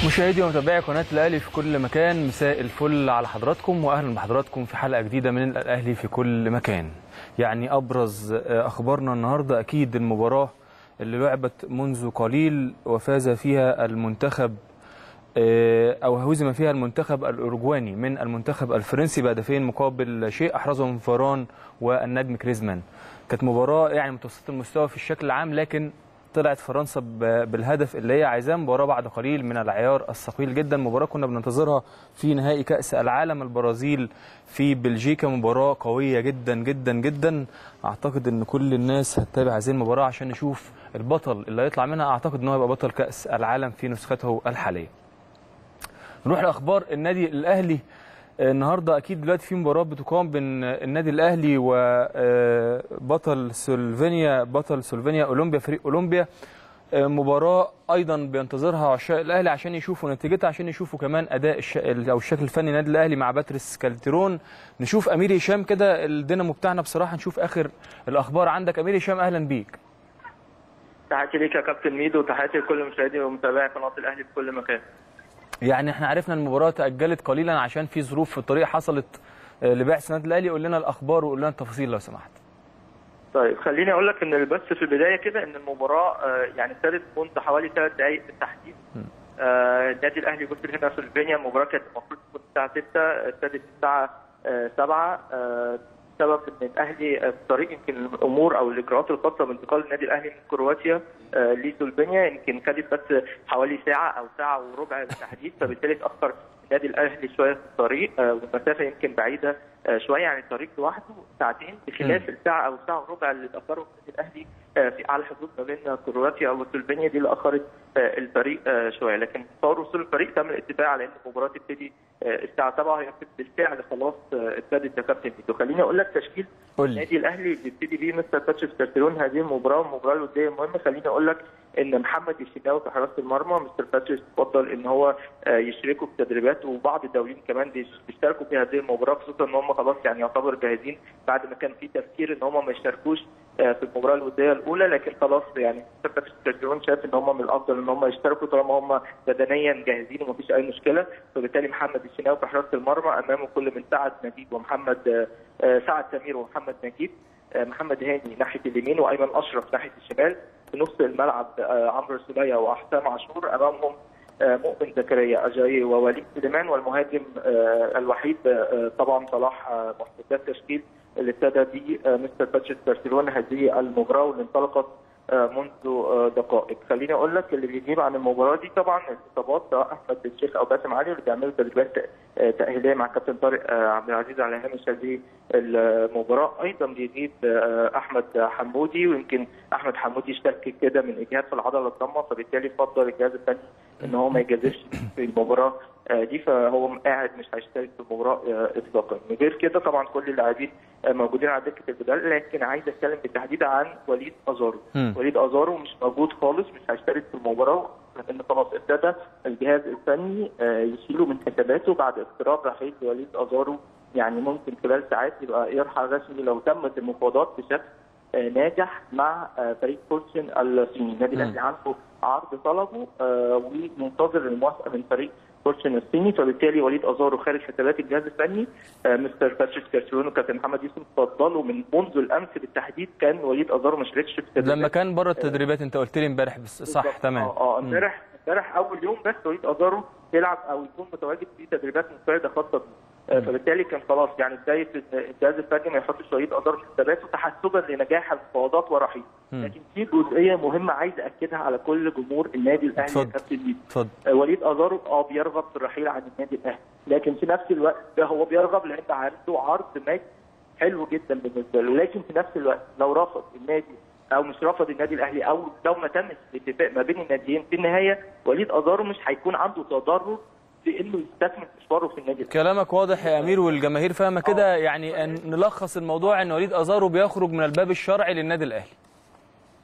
مشاهدي ومتابعي قناة الأهلي في كل مكان مساء الفل على حضراتكم وأهلا بحضراتكم في حلقة جديدة من الأهلي في كل مكان يعني أبرز أخبارنا النهاردة أكيد المباراة اللي لعبت منذ قليل وفاز فيها المنتخب أو هزم فيها المنتخب الأورجواني من المنتخب الفرنسي بهدفين مقابل شيء أحرزهم فاران والنجم كريزمان كانت مباراة يعني متوسطة المستوى في الشكل العام لكن طلعت فرنسا بالهدف اللي هي عايزاه مباراه بعد قليل من العيار الثقيل جدا مباراه كنا بننتظرها في نهائي كاس العالم البرازيل في بلجيكا مباراه قويه جدا جدا جدا اعتقد ان كل الناس هتتابع هذه المباراه عشان نشوف البطل اللي هيطلع منها اعتقد ان هو هيبقى بطل كاس العالم في نسخته الحاليه نروح لاخبار النادي الاهلي النهارده اكيد دلوقتي في مباراه بتقام بين النادي الاهلي وبطل سلوفينيا بطل سلوفينيا اولمبيا فريق اولمبيا مباراه ايضا بينتظرها عشاق الاهلي عشان يشوفوا نتيجتها عشان يشوفوا كمان اداء الش... او الشكل الفني النادي الاهلي مع باتريس كالتيرون نشوف امير هشام كده الدينامو بتاعنا بصراحه نشوف اخر الاخبار عندك امير هشام اهلا بيك تحياتي ليك يا كابتن ميدو وتحياتي لكل مشاهدي ومتابعي قناه الاهلي في كل مكان يعني احنا عرفنا المباراه تاجلت قليلا عشان في ظروف في الطريق حصلت لبعث النادي الاهلي قول لنا الاخبار وقول لنا التفاصيل لو سمحت طيب خليني اقول لك ان بس في البدايه كده ان المباراه يعني ابتدت منذ حوالي ثلاث دقائق بالتحديد النادي الاهلي وصل هنا في سلوفينيا المباراه كانت المفروض تكون الساعه 6 ابتدت الساعه 7 بسبب ان الاهلي في الطريق يمكن الامور او الاجراءات الخاصه بانتقال النادي الاهلي من كرواتيا لسلوفينيا يمكن خدت بس حوالي ساعه او ساعه وربع بالتحديد فبالتالي اتاخر النادي الاهلي شويه في الطريق والمسافه يمكن بعيده شويه يعني الطريق لوحده ساعتين بخلاف الساعه او ساعه وربع اللي اتاخروا النادي الاهلي في على الحدود ما بين كرواتيا وسلوفينيا دي اللي اخرت الطريق شويه لكن فور وصول الفريق تم الاتفاق على ان المباراه تبتدي الساعه 7 هي بالفعل خلاص ابتدت يا كابتن ميدو خليني اقول لك تشكيل النادي الاهلي بيبتدي بيه مستر باتريس كارتيرون هذه المباراه والمباراه الوديه المهمه خليني اقول لك ان محمد الشناوي في حراسه المرمى مستر باتريس فضل ان هو يشركوا في تدريبات وبعض الدوليين كمان بيشتركوا في هذه المباراه خصوصا ان هم خلاص يعني يعتبر جاهزين بعد ما كان في تفكير ان هم ما يشتركوش في المباراه الوديه الاولى لكن خلاص يعني مستر باتريس كارتيرون شاف ان هم من الافضل ان هم يشتركوا طالما هم بدنيا جاهزين ومفيش اي مشكله فبالتالي محمد الشناوي في حراسه المرمى امامه كل من سعد نجيب ومحمد سعد سمير ومحمد نجيب محمد هاني ناحيه اليمين وايمن اشرف ناحيه الشمال في نص الملعب عمرو سوليه واحسام عاشور امامهم مؤمن زكريا اجاي ووليد سليمان والمهاجم الوحيد طبعا صلاح محمود ده التشكيل اللي ابتدى به مستر باتريس بارسلونه هذه المباراه واللي انطلقت منذ دقائق خليني اقول لك اللي بيجيب عن المباراه دي طبعا الاصابات سواء احمد الشيخ او باسم علي اللي بيعملوا تدريبات تاهيليه مع كابتن طارق عبد العزيز على هامش هذه المباراه ايضا بيجيب احمد حمودي ويمكن احمد حمودي اشتكى كده من اجهاد في العضله الضمه فبالتالي فضل الجهاز الفني ان هو ما يجازفش في المباراه دي فهو قاعد مش هيشترك في المباراه اطلاقا غير كده طبعا كل اللاعبين موجودين على دكه البدال لكن عايز اتكلم بالتحديد عن وليد ازارو وليد ازارو مش موجود خالص مش هيشترك في المباراه لان خلاص ابتدى الجهاز الفني يشيله من حساباته بعد اقتراب رحيل وليد ازارو يعني ممكن خلال ساعات يبقى يرحل رسمي لو تمت المفاوضات بشكل ناجح مع فريق فورتشن الصيني النادي الاهلي عنده عرض طلبه ومنتظر الموافقه من فريق فورتشن الصيني فبالتالي وليد ازارو خارج حسابات الجهاز الفني مستر باتريس كارتيرون وكابتن محمد يوسف فضلوا من منذ الامس بالتحديد كان وليد ازارو ما شاركش في التدريبات لما كان بره التدريبات انت قلت لي امبارح بس صح تمام اه امبارح امبارح اول يوم بس وليد ازارو يلعب او يكون متواجد في تدريبات منفرده خاصه بيه فبالتالي كان خلاص يعني بدايه الجهاز الفني ما يحطش وليد ازارو في حساباته تحسبا لنجاح المفاوضات ورحيل لكن في جزئيه مهمه عايز اكدها على كل جمهور النادي الاهلي اتفضل اتفضل وليد ازارو اه بيرغب في الرحيل عن النادي الاهلي لكن في نفس الوقت ده هو بيرغب لان عنده عرض مادي حلو جدا بالنسبه له لكن في نفس الوقت لو رفض النادي او مش رفض النادي الاهلي او لو ما تمش الاتفاق ما بين الناديين في النهايه وليد ازارو مش هيكون عنده تضرر في انه يستكمل مشواره في النادي كلامك واضح يا امير والجماهير فاهمه كده يعني أن نلخص الموضوع ان وليد ازارو بيخرج من الباب الشرعي للنادي الاهلي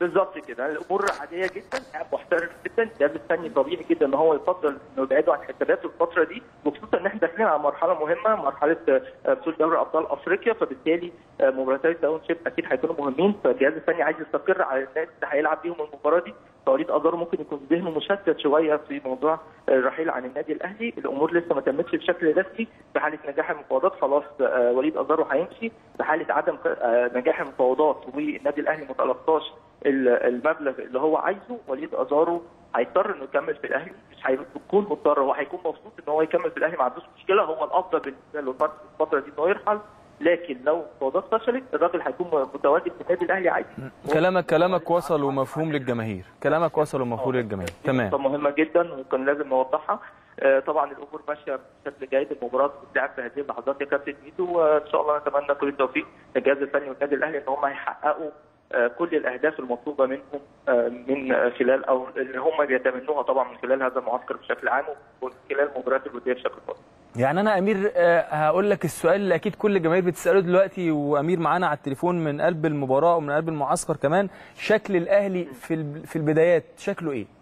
بالظبط كده الامور عاديه جدا لاعب محترف جدا الجهاز الفني طبيعي جدا ان هو يفضل انه يبعده عن حساباته الفتره دي وخصوصا ان احنا داخلين على مرحله مهمه مرحله آه، بطوله دوري ابطال افريقيا فبالتالي آه، مباراتي الداون شيب اكيد هيكونوا مهمين فالجهاز الفني عايز يستقر على الناس اللي هيلعب بيهم المباراه دي فوليد ازارو ممكن يكون ذهنه مشتت شويه في موضوع الرحيل عن النادي الاهلي الامور لسه ما تمتش بشكل رسمي في حاله نجاح المفاوضات خلاص آه، وليد ازارو هيمشي في حاله عدم آه، نجاح المفاوضات والنادي الاهلي ما تلقاش ال- المبلغ اللي هو عايزه وليد ازارو هيضطر انه يكمل في الاهلي مش هيكون مضطر هو هيكون مبسوط ان هو يكمل في الاهلي ما عندوش مشكله هو الافضل بالنسبه له الفت- الفتره دي انه يرحل لكن لو المفاوضات فشلت الراجل هيكون متواجد في النادي الاهلي عادي كلامك كلامك وصل ومفهوم للجماهير كلامك وصل ومفهوم للجماهير نقطة تمام مهمة جدا وكان لازم نوضحها آه، طبعا الامور ماشيه بشكل جيد المباراه بتلعب في هذه اللحظات يا كابتن ميدو وان شاء الله نتمنى كل التوفيق للجهاز الفني والنادي الاهلي ان هم يحققوا آه، كل الاهداف المطلوبه منهم آه، من آه، خلال او اللي هم بيتمنوها طبعا من خلال هذا المعسكر بشكل عام ومن خلال المباريات الوديه بشكل خاص. يعني انا امير آه، هقول لك السؤال اللي اكيد كل الجماهير بتساله دلوقتي وامير معانا على التليفون من قلب المباراه ومن قلب المعسكر كمان شكل الاهلي في الب- في البدايات شكله ايه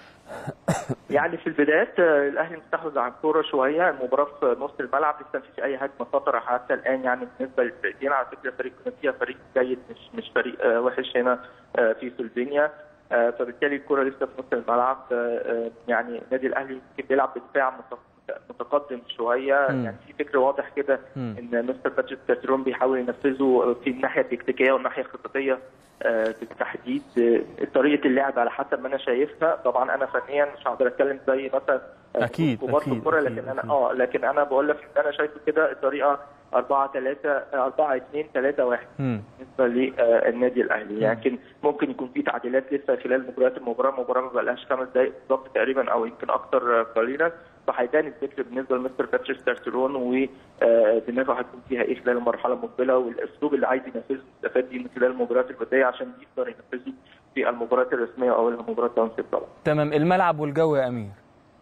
يعني في البدايات آه، الاهلي مستحوذ على الكوره شويه المباراه في نص الملعب لسه مفيش اي هجمه خطره حتى الان يعني بالنسبه للفريقين على فكره فريق كرواتيا فريق جيد مش مش فريق آه، وحش هنا آه، في سلوفينيا آه، فبالتالي الكوره لسه في نص الملعب آه، آه، يعني النادي الاهلي يمكن بيلعب بدفاع مت- متقدم شويه مم. يعني في فكر واضح كده مم. ان مستر باتريس كاترون بيحاول ينفذه في الناحيه التكتيكيه والناحيه الخططيه آه، بالتحديد آه، طريقه اللعب على حسب ما انا شايفها طبعا انا فنيا مش هقدر اتكلم زي مثلا آه، أكيد، كبار في أكيد، الكوره أكيد، لكن انا أكيد. اه لكن انا بقول لك ان انا شايفه كده الطريقه 4 3 4 2 3 1 مم. بالنسبه للنادي الاهلي لكن ممكن يكون في تعديلات لسه خلال مباريات المباراه المباراه ما بقالهاش خمس دقائق بالظبط تقريبا او يمكن اكثر قليلا فهيبان الفكر بالنسبه لمستر باتريس كارترون ودماغه هتكون فيها ايه خلال المرحله المقبله والاسلوب اللي عايز ينفذه يستفاد بيه من خلال المباريات الوديه عشان يقدر ينفذه في المباريات الرسميه او المباراه التونسيه طبعا. تمام الملعب والجو يا امير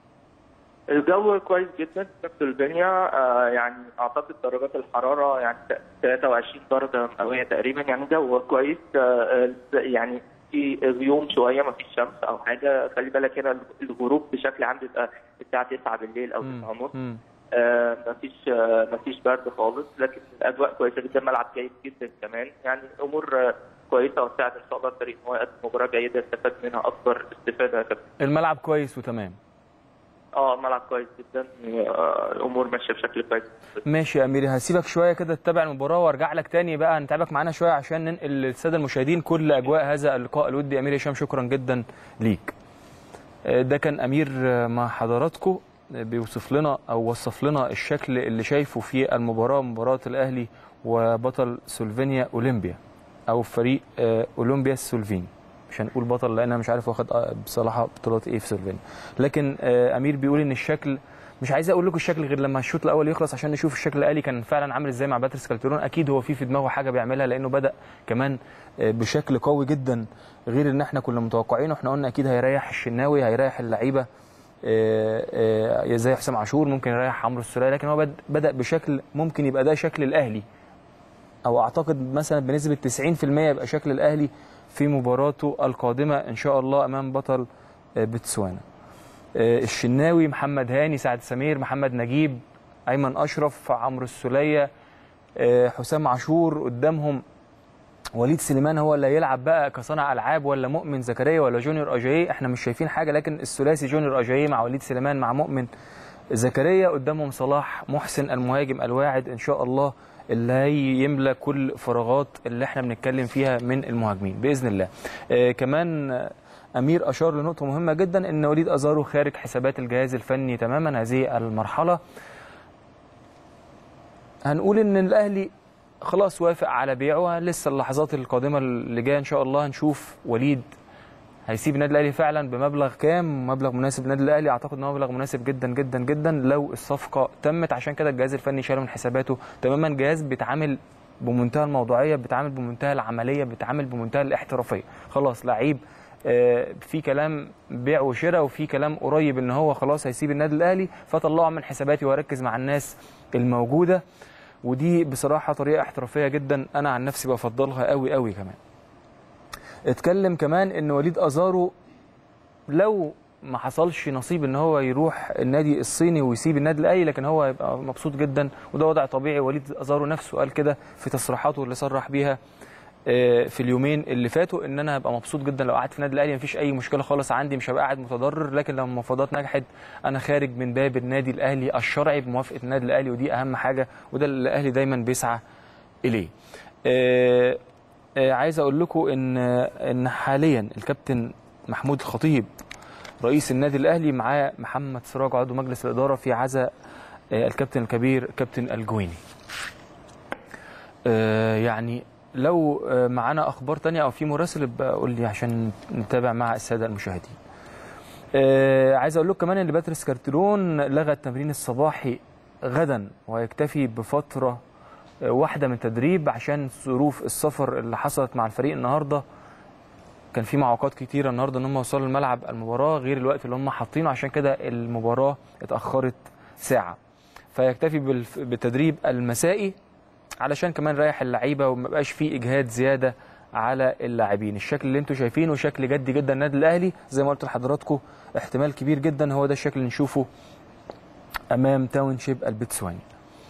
الجو كويس جدا في بنسلفانيا آه يعني اعتقد درجات الحراره يعني 23 درجه مئويه تقريبا يعني جو كويس آه آه، يعني في غيوم شويه ما فيش شمس او حاجه خلي بالك هنا الغروب بشكل عام بيبقى الساعه 9 بالليل او 9 ونص مم. آه مفيش آه مفيش برد خالص لكن الاجواء كويسه جدا ملعب جيد جدا كمان يعني امور آه كويسه وتساعد ان شاء الله الفريق ان هو يقدم مباراه جيده يستفاد منها اكبر استفاده يا كابتن. الملعب كويس وتمام اه الملعب كويس جدا آه، الامور ماشيه بشكل كويس ماشي يا امير هسيبك شويه كده تتابع المباراه وارجع لك تاني بقى نتابعك معانا شويه عشان ننقل للساده المشاهدين كل اجواء هذا اللقاء الودي امير هشام شكرا جدا ليك آه، ده كان امير آه، مع حضراتكم آه، بيوصف لنا او وصف لنا الشكل اللي شايفه في المباراه مباراه الاهلي وبطل سلوفينيا اولمبيا او فريق آه، اولمبيا السلوفيني مش هنقول بطل لان انا مش عارف واخد آه، بصراحه بطولات ايه في سلوفينيا لكن آه، امير بيقول ان الشكل مش عايز اقول لكم الشكل غير لما الشوط الاول يخلص عشان نشوف الشكل الاهلي كان فعلا عامل ازاي مع باتريس كالترون اكيد هو في في دماغه حاجه بيعملها لانه بدا كمان آه، بشكل قوي جدا غير ان احنا كنا متوقعينه احنا قلنا اكيد هيريح الشناوي هيريح اللعيبه آه، آه، زي حسام عاشور ممكن يريح عمرو السوليه لكن هو بد- بدا بشكل ممكن يبقى ده شكل الاهلي او اعتقد مثلا بنسبه 90% يبقى شكل الاهلي في مباراته القادمه ان شاء الله امام بطل آه، بتسوانا آه، الشناوي محمد هاني سعد سمير محمد نجيب ايمن اشرف عمرو السوليه آه، حسام عاشور قدامهم وليد سليمان هو اللي هيلعب بقى كصانع العاب ولا مؤمن زكريا ولا جونيور اجاييه احنا مش شايفين حاجه لكن الثلاثي جونيور اجاييه مع وليد سليمان مع مؤمن زكريا قدامهم صلاح محسن المهاجم الواعد ان شاء الله اللي هيملى كل فراغات اللي احنا بنتكلم فيها من المهاجمين باذن الله آه كمان آه، امير اشار لنقطه مهمه جدا ان وليد ازارو خارج حسابات الجهاز الفني تماما هذه المرحله هنقول ان الاهلي خلاص وافق على بيعه لسه اللحظات القادمه اللي جايه ان شاء الله هنشوف وليد هيسيب النادي الاهلي فعلا بمبلغ كام مبلغ مناسب للنادي الاهلي اعتقد ان هو مبلغ مناسب جدا جدا جدا لو الصفقه تمت عشان كده الجهاز الفني شاله من حساباته تماما جهاز بيتعامل بمنتهى الموضوعيه بيتعامل بمنتهى العمليه بيتعامل بمنتهى الاحترافيه خلاص لعيب آه، في كلام بيع وشراء وفي كلام قريب ان هو خلاص هيسيب النادي الاهلي فطلعه من حساباتي واركز مع الناس الموجوده ودي بصراحه طريقه احترافيه جدا انا عن نفسي بفضلها قوي قوي كمان اتكلم كمان ان وليد ازارو لو ما حصلش نصيب ان هو يروح النادي الصيني ويسيب النادي الاهلي لكن هو هيبقى مبسوط جدا وده وضع طبيعي وليد ازارو نفسه قال كده في تصريحاته اللي صرح بيها آه، في اليومين اللي فاتوا ان انا هبقى مبسوط جدا لو قعدت في النادي الاهلي مفيش اي مشكله خالص عندي مش هبقى قاعد متضرر لكن لو المفاوضات نجحت انا خارج من باب النادي الاهلي الشرعي بموافقه النادي الاهلي ودي اهم حاجه وده اللي الاهلي دايما بيسعى اليه. آه، آه، عايز اقول لكم ان ان حاليا الكابتن محمود الخطيب رئيس النادي الاهلي معاه محمد سراج عضو مجلس الاداره في عزاء آه، الكابتن الكبير كابتن الجويني. آه، يعني لو آه، معانا اخبار تانية او في مراسل يبقى قول لي عشان نتابع مع الساده المشاهدين. آه، عايز اقول لكم كمان ان باتريس كارتلون لغى التمرين الصباحي غدا وهيكتفي بفتره آه، واحده من التدريب عشان ظروف السفر اللي حصلت مع الفريق النهارده كان في معوقات كتيره النهارده ان هم يوصلوا الملعب المباراه غير الوقت اللي هم حاطينه عشان كده المباراه اتاخرت ساعه فيكتفي بالف- بالتدريب المسائي علشان كمان رايح اللعيبه وما بقاش فيه اجهاد زياده على اللاعبين الشكل اللي انتم شايفينه شكل جدي جدا النادي الاهلي زي ما قلت لحضراتكم احتمال كبير جدا هو ده الشكل اللي نشوفه امام تاونشيب البتسواني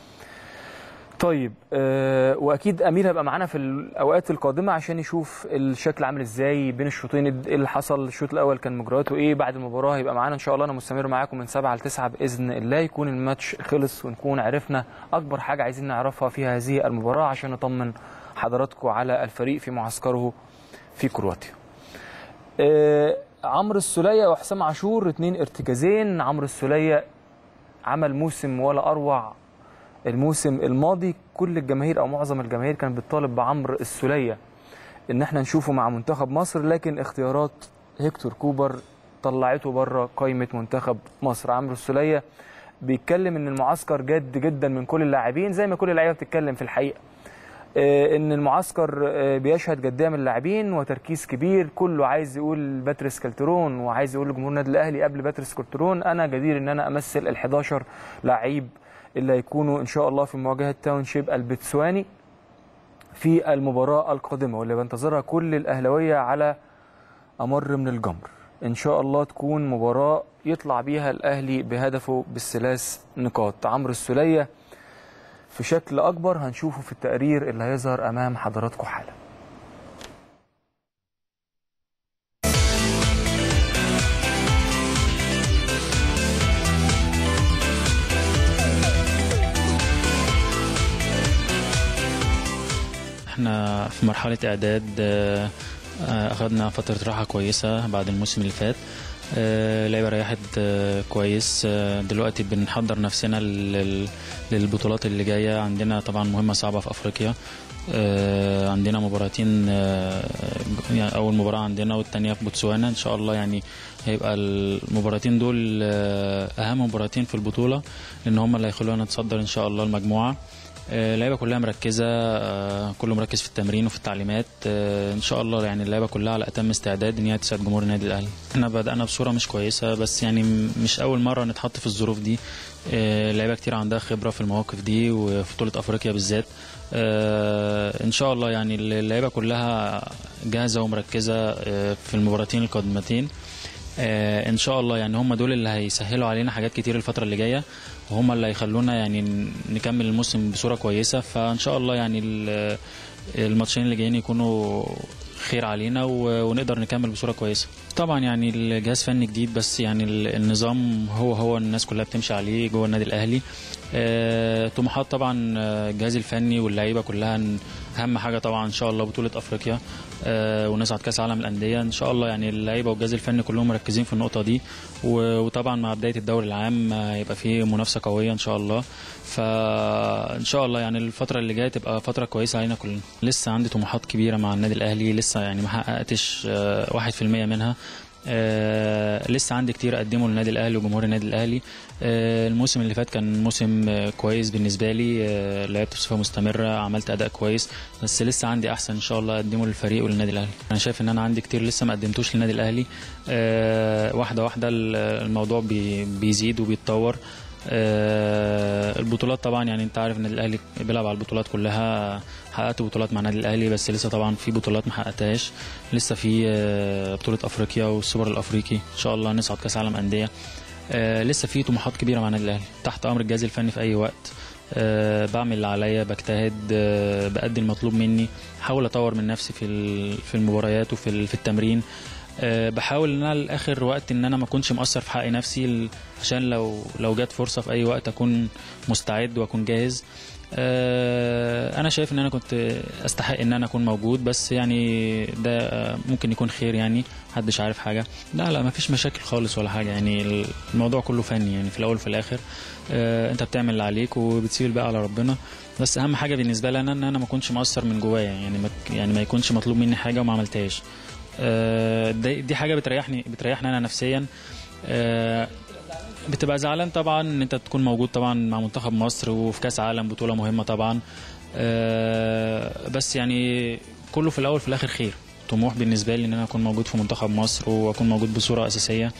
طيب آه واكيد امير هيبقى معانا في الاوقات القادمه عشان يشوف الشكل عامل ازاي بين الشوطين ايه اللي حصل الشوط الاول كان مجرياته ايه بعد المباراه هيبقى معانا ان شاء الله انا مستمر معاكم من 7 ل 9 باذن الله يكون الماتش خلص ونكون عرفنا اكبر حاجه عايزين نعرفها في هذه المباراه عشان نطمن حضراتكم على الفريق في معسكره في كرواتيا آه عمرو السوليه وحسام عاشور اتنين ارتكازين عمرو السوليه عمل موسم ولا اروع الموسم الماضي كل الجماهير او معظم الجماهير كانت بتطالب بعمرو السوليه ان احنا نشوفه مع منتخب مصر لكن اختيارات هيكتور كوبر طلعته بره قائمه منتخب مصر عمرو السوليه بيتكلم ان المعسكر جد جدا من كل اللاعبين زي ما كل اللعيبه بتتكلم في الحقيقه آه، ان المعسكر آه، بيشهد جديه من اللاعبين وتركيز كبير كله عايز يقول باتريس كالترون وعايز يقول لجمهور النادي الاهلي قبل باتريس كالترون انا جدير ان انا امثل ال11 لعيب اللي هيكونوا ان شاء الله في مواجهه تاونشيب البتسواني في المباراه القادمه واللي بنتظرها كل الاهلاويه على امر من الجمر ان شاء الله تكون مباراه يطلع بيها الاهلي بهدفه بالثلاث نقاط عمرو السوليه في شكل اكبر هنشوفه في التقرير اللي هيظهر امام حضراتكم حالا احنا في مرحلة اعداد آه، آه، اخدنا فترة راحة كويسة بعد الموسم اللي فات آه، اللعيبة ريحت آه، كويس آه، دلوقتي بنحضر نفسنا لل- للبطولات اللي جاية عندنا طبعا مهمة صعبة في افريقيا آه، عندنا مباراتين آه، يعني اول مباراة عندنا والتانية في بوتسوانا ان شاء الله يعني هيبقى المباراتين دول آه، اهم مباراتين في البطولة لان هم اللي هيخلونا نتصدر ان شاء الله المجموعة آه، اللعيبه كلها مركزه آه، كله مركز في التمرين وفي التعليمات آه، ان شاء الله يعني اللعيبه كلها على اتم استعداد ان هي تسعد جمهور النادي الاهلي احنا بدانا بصوره مش كويسه بس يعني م- مش اول مره نتحط في الظروف دي آه، لعيبه كتير عندها خبره في المواقف دي وفي بطوله افريقيا بالذات آه، ان شاء الله يعني اللعيبه كلها جاهزه ومركزه آه، في المباراتين القادمتين آه، ان شاء الله يعني هم دول اللي هيسهلوا علينا حاجات كتير الفتره اللي جايه وهم اللي هيخلونا يعني ن- نكمل الموسم بصوره كويسه فان شاء الله يعني ال- الماتشين اللي جايين يكونوا خير علينا و- ونقدر نكمل بصوره كويسه طبعا يعني الجهاز فني جديد بس يعني ال- النظام هو هو الناس كلها بتمشي عليه جوه النادي الاهلي آه، طموحات طبعا آه، الجهاز الفني واللعيبه كلها ن- اهم حاجه طبعا ان شاء الله بطوله افريقيا آه، ونصعد كاس عالم الانديه ان شاء الله يعني اللعيبه والجهاز الفني كلهم مركزين في النقطه دي و- وطبعا مع بدايه الدوري العام آه، هيبقى فيه منافسه قويه ان شاء الله فان شاء الله يعني الفتره اللي جايه تبقى فتره كويسه علينا كلنا لسه عندي طموحات كبيره مع النادي الاهلي لسه يعني ما حققتش آه، واحد في المية منها آه لسه عندي كتير اقدمه للنادي الاهلي وجمهور النادي الاهلي آه الموسم اللي فات كان موسم آه كويس بالنسبه لي آه لعبت بصفه مستمره عملت اداء كويس بس لسه عندي احسن ان شاء الله اقدمه للفريق وللنادي الاهلي انا شايف ان انا عندي كتير لسه ما قدمتوش للنادي الاهلي آه واحده واحده الموضوع بي بيزيد وبيتطور آه، البطولات طبعا يعني انت عارف ان الاهلي بيلعب على البطولات كلها حققت بطولات مع النادي الاهلي بس لسه طبعا في بطولات ما حققتهاش لسه في آه، بطوله افريقيا والسوبر الافريقي ان شاء الله نصعد كاس عالم انديه آه، لسه في طموحات كبيره مع النادي الاهلي تحت امر الجهاز الفني في اي وقت آه، بعمل اللي عليا بجتهد آه، بأدي المطلوب مني بحاول اطور من نفسي في ال- في المباريات وفي ال- في التمرين آه، بحاول ان انا لاخر وقت ان انا ما اكونش مقصر في حق نفسي ل- عشان لو لو جت فرصه في اي وقت اكون مستعد واكون جاهز آه، انا شايف ان انا كنت استحق ان انا اكون موجود بس يعني ده آه، ممكن يكون خير يعني محدش عارف حاجه لا لا ما فيش مشاكل خالص ولا حاجه يعني الموضوع كله فني يعني في الاول وفي الاخر آه، انت بتعمل اللي عليك وبتسيب الباقي على ربنا بس اهم حاجه بالنسبه لي انا ان انا ما اكونش مقصر من جوايا يعني ما يعني ما يكونش مطلوب مني حاجه وما عملتهاش آه، دي دي حاجه بتريحني بتريحني انا نفسيا آه، بتبقى زعلان طبعا ان انت تكون موجود طبعا مع منتخب مصر وفي كاس عالم بطوله مهمه طبعا آه، بس يعني كله في الاول في الاخر خير طموح بالنسبه لي ان انا اكون موجود في منتخب مصر واكون موجود بصوره اساسيه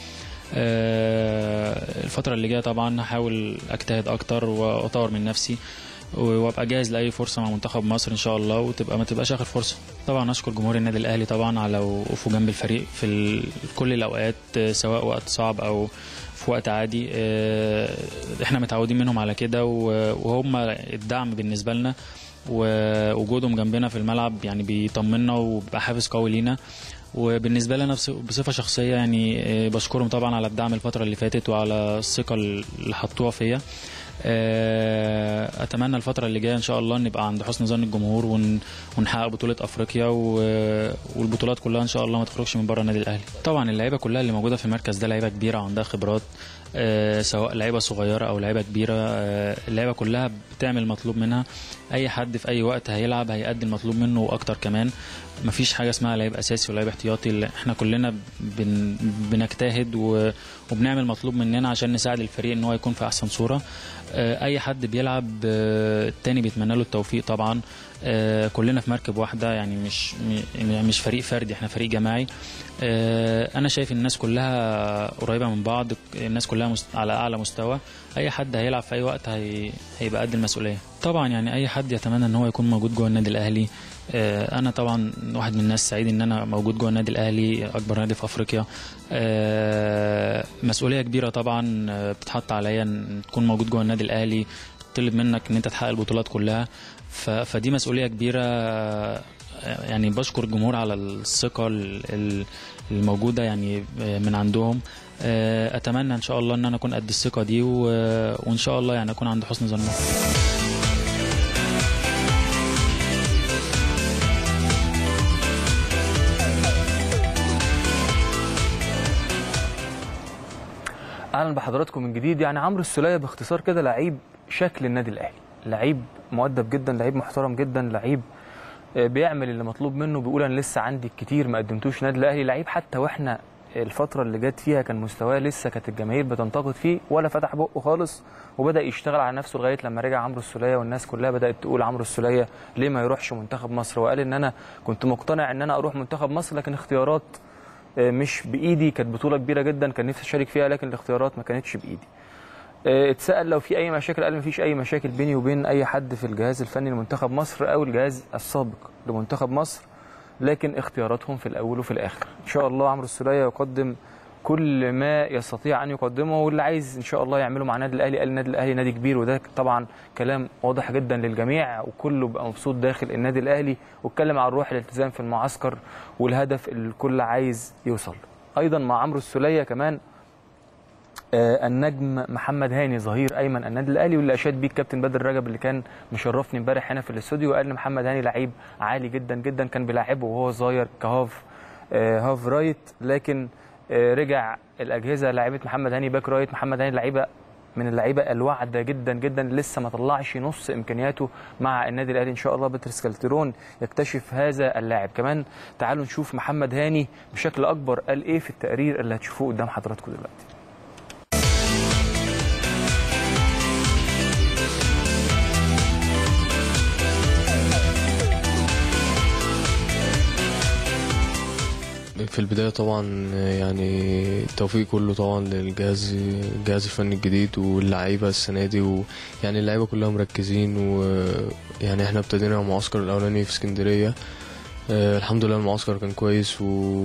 آه، الفتره اللي جايه طبعا هحاول اجتهد اكتر واطور من نفسي وابقى جاهز لاي فرصه مع منتخب مصر ان شاء الله وتبقى ما تبقاش اخر فرصه طبعا اشكر جمهور النادي الاهلي طبعا على وقوفه جنب الفريق في ال- في كل الاوقات آه، سواء وقت صعب او في وقت عادي آه، احنا متعودين منهم على كده و- وهم الدعم بالنسبه لنا ووجودهم جنبنا في الملعب يعني بيطمنا وبيبقى حافز قوي لينا وبالنسبه لي انا بص- بصفه شخصيه يعني آه، بشكرهم طبعا على الدعم الفتره اللي فاتت وعلى الثقه اللي حطوها فيا آه، اتمنى الفتره اللي جايه ان شاء الله نبقى عند حسن ظن الجمهور ون- ونحقق بطوله افريقيا و- والبطولات كلها ان شاء الله ما تخرجش من بره النادي الاهلي طبعا اللعيبه كلها اللي موجوده في المركز ده لعيبه كبيره عندها خبرات آه، سواء لعيبه صغيره او لعيبه كبيره آه، اللعيبه كلها بتعمل المطلوب منها اي حد في اي وقت هيلعب هيأدي المطلوب منه واكتر كمان مفيش حاجه اسمها لعيب اساسي ولعيب احتياطي اللي احنا كلنا بن بنجتهد و- وبنعمل مطلوب مننا عشان نساعد الفريق ان هو يكون في احسن صوره آه، اي حد بيلعب آه، التاني بيتمنى له التوفيق طبعا آه، كلنا في مركب واحده يعني مش م- مش فريق فردي احنا فريق جماعي آه، انا شايف الناس كلها قريبه من بعض الناس كلها مست- على اعلى مستوى اي حد هيلعب في اي وقت هي... هيبقى قد المسؤوليه طبعا يعني اي حد يتمنى ان هو يكون موجود جوه النادي الاهلي آه، انا طبعا واحد من الناس سعيد ان انا موجود جوه النادي الاهلي اكبر نادي في افريقيا آه، مسؤوليه كبيره طبعا آه، بتتحط عليا ان تكون موجود جوه النادي الاهلي طلب منك ان انت تحقق البطولات كلها ف- فدي مسؤوليه كبيره آه، يعني بشكر الجمهور على الثقه ال- ال- الموجوده يعني آه، من عندهم آه، اتمنى ان شاء الله ان انا اكون قد الثقه دي و- وان شاء الله يعني اكون عند حسن ظنهم اهلا بحضراتكم من جديد يعني عمرو السوليه باختصار كده لعيب شكل النادي الاهلي لعيب مؤدب جدا لعيب محترم جدا لعيب آه، بيعمل اللي مطلوب منه بيقول انا لسه عندي كتير ما قدمتوش النادي الاهلي لعيب حتى واحنا الفتره اللي جت فيها كان مستواه لسه كانت الجماهير بتنتقد فيه ولا فتح بقه خالص وبدا يشتغل على نفسه لغايه لما رجع عمرو السوليه والناس كلها بدات تقول عمرو السوليه ليه ما يروحش منتخب مصر وقال ان انا كنت مقتنع ان انا اروح منتخب مصر لكن اختيارات آه، مش بايدي كانت بطوله كبيره جدا كان نفسي اشارك فيها لكن الاختيارات ما كانتش بايدي آه، اتسال لو في اي مشاكل قال ما فيش اي مشاكل بيني وبين اي حد في الجهاز الفني لمنتخب مصر او الجهاز السابق لمنتخب مصر لكن اختياراتهم في الاول وفي الاخر ان شاء الله عمرو السوليه يقدم كل ما يستطيع ان يقدمه واللي عايز ان شاء الله يعمله مع النادي الاهلي قال النادي الاهلي نادي كبير وده طبعا كلام واضح جدا للجميع وكله بقى مبسوط داخل النادي الاهلي واتكلم عن روح الالتزام في المعسكر والهدف اللي الكل عايز يوصل له. ايضا مع عمرو السوليه كمان آه، النجم محمد هاني ظهير ايمن النادي الاهلي واللي اشاد بيه الكابتن بدر رجب اللي كان مشرفني امبارح هنا في الاستوديو وقال ان محمد هاني لعيب عالي جدا جدا كان بيلاعبه وهو صغير كهاف آه، هاف رايت لكن آه، رجع الاجهزه لعيبه محمد هاني باك رايت محمد هاني لعيبه من اللعيبه الواعده جدا جدا لسه ما طلعش نص امكانياته مع النادي الاهلي ان شاء الله بطرس كالترون يكتشف هذا اللاعب كمان تعالوا نشوف محمد هاني بشكل اكبر قال ايه في التقرير اللي هتشوفوه قدام حضراتكم دلوقتي في البداية طبعا يعني التوفيق كله طبعا للجهاز الجهاز الفني الجديد واللعيبة السنة دي ويعني اللعيبة كلها مركزين ويعني احنا ابتدينا المعسكر الأولاني في اسكندرية آه، الحمد لله المعسكر كان كويس و...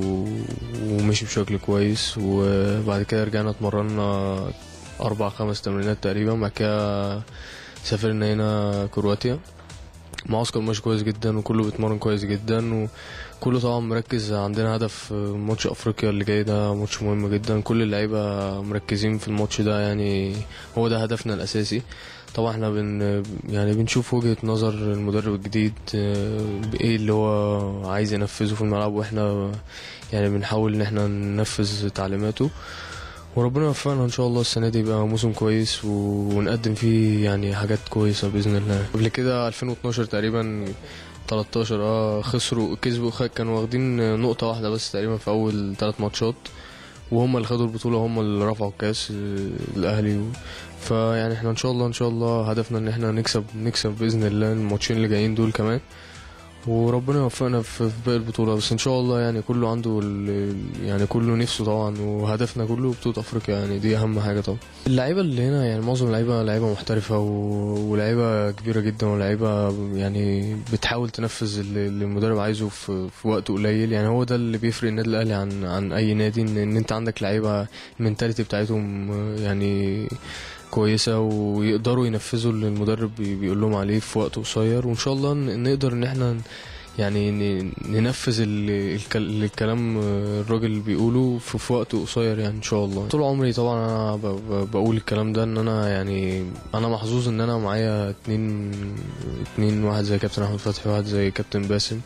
ومشي بشكل كويس وبعد كده رجعنا اتمرنا أربع خمس تمرينات تقريبا بعد كده سافرنا هنا كرواتيا معسكر ماشي كويس جدا وكله بيتمرن كويس جدا وكله طبعا مركز عندنا هدف ماتش افريقيا اللي جاي ده ماتش مهم جدا كل اللعيبه مركزين في الماتش ده يعني هو ده هدفنا الاساسي طبعا احنا بن يعني بنشوف وجهة نظر المدرب الجديد آه، ايه اللي هو عايز ينفذه في الملعب واحنا يعني بنحاول ان احنا ننفذ تعليماته وربنا يوفقنا ان شاء الله السنه دي يبقى موسم كويس و- ونقدم فيه يعني حاجات كويسه باذن الله قبل كده 2012 تقريبا 13 اه خسروا كسبوا خ- كانوا واخدين نقطه واحده بس تقريبا في اول ثلاث ماتشات وهم اللي خدوا البطوله هم اللي رفعوا الكاس آه، الاهلي و... فيعني احنا ان شاء الله ان شاء الله هدفنا ان احنا نكسب نكسب باذن الله الماتشين اللي جايين دول كمان وربنا يوفقنا في في باقي البطولة بس ان شاء الله يعني كله عنده ال- يعني كله نفسه طبعا وهدفنا كله بطولة افريقيا يعني دي اهم حاجة طبعا اللعيبة اللي هنا يعني معظم اللعيبة لعيبة محترفة و- ولعيبة كبيرة جدا ولعيبة يعني بتحاول تنفذ اللي اللي المدرب عايزه في, في وقت قليل يعني هو ده اللي بيفرق النادي الاهلي عن عن اي نادي ان, إن انت عندك لعيبة المنتاليتي بتاعتهم يعني كويسة ويقدروا ينفذوا اللي المدرب بي- بيقول لهم عليه في وقت قصير وإن شاء الله ن- نقدر إن احنا يعني ن- ننفذ ال- الكل- الكلام الراجل اللي بيقوله في, في وقت قصير يعني إن شاء الله طول عمري طبعا أنا ب- ب- بقول الكلام ده إن أنا يعني أنا محظوظ إن أنا معايا اتنين اتنين واحد زي كابتن أحمد فتحي وواحد زي كابتن باسم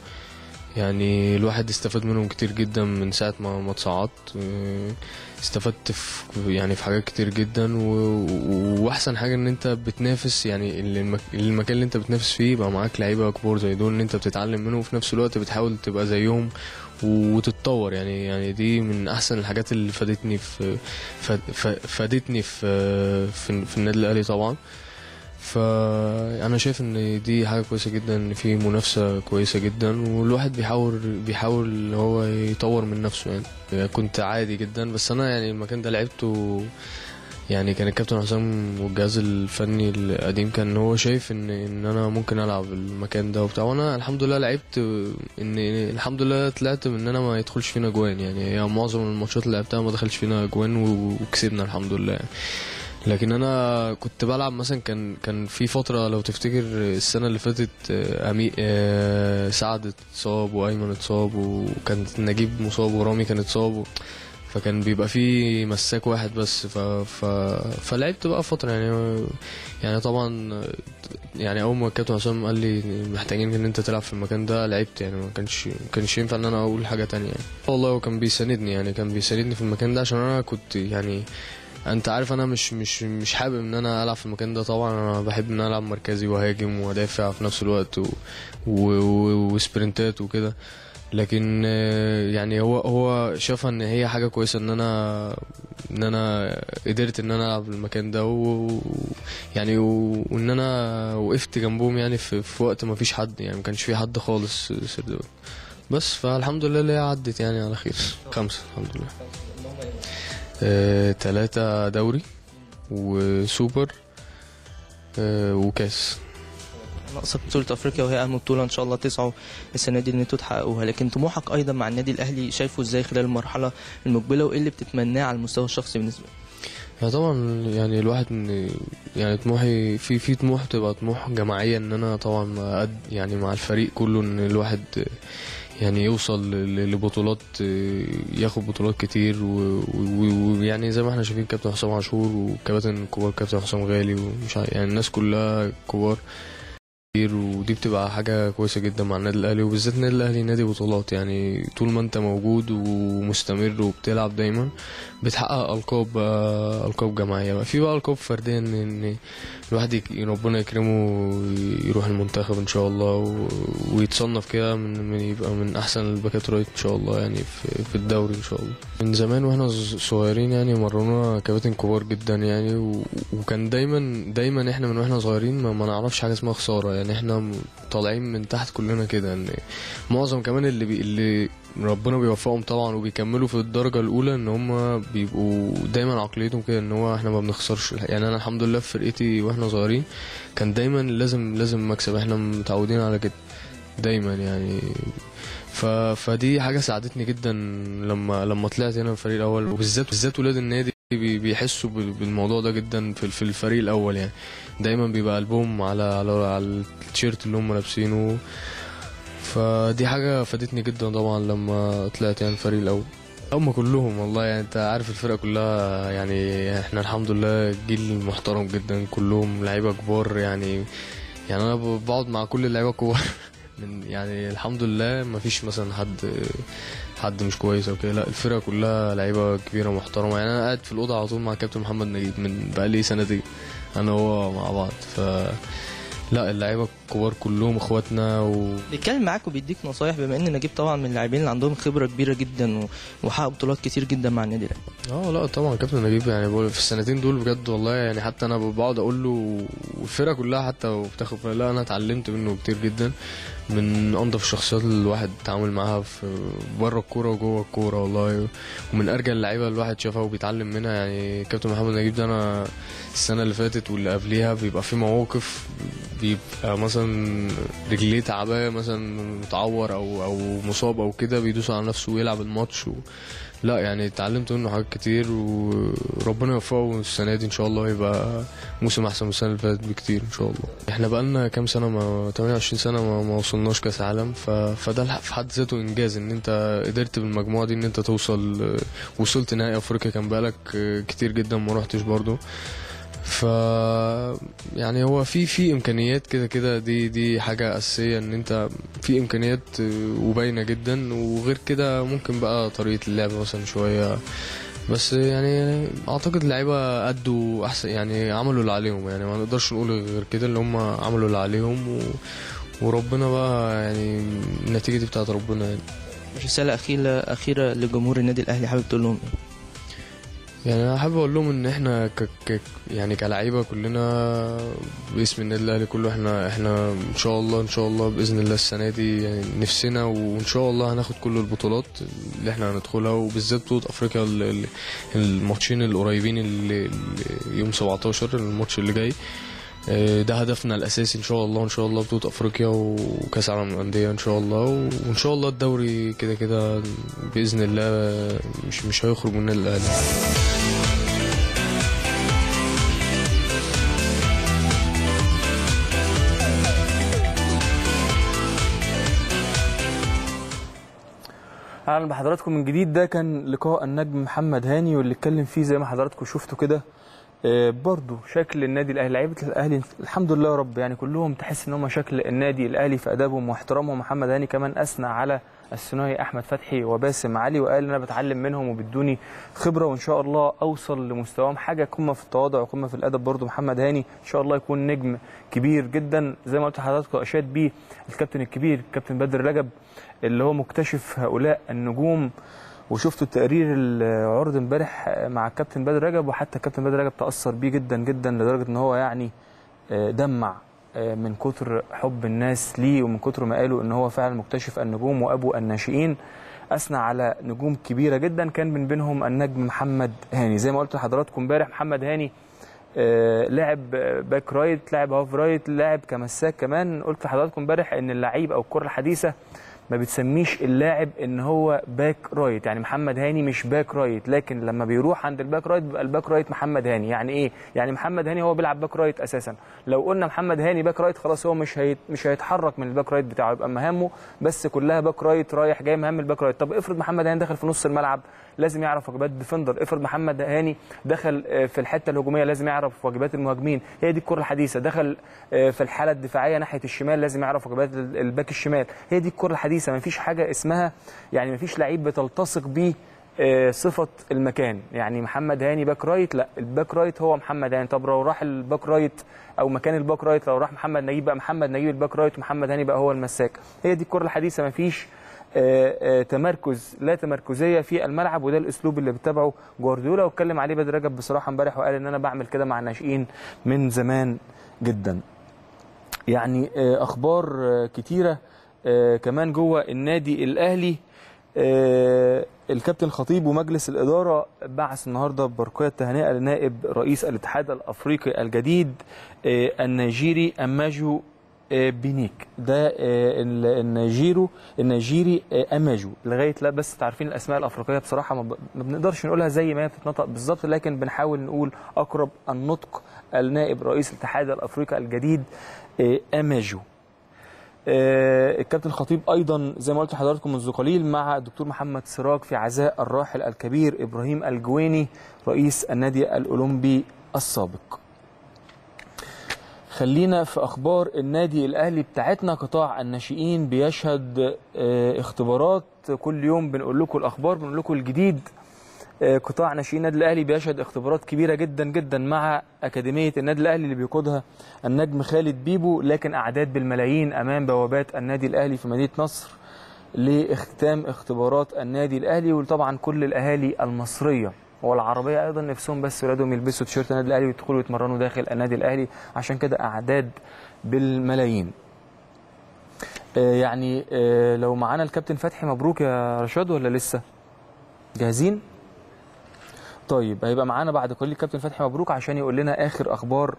يعني الواحد استفاد منهم كتير جدا من ساعة ما ما اتصعدت آه، استفدت في يعني في حاجات كتير جدا و... و- واحسن حاجه ان انت بتنافس يعني اللي المك... المكان اللي انت بتنافس فيه يبقى معاك لعيبه كبار زي دول ان انت بتتعلم منهم وفي نفس الوقت بتحاول تبقى زيهم وتتطور يعني يعني دي من احسن الحاجات اللي فادتني في ف... ف... فادتني في في, في النادي الاهلي طبعا فانا شايف ان دي حاجه كويسه جدا ان في منافسه كويسه جدا والواحد بيحاول بيحاول ان هو يطور من نفسه يعني. يعني كنت عادي جدا بس انا يعني المكان ده لعبته يعني كان الكابتن حسام والجهاز الفني القديم كان هو شايف ان ان انا ممكن العب المكان ده وبتاع وانا الحمد لله لعبت ان الحمد لله طلعت من ان انا ما يدخلش فينا جوان يعني هي معظم الماتشات اللي لعبتها ما دخلش فينا جوان و- وكسبنا الحمد لله يعني. لكن انا كنت بلعب مثلا كان كان في فتره لو تفتكر السنه اللي فاتت آه، أمي آه، سعد اتصاب وايمن اتصاب وكان نجيب مصاب ورامي كان اتصاب و- فكان بيبقى في مساك واحد بس ف... ف... فلعبت بقى فتره يعني يعني طبعا يعني اول ما الكابتن حسام قال لي محتاجين ان انت تلعب في المكان ده لعبت يعني ما كانش ما كانش ينفع ان انا اقول حاجه تانية يعني والله هو كان بيساندني يعني كان بيساندني في المكان ده عشان انا كنت يعني انت عارف انا مش مش مش حابب ان انا العب في المكان ده طبعا انا بحب ان انا العب مركزي وهاجم وادافع في نفس الوقت و... و... و... وسبرنتات وكده لكن آه، يعني هو هو شافها ان هي حاجه كويسه ان انا ان انا قدرت ان انا العب في المكان ده و... يعني و... وان انا وقفت جنبهم يعني في, في وقت ما فيش حد يعني ما كانش في حد خالص سردباك بس فالحمد لله اللي هي عدت يعني على خير خمسه الحمد لله آه، تلاتة دوري وسوبر آه، وكاس ناقصك بطولة افريقيا وهي اهم بطولة ان شاء الله تسعوا السنة دي ان انتوا تحققوها لكن طموحك ايضا مع النادي الاهلي شايفه ازاي خلال المرحلة المقبلة وايه اللي بتتمناه على المستوى الشخصي بالنسبة لك؟ يعني طبعا يعني الواحد إن- يعني طموحي في في طموح بتبقى طموح جماعية ان انا طبعا مع قد يعني مع الفريق كله ان الواحد يعني يوصل ل- لبطولات ياخد بطولات كتير و- و- ويعني زي ما احنا شايفين كابتن حسام عاشور وكباتن كبار كابتن حسام غالي ومش عارف- يعني الناس كلها كبار كتير ودي بتبقى حاجة كويسة جدا مع النادي الأهلي وبالذات النادي الأهلي نادي بطولات يعني طول ما أنت موجود ومستمر وبتلعب دايما بتحقق ألقاب بقى ألقاب جماعية بقى في بقى ألقاب فردية إن إن الواحد يك- ربنا يكرمه ويروح المنتخب إن شاء الله و- ويتصنف كده من, من يبقى من أحسن الباكات رايت إن شاء الله يعني في, في الدوري إن شاء الله من زمان واحنا ص- صغيرين يعني مرونا كباتن كبار جدا يعني و... وكان دايما دايما احنا من واحنا صغيرين ما, ما نعرفش حاجه اسمها خساره يعني احنا م- طالعين من تحت كلنا كده ان معظم كمان اللي بي... اللي ربنا بيوفقهم طبعا وبيكملوا في الدرجه الاولى ان هم بيبقوا دايما عقليتهم كده ان هو احنا ما بنخسرش يعني انا الحمد لله في فرقتي واحنا صغيرين كان دايما لازم لازم مكسب احنا متعودين على كده دايما يعني ف... فدي حاجه ساعدتني جدا لما لما طلعت هنا في الفريق الاول وبالذات بالذات ولاد النادي بي- بيحسوا بال- بالموضوع ده جدا في في الفريق الاول يعني دايما بيبقى قلبهم على على على التيشيرت اللي هم لابسينه فدي حاجه فادتني جدا طبعا لما طلعت يعني الفريق الاول هم كلهم والله يعني انت عارف الفرقه كلها يعني احنا الحمد لله جيل محترم جدا كلهم لعيبه كبار يعني يعني انا ب- بقعد مع كل اللعيبه كبار من يعني الحمد لله ما فيش مثلا حد حد مش كويس او كده لا الفرقه كلها لعيبه كبيره محترمه يعني انا قاعد في الاوضه على طول مع كابتن محمد نجيب من بقالي سنتين انا وهو مع بعض ف لا اللعيبه الكبار كلهم اخواتنا و... بيتكلم معاك وبيديك نصايح بما ان نجيب طبعا من اللاعبين اللي عندهم خبره كبيره جدا و- وحقق بطولات كتير جدا مع النادي الاهلي اه لا طبعا كابتن نجيب يعني بقول في السنتين دول بجد والله يعني حتى انا بقعد اقول له والفرقه كلها حتى وبتاخد لا انا اتعلمت منه كتير جدا من انضف الشخصيات اللي الواحد اتعامل معاها في بره الكوره وجوه الكوره والله ومن ارجل اللعيبه اللي الواحد شافها وبيتعلم منها يعني كابتن محمد نجيب ده انا السنه اللي فاتت واللي قبليها بيبقى في مواقف بيبقى مثلا رجليه تعباه مثلا متعور او او مصاب او كده بيدوس على نفسه ويلعب الماتش و... لا يعني اتعلمت منه حاجات كتير وربنا يوفقه السنه دي ان شاء الله يبقى موسم احسن من السنه اللي فاتت بكتير ان شاء الله احنا بقالنا كام سنه ما 28 سنه ما, ما وصلناش كاس عالم ف... فده الح- في حد ذاته انجاز ان انت قدرت بالمجموعه دي ان انت توصل وصلت نهائي افريقيا كان بقالك كتير جدا ما روحتش برضو ف يعني هو في في امكانيات كده كده دي دي حاجه اساسيه ان انت في امكانيات وباينه جدا وغير كده ممكن بقى طريقه اللعب مثلا شويه بس يعني اعتقد اللعيبه ادوا احسن يعني عملوا اللي عليهم يعني ما نقدرش نقول غير كده اللي هم عملوا اللي عليهم و وربنا بقى يعني النتيجه دي بتاعت ربنا يعني رساله اخيره اخيره لجمهور النادي الاهلي حابب تقول لهم ايه يعني انا حابب اقول لهم ان احنا ك... ك... يعني كلعيبه كلنا باسم النادي الاهلي كله احنا احنا ان شاء الله ان شاء الله باذن الله السنه دي يعني نفسنا وان شاء الله هناخد كل البطولات اللي احنا هندخلها وبالذات بطوله افريقيا ال- ال- الماتشين القريبين اللي اللي يوم 17 الماتش اللي جاي اه، ده هدفنا الاساسي ان شاء الله ان شاء الله بطوله افريقيا وكاس العالم للانديه ان شاء الله وان شاء الله الدوري كده كده باذن الله مش مش هيخرج من النادي الاهلي اهلا بحضراتكم من جديد ده كان لقاء النجم محمد هاني واللي اتكلم فيه زي ما حضراتكم شفتوا كده آه، برضو شكل النادي الاهلي لعيبه الاهلي الحمد لله يا رب يعني كلهم تحس ان هم شكل النادي الاهلي في ادابهم واحترامهم محمد هاني كمان اثنى على الثنائي احمد فتحي وباسم علي وقال انا بتعلم منهم وبيدوني خبره وان شاء الله اوصل لمستواهم حاجه قمه في التواضع وقمه في الادب برضو محمد هاني ان شاء الله يكون نجم كبير جدا زي ما قلت لحضراتكم اشاد بيه الكابتن الكبير الكابتن بدر رجب اللي هو مكتشف هؤلاء النجوم وشفتوا التقرير العرض امبارح مع الكابتن بدر رجب وحتى الكابتن بدر رجب تاثر بيه جدا جدا لدرجه ان هو يعني آه، دمع آه، من كتر حب الناس ليه ومن كتر ما قالوا ان هو فعلا مكتشف النجوم وابو الناشئين اثنى على نجوم كبيره جدا كان من بينهم النجم محمد هاني زي ما قلت لحضراتكم امبارح محمد هاني آه، لعب آه، باك رايت لعب هاف رايت لعب كمساك كمان قلت لحضراتكم امبارح ان اللعيب او الكره الحديثه ما بتسميش اللاعب ان هو باك رايت يعني محمد هاني مش باك رايت لكن لما بيروح عند الباك رايت بيبقى الباك رايت محمد هاني يعني ايه يعني محمد هاني هو بيلعب باك رايت اساسا لو قلنا محمد هاني باك رايت خلاص هو مش هيت مش هيتحرك من الباك رايت بتاعه يبقى مهامه بس كلها باك رايت رايح جاي مهام الباك رايت طب افرض محمد هاني دخل في نص الملعب لازم يعرف واجبات ديفندر افرض محمد هاني دخل آه، في الحته الهجوميه لازم يعرف واجبات المهاجمين هي دي الكره الحديثه دخل آه، في الحاله الدفاعيه ناحيه الشمال لازم يعرف واجبات ال- الباك الشمال هي دي الكره الحديثه ما فيش حاجه اسمها يعني ما فيش لعيب بتلتصق بيه آه، صفه المكان يعني محمد هاني باك رايت لا الباك رايت هو محمد هاني طب لو راح الباك رايت او مكان الباك رايت لو راح محمد نجيب بقى محمد نجيب الباك رايت ومحمد هاني بقى هو المساك هي دي الكره الحديثه ما فيش آه، آه، تمركز لا تمركزيه في الملعب وده الاسلوب اللي بيتبعه جوارديولا واتكلم عليه بدر رجب بصراحه امبارح وقال ان انا بعمل كده مع الناشئين من زمان جدا يعني آه، اخبار آه، كتيره آه، كمان جوه النادي الاهلي آه، الكابتن خطيب ومجلس الإدارة بعث النهاردة برقية تهنئة لنائب رئيس الاتحاد الأفريقي الجديد آه، النيجيري أماجو آه، بينيك ده آه، ال- النيجيرو النيجيري آه، أماجو لغاية لا بس تعرفين الأسماء الأفريقية بصراحة ما ب- ما بنقدرش نقولها زي ما هي بتتنطق بالظبط لكن بنحاول نقول أقرب النطق النائب رئيس الاتحاد الأفريقي الجديد آه، أماجو آه، الكابتن خطيب ايضا زي ما قلت لحضراتكم منذ قليل مع الدكتور محمد سراج في عزاء الراحل الكبير ابراهيم الجويني رئيس النادي الاولمبي السابق. خلينا في اخبار النادي الاهلي بتاعتنا قطاع الناشئين بيشهد آه، اختبارات كل يوم بنقول لكم الاخبار بنقول لكم الجديد آه، قطاع ناشئين النادي الاهلي بيشهد اختبارات كبيره جدا جدا مع اكاديميه النادي الاهلي اللي بيقودها النجم خالد بيبو لكن اعداد بالملايين امام بوابات النادي الاهلي في مدينه نصر لاختتام اختبارات النادي الاهلي وطبعا كل الاهالي المصريه والعربيه ايضا نفسهم بس ولادهم يلبسوا تيشيرت النادي الاهلي ويدخلوا يتمرنوا داخل النادي الاهلي عشان كده اعداد بالملايين آه، يعني آه، لو معانا الكابتن فتحي مبروك يا رشاد ولا لسه جاهزين طيب هيبقى معانا بعد قليل الكابتن فتحي مبروك عشان يقول لنا اخر اخبار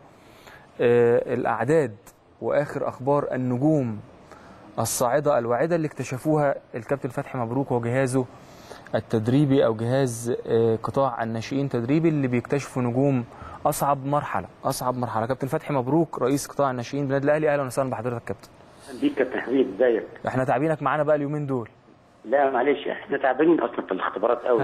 آه، الاعداد واخر اخبار النجوم الصاعده الواعده اللي اكتشفوها الكابتن فتحي مبروك وجهازه التدريبي او جهاز آه، قطاع الناشئين تدريبي اللي بيكتشفوا نجوم اصعب مرحله اصعب مرحله كابتن فتحي مبروك رئيس قطاع الناشئين بالنادي الاهلي اهلا وسهلا بحضرتك كابتن دي كابتن حبيب ازيك؟ احنا تعبينك معانا بقى اليومين دول لا معلش احنا تعبانين اصلا في الاختبارات قوي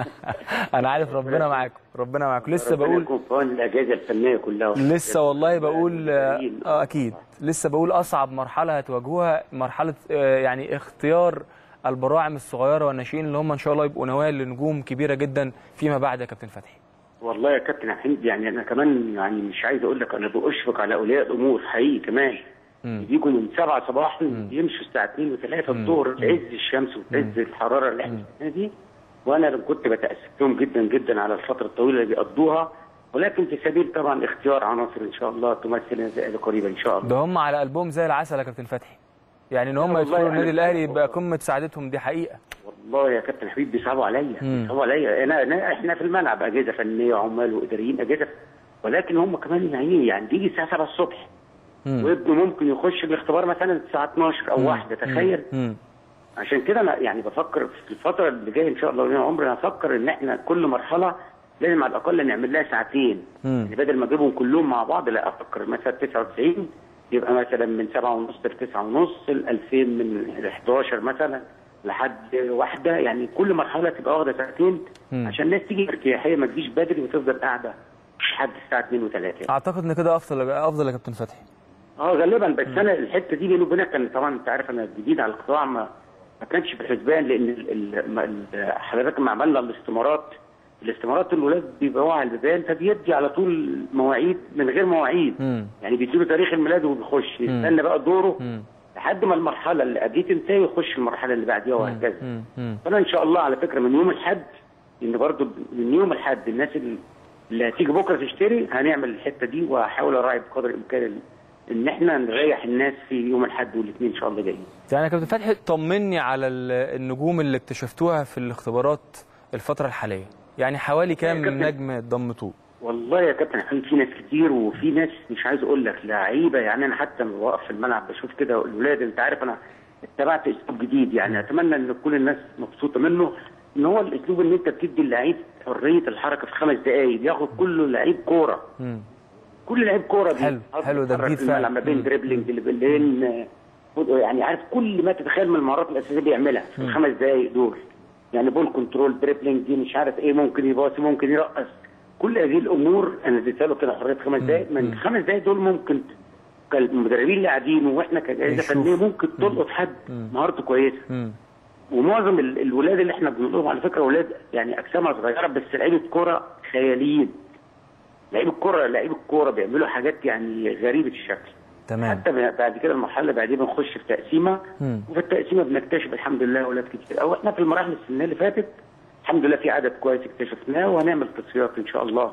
انا عارف ربنا معاكم ربنا معاكم لسه ربنا بقول يكون في عون الاجهزه الفنيه كلها لسه والله بقول المسؤولين. اه اكيد لسه بقول اصعب مرحله هتواجهوها مرحله آه، يعني اختيار البراعم الصغيره والناشئين اللي هم ان شاء الله يبقوا نواه لنجوم كبيره جدا فيما بعد يا كابتن فتحي والله يا كابتن حميد يعني انا كمان يعني مش عايز اقول لك انا بأشفق على اولياء الامور حقيقي كمان مم. بيجوا من 7 صباحا يمشوا الساعه 2 و3 الظهر في عز الشمس وفي عز الحراره اللي احنا فيها دي وانا كنت بتاسف لهم جدا جدا على الفتره الطويله اللي بيقضوها ولكن في سبيل طبعا اختيار عناصر ان شاء الله تمثل النتائج قريبا ان شاء الله ده هم على قلبهم زي العسل يا كابتن فتحي يعني ان هم والله يدخلوا أنا- النادي الاهلي يبقى قمه سعادتهم دي حقيقه والله يا كابتن حبيب بيصعبوا عليا مم. بيصعبوا عليا انا انا احنا في الملعب اجهزه فنيه وعمال واداريين اجهزه ولكن هم كمان يعني يعني بيجي الساعه 7 الصبح مم. وابنه ممكن يخش الاختبار مثلا الساعه 12 او واحدة تخيل مم. عشان كده انا يعني بفكر في الفتره اللي جايه ان شاء الله ولينا عمر هفكر ان احنا كل مرحله لازم على الاقل نعمل لها ساعتين مم. يعني بدل ما اجيبهم كلهم مع بعض لا افكر مثلا 99 يبقى مثلا من 7 ونص ل 9 ونص ل 2000 من 11 مثلا لحد واحده يعني كل مرحله تبقى واخده ساعتين مم. عشان الناس تيجي بارتياحيه ما تجيش بدري وتفضل قاعده مش لحد الساعه 2 و3 اعتقد ان كده افضل افضل يا كابتن فتحي اه غالبا بس انا الحته دي بيني وبينك كان طبعا انت عارف انا جديد على القطاع ما ما كانش في الحسبان لان ال- ال- ما- ال- حضرتك لما عملنا الاستمارات الاستمارات الولاد بيبيعوها على البيبان فبيدي على طول مواعيد من غير مواعيد مم. يعني بيديله تاريخ الميلاد وبيخش يستنى بقى دوره مم. لحد ما المرحله اللي قبليه تنتهي ويخش المرحله اللي بعديها وهكذا مم. مم. فانا ان شاء الله على فكره من يوم الاحد ان برضو من يوم الاحد الناس اللي- اللي هتيجي بكره تشتري هنعمل الحته دي وهحاول اراعي بقدر الامكان ان احنا نريح الناس في يوم الاحد والاثنين ان شاء الله جايين يعني يا كابتن فتحي طمني على ال- النجوم اللي اكتشفتوها في الاختبارات الفتره الحاليه يعني حوالي كام يا كابتن. نجم ضمتوه والله يا كابتن حبيبي في ناس كتير وفي ناس مش عايز اقول لك لعيبه يعني انا حتى لما بوقف في الملعب بشوف كده الاولاد انت عارف انا اتبعت اسلوب جديد يعني اتمنى ان كل الناس مبسوطه منه ان هو الاسلوب ان انت بتدي اللعيب حريه الحركه في خمس دقائق بياخد كله لعيب كوره مم. كل لعيب كوره حلو، بيتحرك حلو، ده بيتحرك جديد في الملعب فعلا. ما بين مم. دريبلينج اللي بين آه، يعني عارف كل ما تتخيل من المهارات الاساسيه بيعملها في الخمس دقائق دول يعني بول كنترول دريبلينج دي مش عارف ايه ممكن يباصي ممكن يرقص كل هذه الامور انا اديتها له كده حريه خمس دقائق من الخمس دقائق دول ممكن كالمدربين اللي قاعدين واحنا كجائزه يشوف. فنيه ممكن تلقط حد مهارته كويسه مم. ومعظم ال- الولاد اللي احنا بنقول لهم على فكره ولاد يعني اجسامها صغيره بس لعيبه كوره خياليين لعيب الكوره لعيب الكوره بيعملوا حاجات يعني غريبه الشكل تمام حتى بعد كده المرحله اللي بعدين بنخش في تقسيمه مم. وفي التقسيمه بنكتشف الحمد لله اولاد كتير او احنا في المراحل السنيه اللي فاتت الحمد لله في عدد كويس اكتشفناه وهنعمل تصفيات ان شاء الله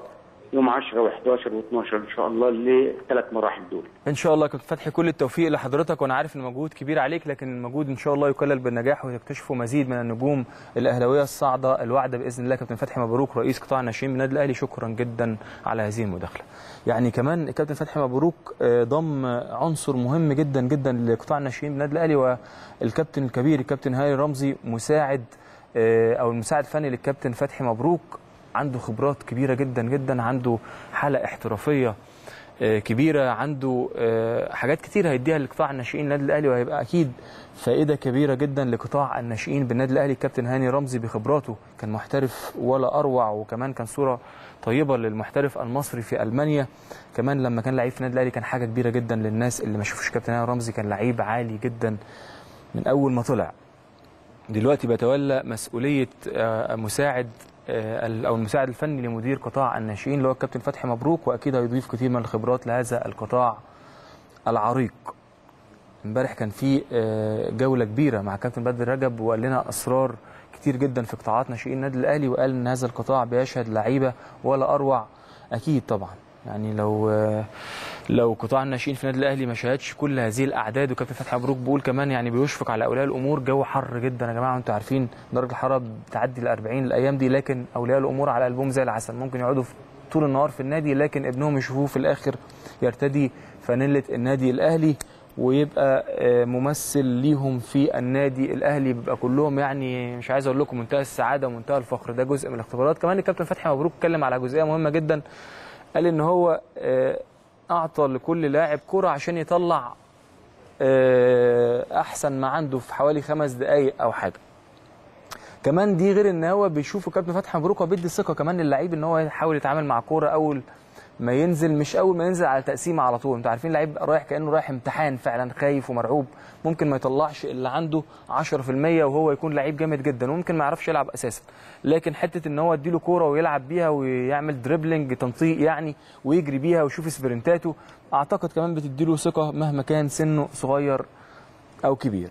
يوم 10 و11 و12 ان شاء الله للثلاث مراحل دول ان شاء الله كابتن فتحي كل التوفيق لحضرتك وانا عارف ان مجهود كبير عليك لكن المجهود ان شاء الله يكلل بالنجاح وتكتشفوا مزيد من النجوم الاهلاويه الصاعده الواعده باذن الله كابتن فتحي مبروك رئيس قطاع الناشئين بالنادي الاهلي شكرا جدا على هذه المداخله يعني كمان كابتن فتحي مبروك آه، ضم عنصر مهم جدا جدا لقطاع الناشئين بالنادي الاهلي والكابتن الكبير الكابتن هاني رمزي مساعد آه، او المساعد الفني للكابتن فتحي مبروك عنده خبرات كبيره جدا جدا عنده حاله احترافيه آه، كبيره عنده آه، حاجات كتير هيديها لقطاع الناشئين النادي الاهلي وهيبقى اكيد فائده كبيره جدا لقطاع الناشئين بالنادي الاهلي الكابتن هاني رمزي بخبراته كان محترف ولا اروع وكمان كان صوره طيبه للمحترف المصري في المانيا كمان لما كان لعيب في النادي الاهلي كان حاجه كبيره جدا للناس اللي ما شافوش كابتن هاني رمزي كان لعيب عالي جدا من اول ما طلع دلوقتي بيتولى مسؤوليه آه، مساعد آه، او المساعد الفني لمدير قطاع الناشئين اللي هو الكابتن فتحي مبروك واكيد هيضيف كتير من الخبرات لهذا القطاع العريق امبارح كان في آه، جوله كبيره مع كابتن بدر رجب وقال لنا اسرار كتير جدا في قطاعات ناشئين النادي الاهلي وقال ان هذا القطاع بيشهد لعيبه ولا اروع اكيد طبعا يعني لو آه، لو قطاع الناشئين في النادي الاهلي ما شاهدش كل هذه الاعداد وكابتن فتحي مبروك بيقول كمان يعني بيشفق على اولياء الامور جو حر جدا يا جماعه انتوا عارفين درجه الحراره بتعدي ال 40 الايام دي لكن اولياء الامور على قلبهم زي العسل ممكن يقعدوا في- طول النهار في النادي لكن ابنهم يشوفوه في الاخر يرتدي فانيله النادي الاهلي ويبقى آه، ممثل ليهم في النادي الاهلي بيبقى كلهم يعني مش عايز اقول لكم منتهى السعاده ومنتهى الفخر ده جزء من الاختبارات كمان الكابتن فتحي مبروك اتكلم على جزئيه مهمه جدا قال ان هو آه، اعطى لكل لاعب كره عشان يطلع آه، احسن ما عنده في حوالي خمس دقائق او حاجه كمان دي غير ان هو بيشوفه كابتن فتحي مبروك وبيدي ثقه كمان للعيب ان هو يحاول يتعامل مع كوره اول ما ينزل مش اول ما ينزل على تقسيمه على طول انتوا عارفين لعيب رايح كانه رايح امتحان فعلا خايف ومرعوب ممكن ما يطلعش اللي عنده 10% وهو يكون لعيب جامد جدا وممكن ما يعرفش يلعب اساسا لكن حته ان هو اديله كوره ويلعب بيها ويعمل دريبلينج تنطيق يعني ويجري بيها ويشوف سبرنتاته اعتقد كمان بتديله ثقه مهما كان سنه صغير او كبير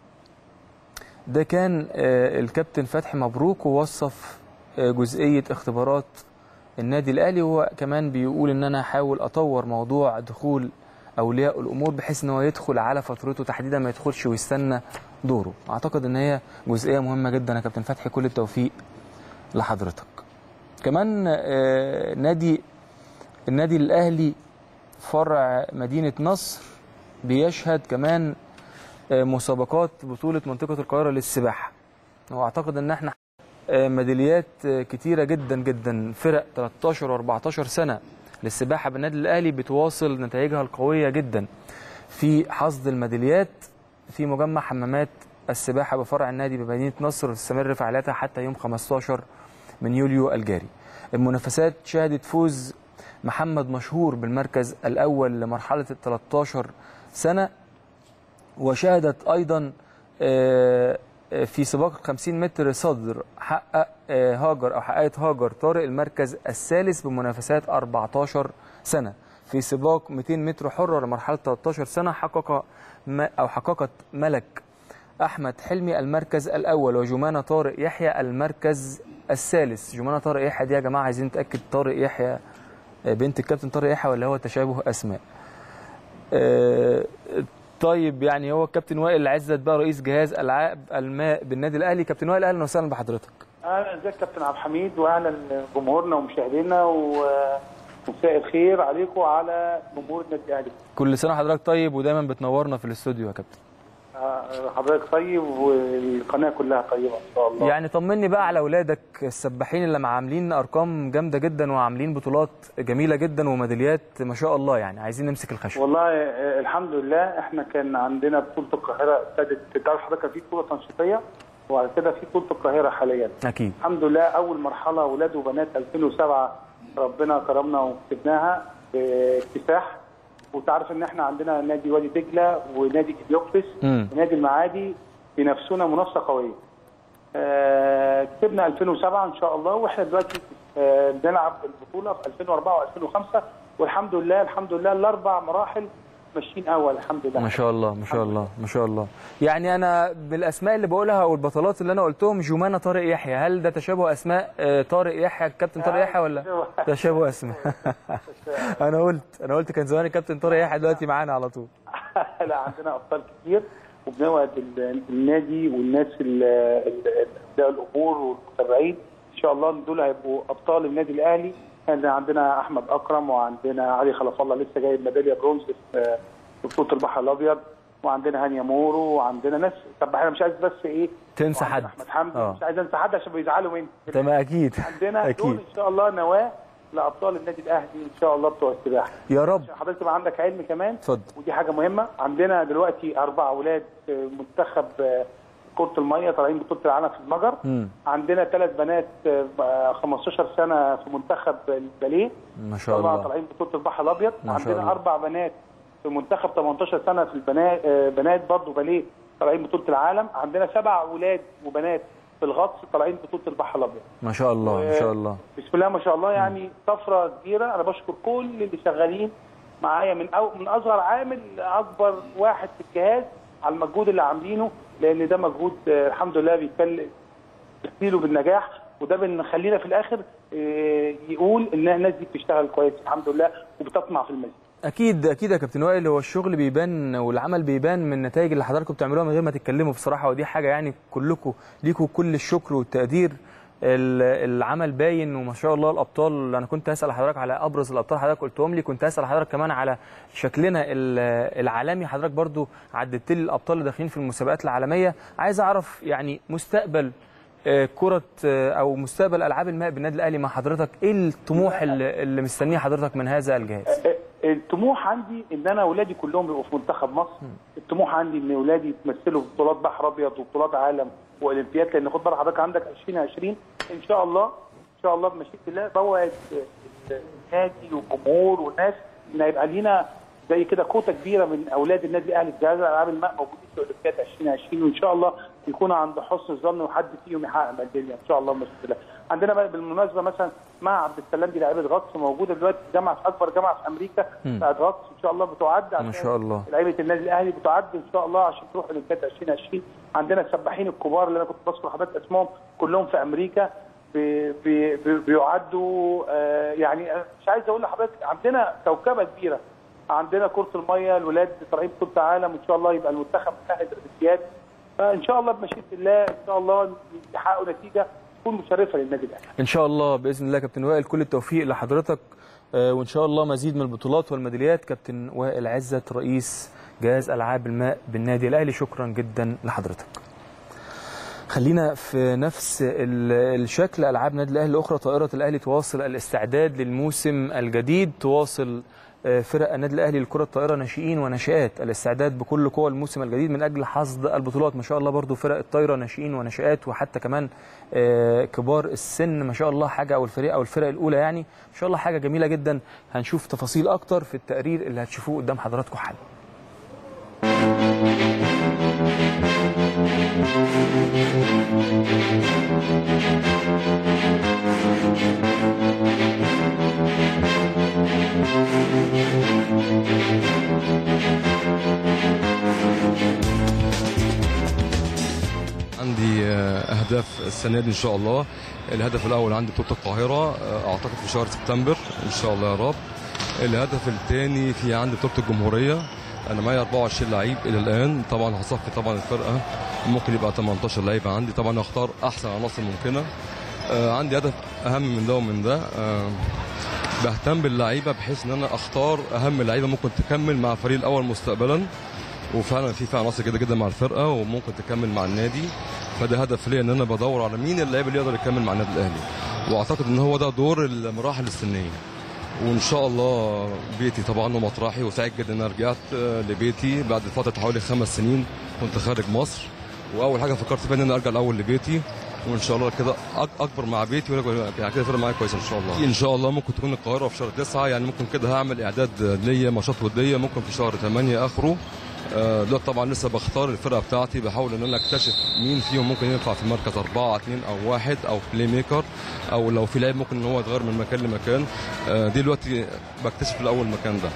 ده كان آه، الكابتن فتحي مبروك ووصف آه، جزئيه اختبارات النادي الاهلي هو كمان بيقول ان انا هحاول اطور موضوع دخول اولياء الامور بحيث ان هو يدخل على فترته تحديدا ما يدخلش ويستنى دوره اعتقد ان هي جزئيه مهمه جدا يا كابتن فتحي كل التوفيق لحضرتك كمان آه، نادي النادي الاهلي فرع مدينه نصر بيشهد كمان آه، مسابقات بطوله منطقه القاهره للسباحه واعتقد ان احنا آه، ميداليات آه، كتيره جدا جدا فرق 13 و14 سنه للسباحه بالنادي الاهلي بتواصل نتائجها القويه جدا في حصد الميداليات في مجمع حمامات السباحه بفرع النادي بمدينه نصر تستمر فعالياتها حتى يوم 15 من يوليو الجاري. المنافسات شهدت فوز محمد مشهور بالمركز الاول لمرحله ال 13 سنه وشهدت ايضا آه، آه، في سباق 50 متر صدر حقق آه، هاجر او حققت هاجر طارق المركز الثالث بمنافسات 14 سنه في سباق 200 متر حره لمرحله 13 سنه حقق ما او حققت ملك احمد حلمي المركز الاول وجمانه طارق يحيى المركز الثالث جمانه طارق يحيى دي يا جماعه عايزين نتاكد طارق يحيى آه، بنت الكابتن طارق يحيى ولا هو تشابه اسماء آه، طيب يعني هو الكابتن وائل عزت بقى رئيس جهاز العاب الماء بالنادي الاهلي كابتن وائل اهلا وسهلا بحضرتك اهلا ازيك كابتن عبد الحميد واهلا جمهورنا ومشاهدينا و- ومساء الخير عليكم وعلى جمهور النادي الاهلي. كل سنه حضرتك طيب ودايما بتنورنا في الاستوديو يا كابتن آه، حضرتك طيب والقناه كلها طيبه ان شاء الله. يعني طمني بقى على اولادك السباحين اللي عاملين ارقام جامده جدا وعاملين بطولات جميله جدا وميداليات ما شاء الله يعني عايزين نمسك الخشب والله آه، الحمد لله احنا كان عندنا بطوله القاهره ابتدت تعرف حضرتك كان في بطوله تنشيطيه وبعد كده في بطوله القاهره حاليا. اكيد الحمد لله اول مرحله اولاد وبنات 2007 ربنا كرمنا وكسبناها باكتساح وتعرف ان احنا عندنا نادي وادي دجله ونادي اليوكسس امم ونادي المعادي بينافسونا منافسه قويه. آه، كسبنا 2007 ان شاء الله واحنا دلوقتي آه، بنلعب البطوله في 2004 و2005 والحمد لله الحمد لله الاربع مراحل ماشيين اول الحمد لله ما شاء الله ما شاء الله ما شاء الله يعني انا بالاسماء اللي بقولها والبطولات اللي انا قلتهم جمانه طارق يحيى هل ده تشابه اسماء آه، طارق يحيى الكابتن طارق يحيى ولا تشابه اسماء انا قلت انا قلت كان زمان الكابتن طارق يحيى دلوقتي معانا على طول لا عندنا ابطال كتير وبنوعد ال- النادي والناس ال- ال- ابناء الامور والمتابعين ان شاء الله دول هيبقوا ابطال النادي الاهلي كان عندنا احمد اكرم وعندنا علي خلف الله لسه جايب ميداليه برونز في في بطوله البحر الابيض وعندنا هانيا مورو وعندنا ناس طب انا مش عايز بس ايه تنسى وعندنا حد. احمد حمدي آه. مش عايز انسى حد عشان بيزعلوا مني تمام اكيد عندنا دول اكيد ان شاء الله نواه لابطال النادي الاهلي ان شاء الله بتوع السباحه يا رب عشان حضرتك تبقى عندك علم كمان اتفضل ودي حاجه مهمه عندنا دلوقتي اربع اولاد في منتخب آه، كره الميه طالعين بطوله العالم في المجر مم. عندنا ثلاث بنات آه، 15 سنه في منتخب الباليه ما شاء طبعا الله طالعين بطوله البحر الابيض ما شاء عندنا الله. اربع بنات في منتخب 18 سنه في البنات آه، بنات برضه باليه طالعين بطوله العالم عندنا سبع اولاد وبنات في الغطس طالعين بطوله البحر الابيض ما شاء الله ما شاء الله بسم الله ما شاء الله يعني طفره كبيره انا بشكر كل اللي شغالين معايا من أو من اصغر عامل لاكبر واحد في الجهاز على المجهود اللي عاملينه لان ده مجهود آه، الحمد لله بيكل بيكفيله بالنجاح وده بنخلينا في الاخر آه، يقول ان الناس دي بتشتغل كويس الحمد لله وبتطمع في المزيد اكيد اكيد يا كابتن وائل هو الشغل بيبان والعمل بيبان من النتائج اللي حضراتكم بتعملوها من غير ما تتكلموا بصراحه ودي حاجه يعني كلكم ليكوا كل الشكر والتقدير ال- العمل باين وما شاء الله الابطال انا كنت هسال حضرتك على ابرز الابطال حضرتك قلتهم لي كنت هسال حضرتك كمان على شكلنا ال- العالمي حضرتك برضو عددت لي الابطال اللي داخلين في المسابقات العالميه عايز اعرف يعني مستقبل آه، كرة آه، أو مستقبل ألعاب الماء بالنادي الأهلي مع حضرتك إيه الطموح اللي اللي مستنيه حضرتك من هذا الجهاز؟ الطموح عندي ان انا اولادي كلهم يبقوا في منتخب مصر الطموح عندي ان اولادي يتمثلوا في بطولات بحر ابيض وبطولات عالم واولمبياد لان خد بالك حضرتك عندك 2020 ان شاء الله ان شاء الله بمشيئه الله بوعد النادي والجمهور والناس ان هيبقى لينا زي كده كوتا كبيره من اولاد النادي الاهلي في جهاز العاب الماء موجودين في اولمبياد 2020 وان شاء الله يكونوا عند حسن الظن وحد فيهم يحقق ميداليه ان شاء الله بمشيئه الله عندنا بقى بالمناسبه مثلا مع عبد السلام دي لاعيبه غطس موجوده دلوقتي في جامعه في اكبر جامعه في امريكا بتاعت غطس ان شاء الله بتعد ما شاء الله. لعيبه النادي الاهلي بتعد ان شاء الله عشان تروح اولمبياد 2020 عندنا السباحين الكبار اللي انا كنت بذكر حضرتك اسمهم كلهم في امريكا بي بي بي بيعدوا آه يعني أنا مش عايز اقول لحضرتك عندنا كوكبه كبيره عندنا كره الميه الولاد طالعين بطوله العالم وان شاء الله يبقى المنتخب مؤهل للاولمبياد فان شاء الله بمشيئه الله ان شاء الله يحققوا نتيجه تكون مشرفه للنادي الاهلي ان شاء الله باذن الله كابتن وائل كل التوفيق لحضرتك آه، وان شاء الله مزيد من البطولات والميداليات كابتن وائل عزت رئيس جهاز العاب الماء بالنادي الاهلي شكرا جدا لحضرتك خلينا في نفس ال- الشكل العاب نادي الاهلي الاخرى طائره الاهلي تواصل الاستعداد للموسم الجديد تواصل آه، فرق النادي الاهلي لكره الطائره ناشئين وناشئات الاستعداد بكل قوه الموسم الجديد من اجل حصد البطولات ما شاء الله برضو فرق الطايره ناشئين وناشئات وحتى كمان آه، كبار السن ما شاء الله حاجه او الفريق او الفرق الاولى يعني ما شاء الله حاجه جميله جدا هنشوف تفاصيل اكتر في التقرير اللي هتشوفوه قدام حضراتكم حالا عندي آه، اهداف السنه دي ان شاء الله الهدف الاول عندي بطوله القاهره آه، اعتقد في شهر سبتمبر ان شاء الله يا رب الهدف الثاني في عندي بطوله الجمهوريه انا معايا 24 لعيب الى الان طبعا هصفي طبعا الفرقه ممكن يبقى 18 لعيب عندي طبعا هختار احسن عناصر ممكنه آه، عندي هدف اهم من ده ومن ده آه، بهتم باللعيبه بحيث ان انا اختار اهم لعيبه ممكن تكمل مع الفريق الاول مستقبلا وفعلا في فعلا عناصر جيده جدا مع الفرقه وممكن تكمل مع النادي فده هدف ليا ان انا بدور على مين اللعيب اللي يقدر يكمل مع النادي الاهلي واعتقد ان هو ده دور المراحل السنيه وان شاء الله بيتي طبعا ومطرحي وسعيد جدا ان انا رجعت آه، لبيتي بعد فتره حوالي خمس سنين كنت خارج مصر واول حاجه فكرت فيها ان انا ارجع الاول لبيتي وان شاء الله كده أك- اكبر مع بيتي ولا- يعني كده فرق معايا كويس ان شاء الله ان شاء الله ممكن تكون القاهره في شهر تسعة يعني ممكن كده هعمل اعداد ليا ماتشات وديه ممكن في شهر 8 اخره آه، دلوقتي طبعا لسه بختار الفرقه بتاعتي بحاول ان انا اكتشف مين فيهم ممكن ينفع في مركز أربعة اتنين او واحد او بلاي ميكر او لو في لعيب ممكن ان هو يتغير من مكان لمكان آه، دي دلوقتي بكتشف الاول المكان ده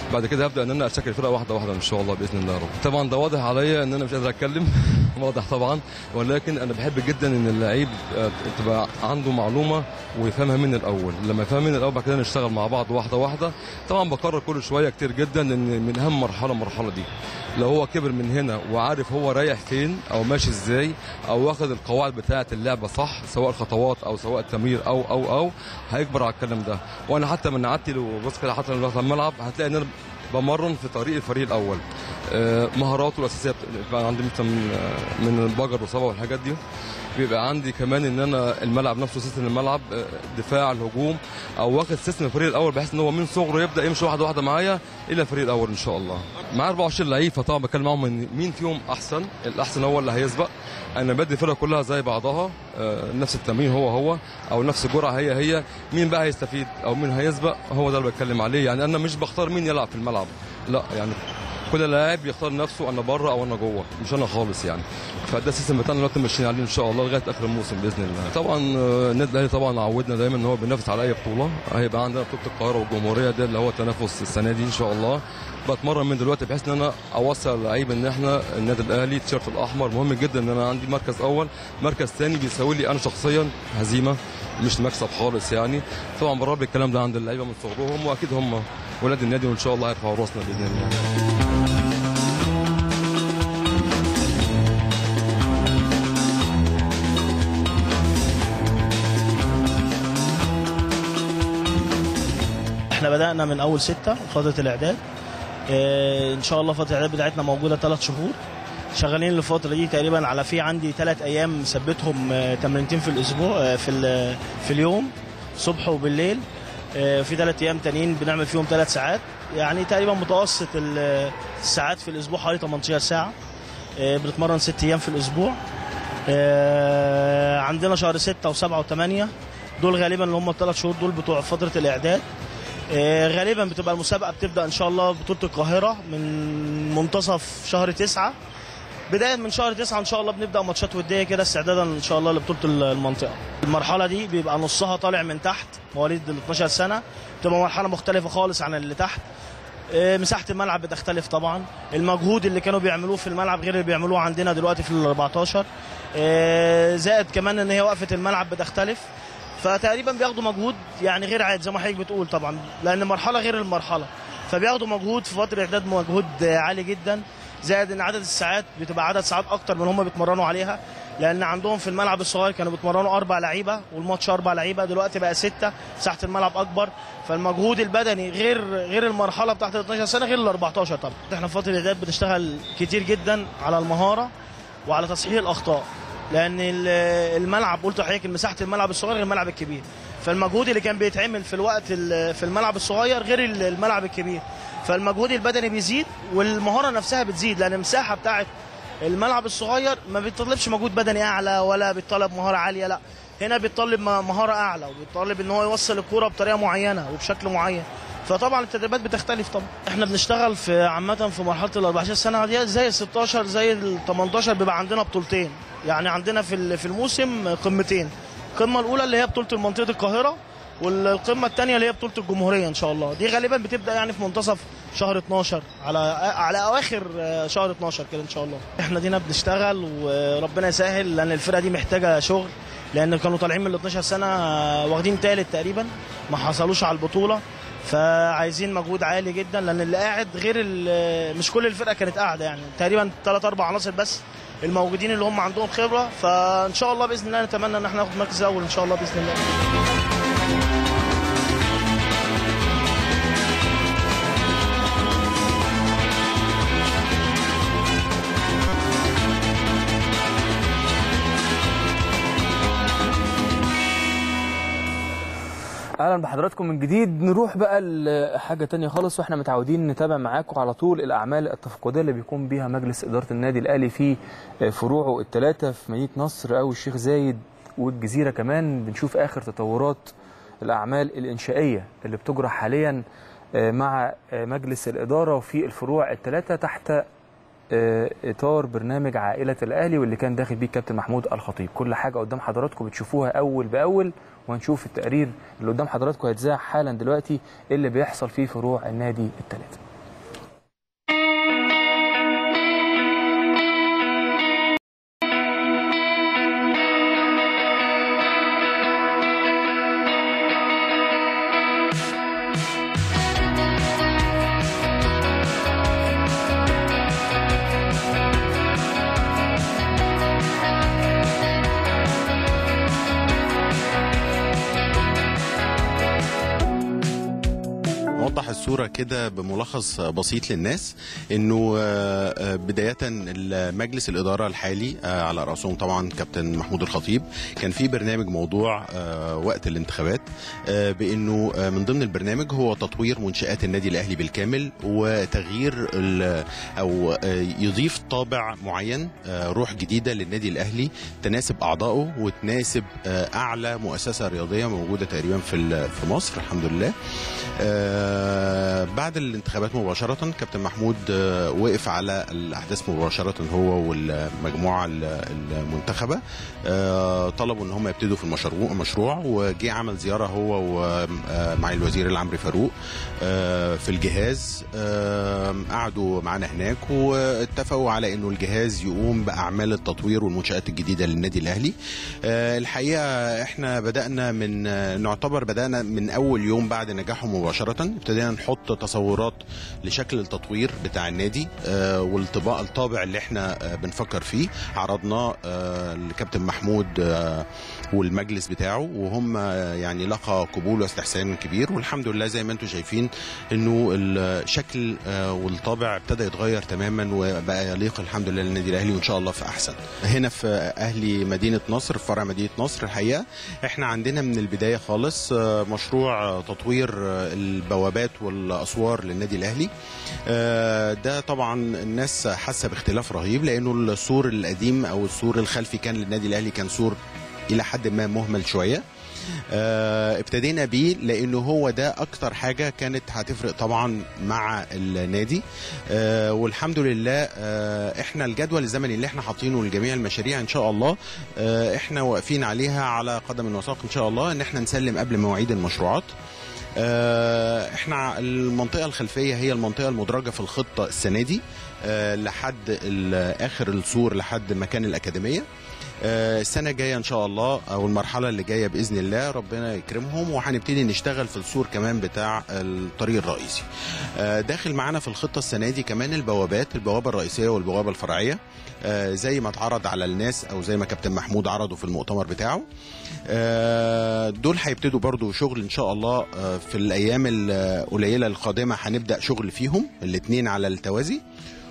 بعد كده هبدا ان انا اشكل الفرقه واحده واحده ان شاء الله باذن الله يا رب طبعا ده واضح عليا ان انا مش قادر اتكلم واضح طبعا ولكن انا بحب جدا ان اللعيب آه، تبقى عنده معلومه ويفهمها من الاول لما يفهم من الاول بعد كده نشتغل مع بعض واحده واحده طبعا بكرر كل شويه كتير جدا ان من اهم مرحله المرحله دي لو هو كبر من هنا وعارف هو رايح فين او ماشي ازاي او واخد القواعد بتاعه اللعبه صح سواء الخطوات او سواء التمرير او او او هيكبر على الكلام ده وانا حتى من قعدتي لو بص كده حتى لما في الملعب هتلاقي ان انا بمرن في طريق الفريق الاول آه، مهاراته الاساسيه بتبقى عندي مثلا من آه، من البجر والاصابه والحاجات دي بيبقى عندي كمان ان انا الملعب نفسه سيستم الملعب آه، دفاع الهجوم او واخد سيستم الفريق الاول بحيث ان هو من صغره يبدا يمشي واحده واحده معايا الى الفريق الاول ان شاء الله معايا 24 لعيب فطبعا بتكلم معاهم ان مين فيهم احسن الاحسن هو اللي هيسبق انا بدي الفرقه كلها زي بعضها آه، نفس التمرين هو هو او نفس الجرعه هي هي مين بقى هيستفيد او مين هيسبق هو ده اللي بتكلم عليه يعني انا مش بختار مين يلعب في الملعب لا يعني كل لاعب يختار نفسه انا بره او انا جوه مش انا خالص يعني فده السيستم بتاعنا دلوقتي ماشيين عليه ان شاء الله لغايه اخر الموسم باذن الله طبعا آه، النادي الاهلي طبعا عودنا دايما ان هو بينافس على اي بطوله هيبقى عندنا بطوله القاهره والجمهوريه ده اللي هو التنافس السنه دي ان شاء الله بتمرن من دلوقتي بحيث ان انا اوصل اللعيبه ان احنا النادي الاهلي التيشيرت الاحمر مهم جدا ان انا عندي مركز اول مركز ثاني بيساوي لي انا شخصيا هزيمه مش مكسب خالص يعني طبعا بربي الكلام ده عند اللعيبه من صغرهم واكيد هم ولاد النادي وان شاء الله هيرفعوا راسنا باذن الله احنا بدأنا من أول ستة فترة الإعداد اه إن شاء الله فترة الإعداد بتاعتنا موجودة ثلاث شهور شغالين الفترة دي تقريبا على في عندي ثلاث أيام مثبتهم اه تمرينتين في الأسبوع اه في ال- في اليوم صبح وبالليل اه في ثلاث أيام تانيين بنعمل فيهم ثلاث ساعات يعني تقريبا متوسط ال- الساعات في الأسبوع حوالي 18 ساعة اه بنتمرن ست أيام في الأسبوع اه عندنا شهر ستة وسبعة وثمانية دول غالبا اللي هم الثلاث شهور دول بتوع فترة الإعداد آه، غالبا بتبقى المسابقه بتبدا ان شاء الله بطوله القاهره من منتصف شهر تسعة بدايه من شهر تسعة ان شاء الله بنبدا ماتشات وديه كده استعدادا ان شاء الله لبطوله المنطقه المرحله دي بيبقى نصها طالع من تحت مواليد ال 12 سنه بتبقى مرحله مختلفه خالص عن اللي تحت آه، مساحه الملعب بتختلف طبعا المجهود اللي كانوا بيعملوه في الملعب غير اللي بيعملوه عندنا دلوقتي في ال 14 آه، زائد كمان ان هي وقفه الملعب بتختلف فتقريبا بياخدوا مجهود يعني غير عادي زي ما حضرتك بتقول طبعا لان مرحله غير المرحله فبياخدوا مجهود في فتره اعداد مجهود عالي جدا زائد ان عدد الساعات بتبقى عدد ساعات اكتر من هم بيتمرنوا عليها لان عندهم في الملعب الصغير كانوا بيتمرنوا اربع لعيبه والماتش اربع لعيبه دلوقتي بقى سته مساحه الملعب اكبر فالمجهود البدني غير غير المرحله بتاعت ال 12 سنه غير ال 14 طبعا احنا في فتره الاعداد بنشتغل كتير جدا على المهاره وعلى تصحيح الاخطاء لان ال- الملعب قلت لحضرتك مساحه الملعب الصغير غير الملعب الكبير فالمجهود اللي كان بيتعمل في الوقت ال- في الملعب الصغير غير ال- الملعب الكبير فالمجهود البدني بيزيد والمهاره نفسها بتزيد لان المساحه بتاعت الملعب الصغير ما بيتطلبش مجهود بدني اعلى ولا بيتطلب مهاره عاليه لا هنا بيتطلب م- مهاره اعلى وبيتطلب ان هو يوصل الكوره بطريقه معينه وبشكل معين فطبعا التدريبات بتختلف طبعا احنا بنشتغل في عامه في مرحله ال 14 سنه دي زي ال 16 زي ال 18 بيبقى عندنا بطولتين يعني عندنا في ال- في الموسم قمتين القمه الاولى اللي هي بطوله منطقه القاهره والقمه الثانيه اللي هي بطوله الجمهوريه ان شاء الله دي غالبا بتبدا يعني في منتصف شهر 12 على على اواخر شهر 12 كده ان شاء الله احنا دينا بنشتغل وربنا يسهل لان الفرقه دي محتاجه شغل لان كانوا طالعين من ال 12 سنه واخدين ثالث تقريبا ما حصلوش على البطوله فعايزين مجهود عالي جدا لان اللي قاعد غير ال- مش كل الفرقه كانت قاعده يعني تقريبا ثلاث اربع عناصر بس الموجودين اللي هم عندهم خبره فان شاء الله باذن الله نتمنى ان احنا ناخد المركز الاول ان شاء الله باذن الله اهلا بحضراتكم من جديد نروح بقى لحاجه تانية خالص واحنا متعودين نتابع معاكم على طول الاعمال التفقديه اللي بيقوم بيها مجلس اداره النادي الاهلي في فروعه الثلاثه في مدينه نصر او الشيخ زايد والجزيره كمان بنشوف اخر تطورات الاعمال الانشائيه اللي بتجرى حاليا مع مجلس الاداره وفي الفروع الثلاثه تحت اطار برنامج عائله الاهلي واللي كان داخل بيه الكابتن محمود الخطيب كل حاجه قدام حضراتكم بتشوفوها اول باول وهنشوف التقرير اللي قدام حضراتكم هيتذاع حالا دلوقتي اللي بيحصل في فروع النادي الثلاثه نوضح الصوره كده بملخص بسيط للناس انه آه، آه، بدايه مجلس الاداره الحالي آه، على راسهم طبعا كابتن محمود الخطيب كان في برنامج موضوع آه، وقت الانتخابات آه، بانه آه، من ضمن البرنامج هو تطوير منشات النادي الاهلي بالكامل وتغيير ال- او آه، يضيف طابع معين آه، روح جديده للنادي الاهلي تناسب اعضائه وتناسب آه، اعلى مؤسسه رياضيه موجوده تقريبا في ال- في مصر الحمد لله آه، بعد الانتخابات مباشره كابتن محمود آه، وقف على الاحداث مباشره هو والمجموعه ال- المنتخبه آه، طلبوا ان هم يبتدوا في المشروع مشروع وجي عمل زياره هو ومع الوزير العمري فاروق آه، في الجهاز آه، قعدوا معانا هناك واتفقوا على انه الجهاز يقوم باعمال التطوير والمنشات الجديده للنادي الاهلي آه، الحقيقه احنا بدانا من آه، نعتبر بدانا من اول يوم بعد نجاحه مباشره ابتدينا نحط تصورات لشكل التطوير بتاع النادي آه، والطباع الطابع اللي احنا آه، بنفكر فيه عرضناه آه، لكابتن محمود آه، والمجلس بتاعه وهم آه، يعني لقى قبول واستحسان كبير والحمد لله زي ما انتم شايفين انه الشكل آه، والطابع ابتدى يتغير تماما وبقى يليق الحمد لله للنادي الاهلي وان شاء الله في احسن هنا في اهلي مدينه نصر في فرع مدينه نصر الحقيقه احنا عندنا من البدايه خالص آه، مشروع آه، تطوير آه، البوابات والاسوار للنادي الاهلي آه، ده طبعا الناس حاسه باختلاف رهيب لانه السور القديم او السور الخلفي كان للنادي الاهلي كان سور الى حد ما مهمل شويه آه، ابتدينا بيه لانه هو ده اكتر حاجه كانت هتفرق طبعا مع النادي آه، والحمد لله آه، احنا الجدول الزمني اللي احنا حاطينه لجميع المشاريع ان شاء الله آه، احنا واقفين عليها على قدم وساق ان شاء الله ان احنا نسلم قبل مواعيد المشروعات آه، احنا المنطقه الخلفيه هي المنطقه المدرجه في الخطه السنه دي آه، لحد ال- اخر السور لحد مكان الاكاديميه آه، السنه الجايه ان شاء الله او المرحله اللي جايه باذن الله ربنا يكرمهم وهنبتدي نشتغل في السور كمان بتاع الطريق الرئيسي آه، داخل معانا في الخطه السنه دي كمان البوابات البوابه الرئيسيه والبوابه الفرعيه آه، زي ما اتعرض على الناس او زي ما كابتن محمود عرضه في المؤتمر بتاعه آه، دول هيبتدوا برضو شغل ان شاء الله آه، في الايام القليله القادمه هنبدا شغل فيهم الاثنين على التوازي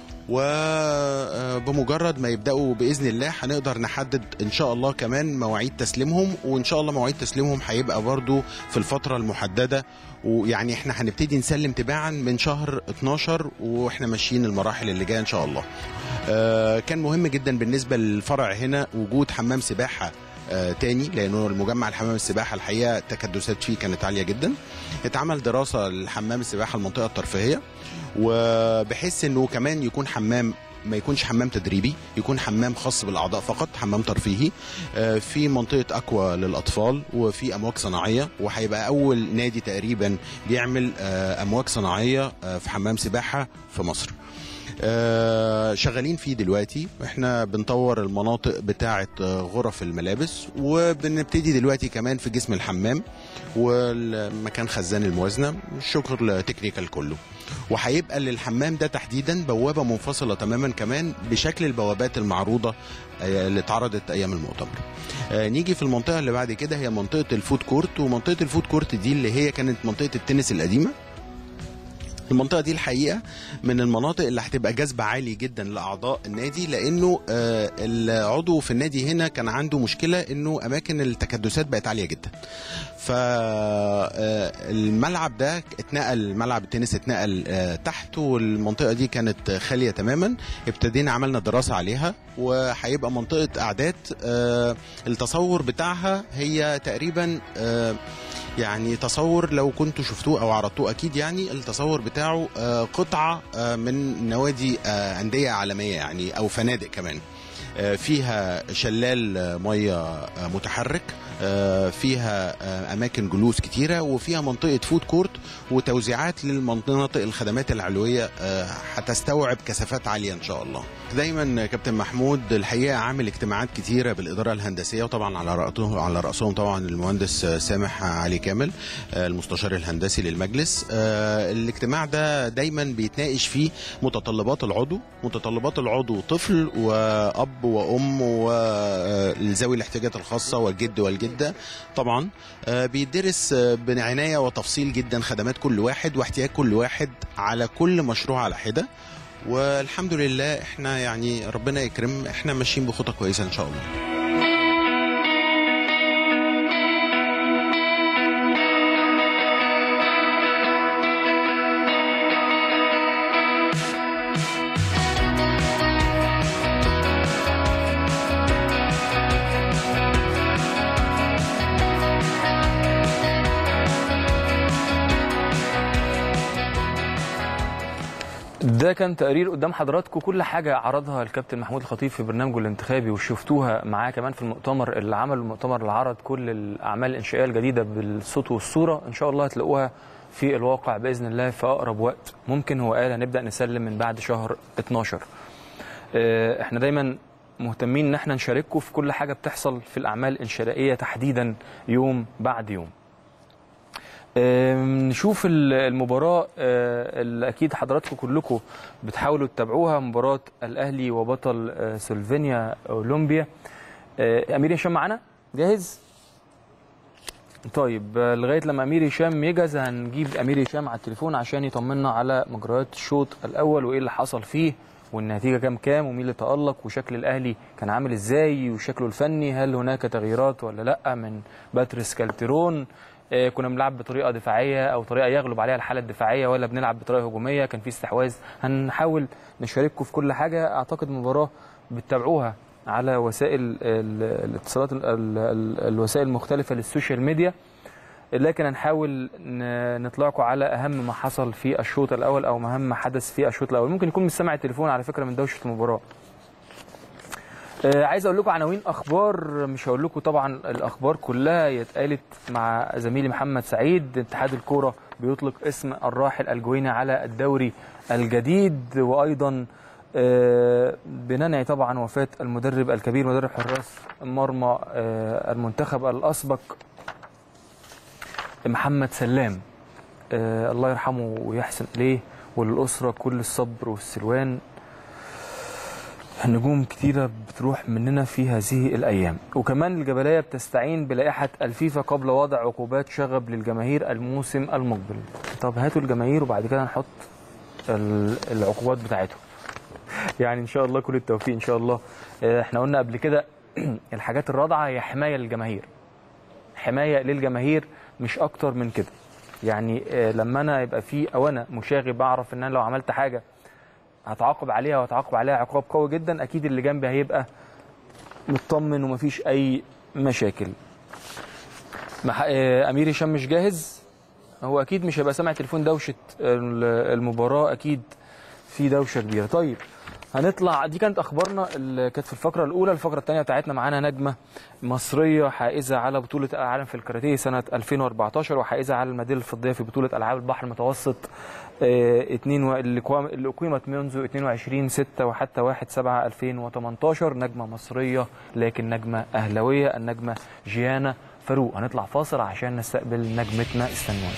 وبمجرد ما يبداوا باذن الله هنقدر نحدد ان شاء الله كمان مواعيد تسليمهم وان شاء الله مواعيد تسليمهم هيبقى برضو في الفتره المحدده ويعني احنا هنبتدي نسلم تباعا من شهر 12 واحنا ماشيين المراحل اللي جايه ان شاء الله آه، كان مهم جدا بالنسبه للفرع هنا وجود حمام سباحه آه، تاني لانه المجمع الحمام السباحه الحقيقه التكدسات فيه كانت عاليه جدا اتعمل دراسه لحمام السباحه المنطقه الترفيهيه وبحيث انه كمان يكون حمام ما يكونش حمام تدريبي يكون حمام خاص بالاعضاء فقط حمام ترفيهي آه، في منطقه اكوا للاطفال وفي امواج صناعيه وهيبقى اول نادي تقريبا بيعمل آه، امواج صناعيه آه، في حمام سباحه في مصر آه، شغالين فيه دلوقتي احنا بنطور المناطق بتاعه آه، غرف الملابس وبنبتدي دلوقتي كمان في جسم الحمام والمكان خزان الموازنه الشغل تكنيكال كله وهيبقى للحمام ده تحديدا بوابه منفصله تماما كمان بشكل البوابات المعروضه آه، اللي اتعرضت ايام المؤتمر آه، نيجي في المنطقه اللي بعد كده هي منطقه الفود كورت ومنطقه الفود كورت دي اللي هي كانت منطقه التنس القديمه المنطقه دي الحقيقه من المناطق اللي هتبقى جذب عالي جدا لاعضاء النادي لانه آه، العضو في النادي هنا كان عنده مشكله انه اماكن التكدسات بقت عاليه جدا فالملعب ده اتنقل ملعب التنس اتنقل آه، تحت والمنطقه دي كانت خاليه تماما ابتدينا عملنا دراسه عليها وهيبقى منطقه اعداد آه، التصور بتاعها هي تقريبا آه، يعني تصور لو كنتوا شفتوه او عرضتوه اكيد يعني التصور بتاعه آه، قطعه آه، من نوادي آه، انديه عالميه يعني او فنادق كمان آه، فيها شلال آه، ميه آه، متحرك آه، فيها آه، اماكن جلوس كتيره وفيها منطقه فود كورت وتوزيعات للمناطق الخدمات العلويه آه، هتستوعب كثافات عاليه ان شاء الله دايما كابتن محمود الحقيقه عامل اجتماعات كتيره بالاداره الهندسيه وطبعا على رأسهم على راسهم طبعا المهندس سامح علي كامل آه، المستشار الهندسي للمجلس آه، الاجتماع ده دايما بيتناقش فيه متطلبات العضو متطلبات العضو طفل واب وام وذوي الاحتياجات الخاصه والجد والجده جدا طبعا آه، بيدرس آه، بعنايه وتفصيل جدا خدمات كل واحد واحتياج كل واحد على كل مشروع على حده والحمد لله احنا يعني ربنا يكرم احنا ماشيين بخطى كويسه ان شاء الله ده كان تقرير قدام حضراتكم كل حاجه عرضها الكابتن محمود الخطيب في برنامجه الانتخابي وشفتوها معاه كمان في المؤتمر اللي عمل المؤتمر اللي عرض كل الاعمال الانشائيه الجديده بالصوت والصوره ان شاء الله هتلاقوها في الواقع باذن الله في اقرب وقت ممكن هو قال هنبدا نسلم من بعد شهر 12 آه، احنا دايما مهتمين ان احنا نشارككم في كل حاجه بتحصل في الاعمال الانشائيه تحديدا يوم بعد يوم آم، نشوف ال- المباراة آه، اللي أكيد حضراتكم كلكم بتحاولوا تتابعوها مباراة الأهلي وبطل آه، سلوفينيا أولمبيا آه، أمير هشام معانا جاهز؟ طيب آه، لغاية لما أمير هشام يجهز هنجيب أمير هشام على التليفون عشان يطمنا على مجريات الشوط الأول وإيه اللي حصل فيه والنتيجة كام كام ومين اللي تألق وشكل الأهلي كان عامل إزاي وشكله الفني هل هناك تغييرات ولا لأ من باتريس كالتيرون آه، كنا بنلعب بطريقه دفاعيه او طريقه يغلب عليها الحاله الدفاعيه ولا بنلعب بطريقه هجوميه كان في استحواذ هنحاول نشارككم في كل حاجه اعتقد مباراه بتتابعوها على وسائل ال- الاتصالات ال- ال- ال- الوسائل المختلفه للسوشيال ميديا لكن هنحاول ن- نطلعكم على اهم ما حصل في الشوط الاول او اهم ما حدث في الشوط الاول ممكن يكون مش سامع التليفون على فكره من دوشه المباراه آه، عايز اقول لكم عناوين اخبار مش هقول لكم طبعا الاخبار كلها هي اتقالت مع زميلي محمد سعيد اتحاد الكوره بيطلق اسم الراحل الجويني على الدوري الجديد وايضا آه، بننعي طبعا وفاه المدرب الكبير مدرب حراس مرمى آه، المنتخب الاسبق محمد سلام آه، الله يرحمه ويحسن اليه وللاسره كل الصبر والسلوان نجوم كتيرة بتروح مننا في هذه الأيام وكمان الجبلية بتستعين بلائحة الفيفا قبل وضع عقوبات شغب للجماهير الموسم المقبل طب هاتوا الجماهير وبعد كده نحط ال- العقوبات بتاعتهم يعني إن شاء الله كل التوفيق إن شاء الله آه، احنا قلنا قبل كده الحاجات الرابعة هي حماية للجماهير حماية للجماهير مش أكتر من كده يعني آه، لما أنا يبقى في أو أنا مشاغب بعرف إن أنا لو عملت حاجة هتعاقب عليها وهتعاقب عليها عقاب قوي جدا اكيد اللي جنبي هيبقى مطمن ومفيش اي مشاكل مح... آه، امير هشام مش جاهز هو اكيد مش هيبقى سامع تليفون دوشه ال- المباراه اكيد في دوشه كبيره طيب هنطلع دي كانت اخبارنا اللي كانت في الفقره الاولى الفقره الثانيه بتاعتنا معانا نجمه مصريه حائزه على بطوله العالم في الكاراتيه سنه 2014 وحائزه على الميداليه الفضيه في بطوله العاب البحر المتوسط آه، اتنين و... اللي قوام- اللي اقيمت منذ 22 6 وحتى 1 7 2018 نجمه مصريه لكن نجمه اهلاويه النجمه جيانا فاروق هنطلع فاصل عشان نستقبل نجمتنا استنونا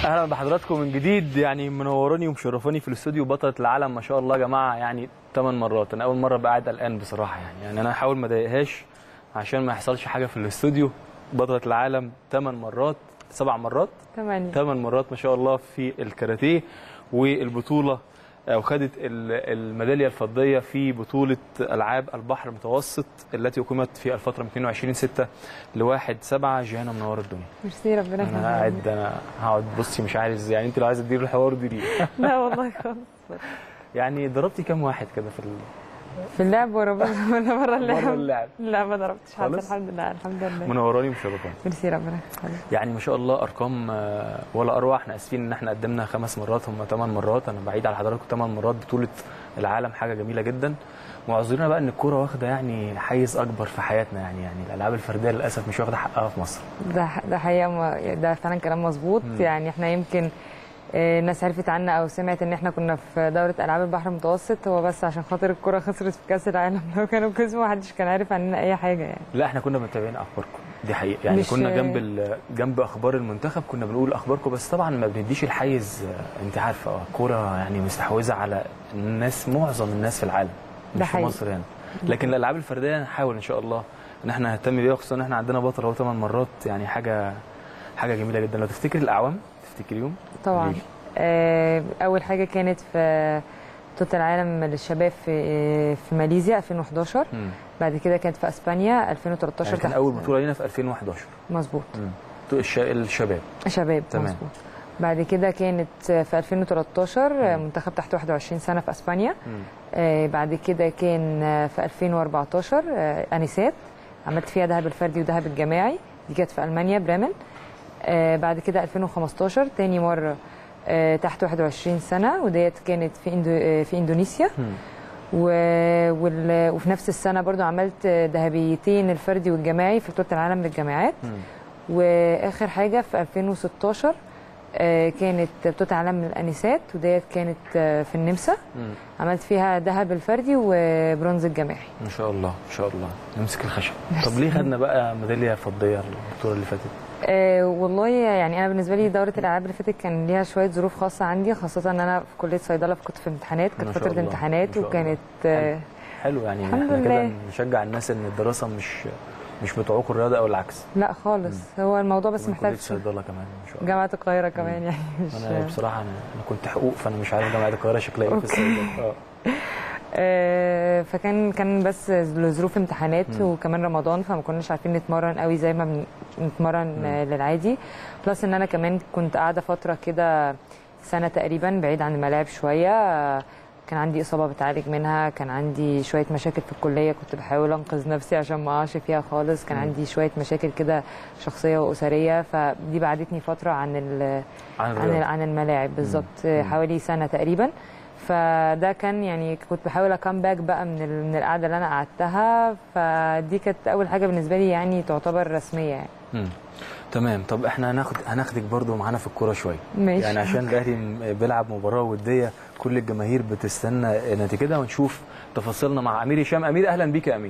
اهلا بحضراتكم من جديد يعني منوراني ومشرفاني في الاستوديو بطله العالم ما شاء الله يا جماعه يعني ثمان مرات انا اول مره بقعد قلقان بصراحه يعني يعني انا هحاول ما اضايقهاش عشان ما يحصلش حاجه في الاستوديو بطله العالم ثمان مرات سبع مرات ثمانية ثمان مرات ما شاء الله في الكاراتيه والبطوله او خدت ال- الميداليه الفضيه في بطوله العاب البحر المتوسط التي اقيمت في الفتره من 22 6 ل 1 7 جيهانا منوره الدنيا ميرسي ربنا انا يخليك قاعد انا هقعد بصي مش عايز يعني انت لو عايزه تدير الحوار دي ليه لا والله خالص يعني ضربتي كام واحد كده في ال... في اللعب ولا بره ولا بره اللعب؟ بره اللعب لا ما ضربتش حد خالص؟ الحمد لله الحمد لله منوراني ومشرفاني ميرسي ربنا يخليك يعني ما شاء الله ارقام آه، ولا اروع احنا اسفين ان احنا قدمنا خمس مرات هم ثمان مرات انا بعيد على حضراتكم ثمان مرات بطوله العالم حاجه جميله جدا معذرين بقى ان الكوره واخده يعني حيز اكبر في حياتنا يعني يعني الالعاب الفرديه للاسف مش واخده حقها في مصر ده ده حقيقه ما- ده فعلا كلام مظبوط مم. يعني احنا يمكن آه، الناس عرفت عنا او سمعت ان احنا كنا في دوره العاب البحر المتوسط هو بس عشان خاطر الكره خسرت في كاس العالم لو كانوا كسبوا محدش كان عارف عننا اي حاجه يعني لا احنا كنا متابعين اخباركم دي حقيقه يعني مش- كنا جنب ال... جنب اخبار المنتخب كنا بنقول اخباركم بس طبعا ما بنديش الحيز آه، انت عارفه آه، الكوره يعني مستحوذه على الناس معظم الناس في العالم ده مش في حقيقي. مصر يعني لكن الالعاب الفرديه نحاول ان شاء الله ان احنا نهتم بيها خصوصا ان احنا عندنا بطل اهو ثمان مرات يعني حاجه حاجه جميله جدا لو تفتكر الاعوام تفتكريهم طبعا قوليلي. آه، اول حاجه كانت في بطوله العالم للشباب في في ماليزيا 2011 مم. بعد كده كانت في اسبانيا 2013 يعني كان تحت- اول بطوله لينا في 2011 مظبوط مم. الش- الشباب شباب تمام. مظبوط بعد كده كانت في 2013 منتخب تحت 21 سنه في اسبانيا مم. آه، بعد كده كان آه، في 2014 آه، انسات عملت فيها ذهب الفردي وذهب الجماعي دي كانت في المانيا بريمن آه، بعد كده 2015 تاني مره آه، تحت 21 سنه وديت كانت في إندو آه، في اندونيسيا مم. و... وال... وفي نفس السنه برضو عملت ذهبيتين الفردي والجماعي في بطوله العالم للجامعات مم. واخر حاجه في 2016 آه، كانت بطوله عالم للانسات وديت كانت آه، في النمسا مم. عملت فيها ذهب الفردي وبرونز الجماعي ما شاء الله ما شاء الله نمسك الخشب طب ليه خدنا بقى ميداليه فضيه البطوله اللي فاتت أه والله يعني انا بالنسبه لي دوره الالعاب اللي فاتت كان ليها شويه ظروف خاصه عندي خاصه ان انا في كليه صيدله كنت في امتحانات ما كانت شاء فتره الله، امتحانات ما شاء الله. وكانت آه، حلو يعني الحمد احنا كده لله. نشجع الناس ان الدراسه مش مش بتوعكم الرياضه او العكس لا خالص هو الموضوع بس ومن محتاج كليه صيدله كمان ما شاء الله جامعه القاهره كمان يعني انا مش بصراحه انا أنا كنت حقوق فانا مش عارف جامعه القاهره شكلها ايه في الصيدله اه آه، فكان كان بس لظروف امتحانات مم. وكمان رمضان فما كناش عارفين نتمرن قوي زي ما بنتمرن آه، للعادي بلس ان انا كمان كنت قاعده فتره كده سنه تقريبا بعيد عن الملاعب شويه آه، كان عندي اصابه بتعالج منها كان عندي شويه مشاكل في الكليه كنت بحاول انقذ نفسي عشان ما اقعش فيها خالص كان مم. عندي شويه مشاكل كده شخصيه واسريه فدي بعدتني فتره عن ال عن عن الرياضة. عن الملاعب بالظبط حوالي سنه تقريبا فده كان يعني كنت بحاول اكم باك بقى من ال- من القعده اللي انا قعدتها فدي كانت اول حاجه بالنسبه لي يعني تعتبر رسميه يعني مم. تمام طب احنا هناخد هناخدك برضو معانا في الكوره شويه ماشي. يعني عشان الاهلي م- بيلعب مباراه وديه كل الجماهير بتستنى نتيجتها ونشوف تفاصيلنا مع امير هشام امير اهلا بيك يا امير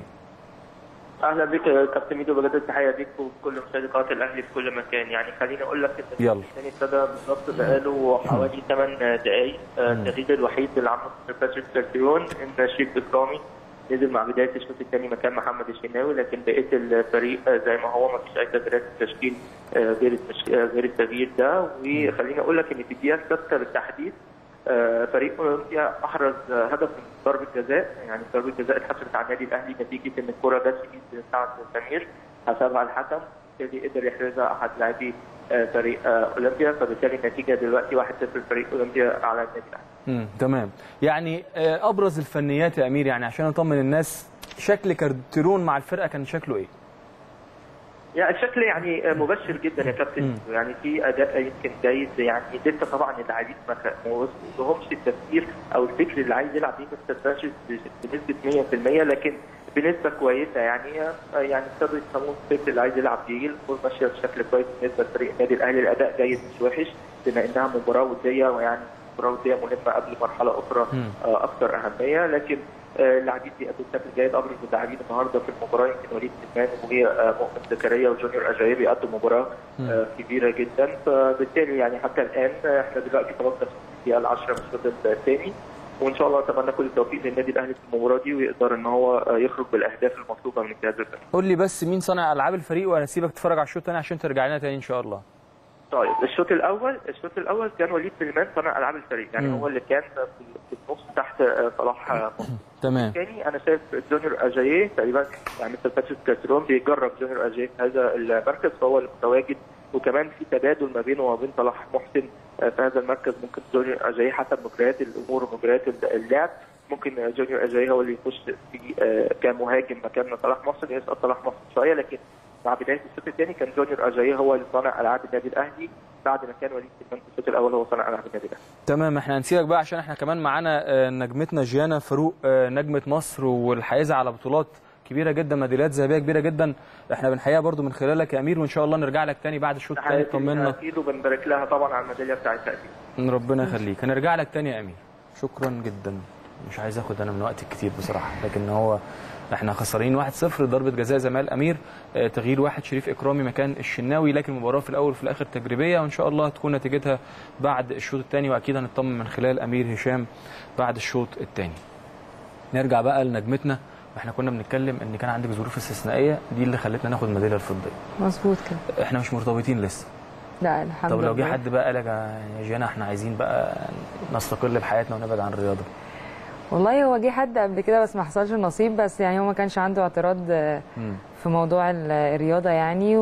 اهلا بك يا كابتن ميدو بجد التحيه ليك وكل مشاهدي قناه الاهلي في كل مكان يعني خليني اقول لك ان يلا. الثاني ابتدى بالظبط بقاله حوالي 8 دقائق آه، التغيير الوحيد اللي عمله مستر باتريك كالتيون ان شريف اكرامي نزل مع بدايه الشوط الثاني مكان محمد الشناوي لكن بقيه الفريق آه، زي ما هو ما فيش اي تغييرات في التشكيل آه، غير التش- آه، غير التغيير ده وخليني اقول لك ان في الدقيقه السادسه بالتحديد آه، فريق اولمبيا احرز آه، هدف من ضربه جزاء يعني ضربه جزاء اتحسبت على النادي الاهلي نتيجه ان الكره جت في ايد سعد سمير حسبها الحكم بالتالي قدر يحرزها احد لاعبي آه، فريق آه، اولمبيا فبالتالي النتيجه دلوقتي 1-0 فريق اولمبيا على النادي الاهلي امم تمام يعني آه، ابرز الفنيات يا امير يعني عشان اطمن الناس شكل كارتيرون مع الفرقه كان شكله ايه يعني الشكل يعني مبشر جدا يا كابتن يعني في اداء يمكن جيد يعني لسه طبعا اللاعبين ما خ- ما وصلهمش التفكير او الفكر اللي عايز يلعب بيه مستر باشا بنسبه 100% لكن بنسبه كويسه يعني يعني ابتدوا يفهموا الفكر اللي عايز يلعب بيه الامور ماشيه بشكل كويس بالنسبه لفريق النادي الاهلي الاداء جيد مش وحش بما انها مباراه وديه ويعني مباراه وديه مهمه قبل مرحله اخرى مم. آه، اكثر اهميه لكن آه، اللاعبين بيأدوا بشكل جيد ابرز اللاعبين النهارده في المباراه يمكن وليد سليمان ومؤمن زكريا وجونيور اجايب بيأدوا مباراه آه، كبيره جدا فبالتالي يعني حتى الان آه، احنا دلوقتي خلاص في الدقيقه العشره من الشوط الثاني وان شاء الله اتمنى كل التوفيق للنادي الاهلي في المباراه دي ويقدر ان هو آه، يخرج بالاهداف المطلوبه من الجهاز الفني. قول لي بس مين صانع العاب الفريق وانا هسيبك تتفرج على الشوط الثاني عشان ترجع لنا تاني ان شاء الله طيب الشوط الاول الشوط الاول كان وليد سليمان صانع العاب الفريق يعني مم. هو اللي كان في في النص تحت آه، صلاح آه، مصطفى. تمام الثاني انا شايف جونيور اجاييه تقريبا يعني مثل باتريس كاسترون بيجرب جونيور اجاييه في هذا المركز فهو المتواجد وكمان في تبادل ما بينه وما بين صلاح محسن آه، في هذا المركز ممكن جونيور اجاييه حسب مجريات الامور ومجريات اللعب ممكن آه، جونيور اجاييه هو اللي يخش في آه، كمهاجم مكان صلاح محسن يسقط صلاح محسن شويه لكن مع بدايه الشوط الثاني كان جونيور اجاييه هو اللي صانع العاب النادي الاهلي بعد ما كان وليد سليمان في الشوط الاول هو صانع العاب النادي الاهلي تمام احنا هنسيبك بقى عشان احنا كمان معانا آه، نجمتنا جيانا فاروق آه، نجمه مصر والحائزه على بطولات كبيره جدا ميداليات ذهبيه كبيره جدا احنا بنحييها برضو من خلالك يا امير وان شاء الله نرجع لك تاني بعد الشوط الثاني طمنا اكيد وبنبارك لها طبعا على الميداليه بتاعتها اكيد ان ربنا يخليك هنرجع لك تاني يا امير شكرا جدا مش عايز اخد انا من وقتك كتير بصراحه لكن هو احنا خسرانين 1-0 ضربه جزاء زمال امير آه، تغيير واحد شريف اكرامي مكان الشناوي لكن المباراه في الاول وفي الاخر تجريبيه وان شاء الله هتكون نتيجتها بعد الشوط الثاني واكيد هنطمن من خلال امير هشام بعد الشوط الثاني نرجع بقى لنجمتنا واحنا كنا بنتكلم ان كان عندك ظروف استثنائيه دي اللي خلتنا ناخد الميداليه الفضيه مظبوط كده احنا مش مرتبطين لسه لا الحمد طب لله لو جه حد بقى قال لك يا جيانا احنا عايزين بقى نستقل بحياتنا ونبعد عن الرياضه والله هو جه حد قبل كده بس ما حصلش نصيب بس يعني هو ما كانش عنده اعتراض آه، مم. في موضوع ال- الرياضه يعني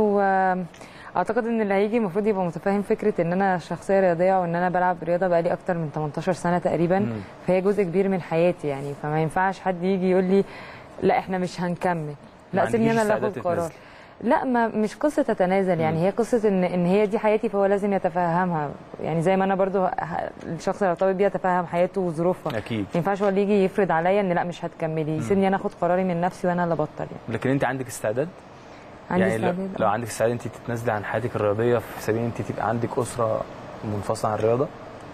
واعتقد ان اللي هيجي المفروض يبقى متفاهم فكره ان انا شخصيه رياضيه وان انا بلعب رياضه بقالي اكتر من 18 سنه تقريبا مم. فهي جزء كبير من حياتي يعني فما ينفعش حد يجي يقول لي لا احنا مش هنكمل لا ما سيبني انا عندكيش اللي اخد استعداد قرار تتنازلي. لا ما مش قصه تتنازل يعني هي قصه ان ان هي دي حياتي فهو لازم يتفهمها يعني زي ما انا برضو ه- الشخص اللي ارتبط بيه يتفهم حياته وظروفها اكيد ما ينفعش هو اللي يجي يفرض عليا ان لا مش هتكملي يسيبني انا اخد قراري من نفسي وانا اللي ابطل يعني لكن انت عندك استعداد عندي يعني لو- استعداد لو آه. عندك استعداد انت تتنازلي عن حياتك الرياضيه في سبيل انت تبقى عندك اسره منفصله عن الرياضه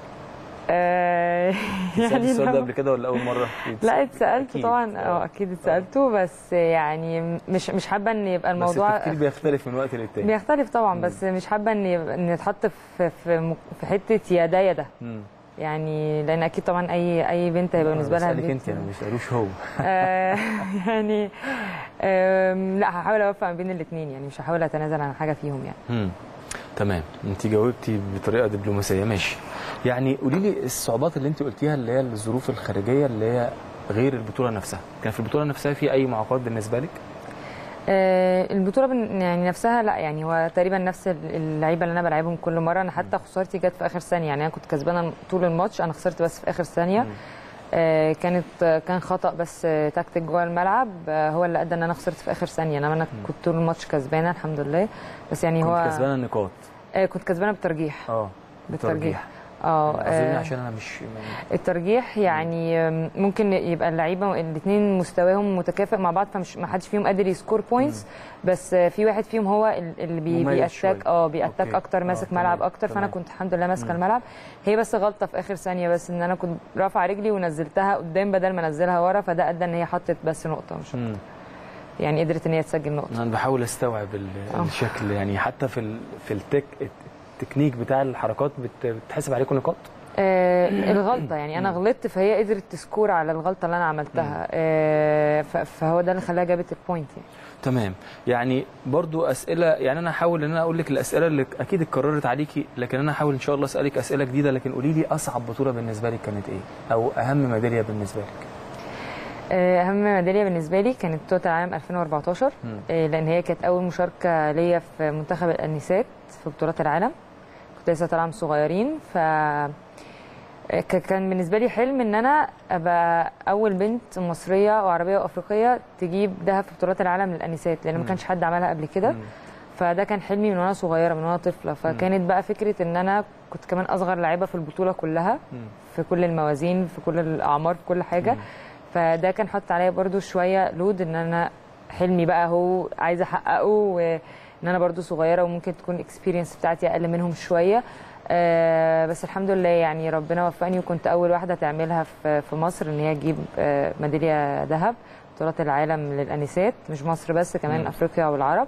آه، يعني السؤال ده لو- قبل كده ولا اول مره لا اتسالت أكيد. طبعا اه اكيد اتسالته بس يعني مش مش حابه ان يبقى بس الموضوع التفكير بيختلف من وقت للتاني بيختلف طبعا بس مش حابه ان يبقى- ان يتحط في في م- في حته يا ده يا ده مم. يعني لان اكيد طبعا اي اي بنت هيبقى بالنسبه لها بسألك البيت- انت انا ما بسالوش هو آه، يعني آم، لا هحاول اوفق ما بين الاثنين يعني مش هحاول اتنازل عن حاجه فيهم يعني مم. تمام انت جاوبتي بطريقه دبلوماسيه ماشي يعني قولي لي الصعوبات اللي انت قلتيها اللي هي الظروف الخارجيه اللي هي غير البطوله نفسها كان في البطوله نفسها في اي معوقات بالنسبه لك آه، البطوله بن- يعني نفسها لا يعني هو تقريبا نفس اللعيبه اللي انا بلعبهم كل مره انا حتى خسارتي جت في اخر ثانيه يعني انا كنت كسبانه طول الماتش انا خسرت بس في اخر ثانيه آه، كانت آه، كان خطا بس آه، تكتيك جوه الملعب آه، هو اللي ادى ان انا خسرت في اخر ثانيه انما انا كنت طول الماتش كسبانه الحمد لله بس يعني هو كنت كسبانه النقاط آه، كنت كسبانه بالترجيح اه بالترجيح اه اعذرني آه، عشان انا مش الترجيح يعني آم، ممكن يبقى اللعيبه الاثنين مستواهم متكافئ مع بعض فمش ما حدش فيهم قادر يسكور بوينتس بس آه، في واحد فيهم هو ال- اللي بي مميز بيأتاك شوية. اه بيأتاك أوكي. اكتر آه، ماسك تمام، ملعب اكتر فانا تمام. كنت الحمد لله ماسكه مم. الملعب هي بس غلطه في اخر ثانيه بس ان انا كنت رافعه رجلي ونزلتها قدام بدل ما انزلها ورا فده ادى ان هي حطت بس نقطه مش مم. يعني قدرت ان هي تسجل نقطه انا بحاول استوعب ال- آه. الشكل يعني حتى في ال... في التك التكنيك بتاع الحركات بت... بتحسب عليكم نقاط آه الغلطه يعني انا غلطت فهي قدرت تسكور على الغلطه اللي انا عملتها آه ف- فهو ده اللي خلاها جابت البوينت يعني تمام يعني برضو اسئله يعني انا هحاول ان انا اقول لك الاسئله اللي اكيد اتكررت عليكي لكن انا هحاول ان شاء الله اسالك اسئله جديده لكن قولي لي اصعب بطوله بالنسبه لك كانت ايه او اهم ميداليه بالنسبه لك آه، اهم ميداليه بالنسبه لي كانت بطوله العالم 2014 مم. آه، لان هي كانت اول مشاركه ليا في منتخب النساء في بطولات العالم كنت لسه طالعه من صغيرين ف آه، ك- كان بالنسبه لي حلم ان انا ابقى اول بنت مصريه وعربيه وافريقيه تجيب ذهب في بطولات العالم للانسات لان ما مم. كانش حد عملها قبل كده فده كان حلمي من وانا صغيره من وانا طفله فكانت بقى فكره ان انا كنت كمان اصغر لاعيبه في البطوله كلها مم. في كل الموازين في كل الاعمار في كل حاجه فده كان حط عليا برضو شويه لود ان انا حلمي بقى هو عايزه احققه وان انا برضو صغيره وممكن تكون الاكسبيرينس بتاعتي اقل منهم شويه آه، بس الحمد لله يعني ربنا وفقني وكنت اول واحده تعملها في في مصر ان هي تجيب آه، ميداليه ذهب بطولات العالم للانسات مش مصر بس كمان مم. افريقيا والعرب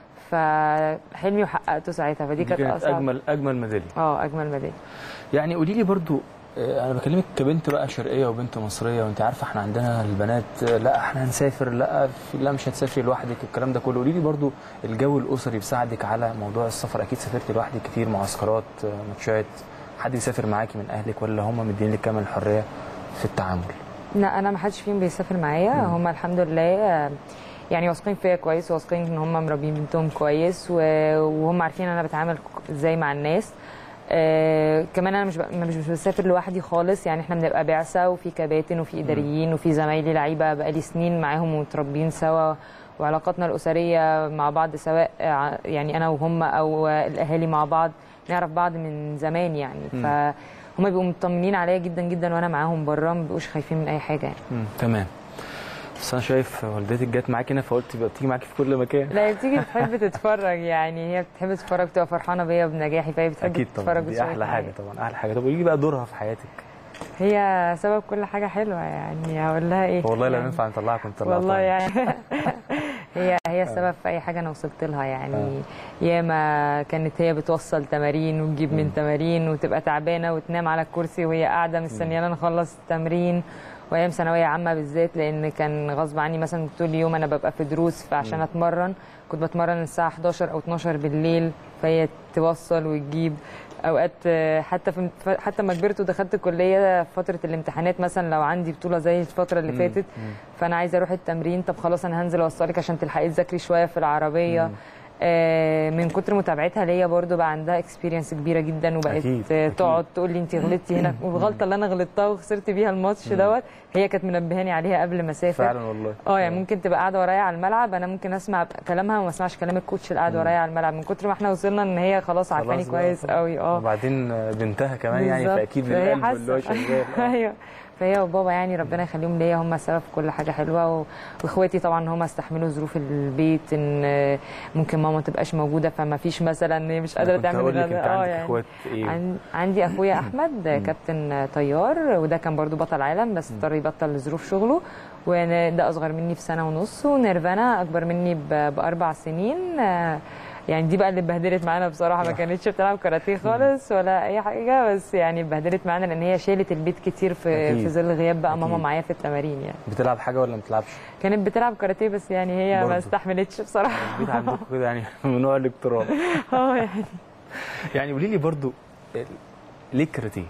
فحلمي وحققته ساعتها فدي دي كانت كانت اصعب اجمل اجمل ميداليه اه اجمل ميداليه يعني قولي لي برضو آه، انا بكلمك كبنت بقى شرقيه وبنت مصريه وانت عارفه احنا عندنا البنات آه، لا احنا هنسافر لا في لا مش هتسافري لوحدك الكلام ده كله قولي لي برضو الجو الاسري بيساعدك على موضوع السفر اكيد سافرتي لوحدك كتير معسكرات آه، ماتشات حد يسافر معاكي من اهلك ولا هم مدين لك كامل الحريه في التعامل لا انا ما حدش فيهم بيسافر معايا هم الحمد لله آه، يعني واثقين فيا كويس واثقين ان هم مربيين بنتهم كويس و- وهم عارفين انا بتعامل ازاي مع الناس آه كمان انا مش ب... مش مش بسافر لوحدي خالص يعني احنا بنبقى بعثه وفي كباتن وفي اداريين وفي زمايلي لعيبه بقالي سنين معاهم ومتربيين سوا وعلاقاتنا الاسريه مع بعض سواء ع- يعني انا وهم او الاهالي مع بعض نعرف بعض من زمان يعني مم. فهم بيبقوا مطمنين عليا جدا جدا وانا معاهم بره ما بيبقوش خايفين من اي حاجه يعني مم. تمام بس انا شايف والدتك جت معاكي هنا فقلت يبقى بتيجي معاكي في كل مكان لا هي بتيجي بتحب تتفرج يعني هي بتحب تتفرج تبقى فرحانه بيا وبنجاحي فهي بتحب اكيد طبعا تتفرج دي وتشارك احلى معايا. حاجه طبعا احلى حاجه طب قولي لي بقى دورها في حياتك هي سبب كل حاجه حلوه يعني هقول لها ايه والله لو يعني ينفع نطلعها كنت طلعتها والله يعني هي هي السبب في اي حاجه انا وصلت لها يعني ياما كانت هي بتوصل تمارين وتجيب من تمارين وتبقى تعبانه وتنام على الكرسي وهي قاعده مستنيانا نخلص التمرين وايام ثانويه عامه بالذات لان كان غصب عني مثلا طول اليوم انا ببقى في دروس فعشان مم. اتمرن كنت بتمرن الساعه 11 او 12 بالليل فهي توصل وتجيب اوقات آه، حتى في حتى ما كبرت ودخلت الكليه فتره الامتحانات مثلا لو عندي بطوله زي الفتره اللي مم. فاتت مم. فانا عايزه اروح التمرين طب خلاص انا هنزل اوصلك عشان تلحقي تذاكري شويه في العربيه مم. آه من كتر متابعتها ليا برضو بقى عندها اكسبيرينس كبيره جدا وبقت أكيد، آه، أكيد. تقعد تقول لي انت غلطتي هنا والغلطه اللي انا غلطتها وخسرت بيها الماتش مم. دوت هي كانت منبهاني عليها قبل ما اسافر فعلا والله اه يعني ممكن تبقى قاعده ورايا على الملعب انا ممكن اسمع كلامها وما اسمعش كلام الكوتش اللي قاعد مم. ورايا على الملعب من كتر ما احنا وصلنا ان هي خلاص عارفاني خلاص بقى، كويس خلاص. قوي اه وبعدين بنتها كمان يعني بالظبط. فاكيد فهي بالقلب اللي هو حاسة. شغال آه. ايوه فهي وبابا يعني ربنا يخليهم ليا هم السبب في كل حاجه حلوه و... واخواتي طبعا هم استحملوا ظروف البيت ان آه، ممكن ماما ما تبقاش موجوده فما فيش مثلا ان هي مش قادره كنت تعمل هقول لك غدا. انت اه عندك يعني اخوات ايه عن... عندي اخويا احمد آه، كابتن آه، طيار وده كان برضو بطل عالم بس اضطر يبطل لظروف شغله وده اصغر مني في سنه ونص ونيرفانا اكبر مني ب... باربع سنين آه، يعني دي بقى اللي اتبهدلت معانا بصراحه ما كانتش بتلعب كاراتيه خالص ولا اي حاجه بس يعني اتبهدلت معانا لان هي شالت البيت كتير في أكيد. في ظل غياب بقى ماما أكيد. معايا في التمارين يعني بتلعب حاجه ولا ما بتلعبش كانت بتلعب كاراتيه بس يعني هي برضو. ما استحملتش بصراحه البيت عندكم كده يعني من نوع الاقتراب اه يعني يعني قولي لي برضو ال- ليه الكاراتيه؟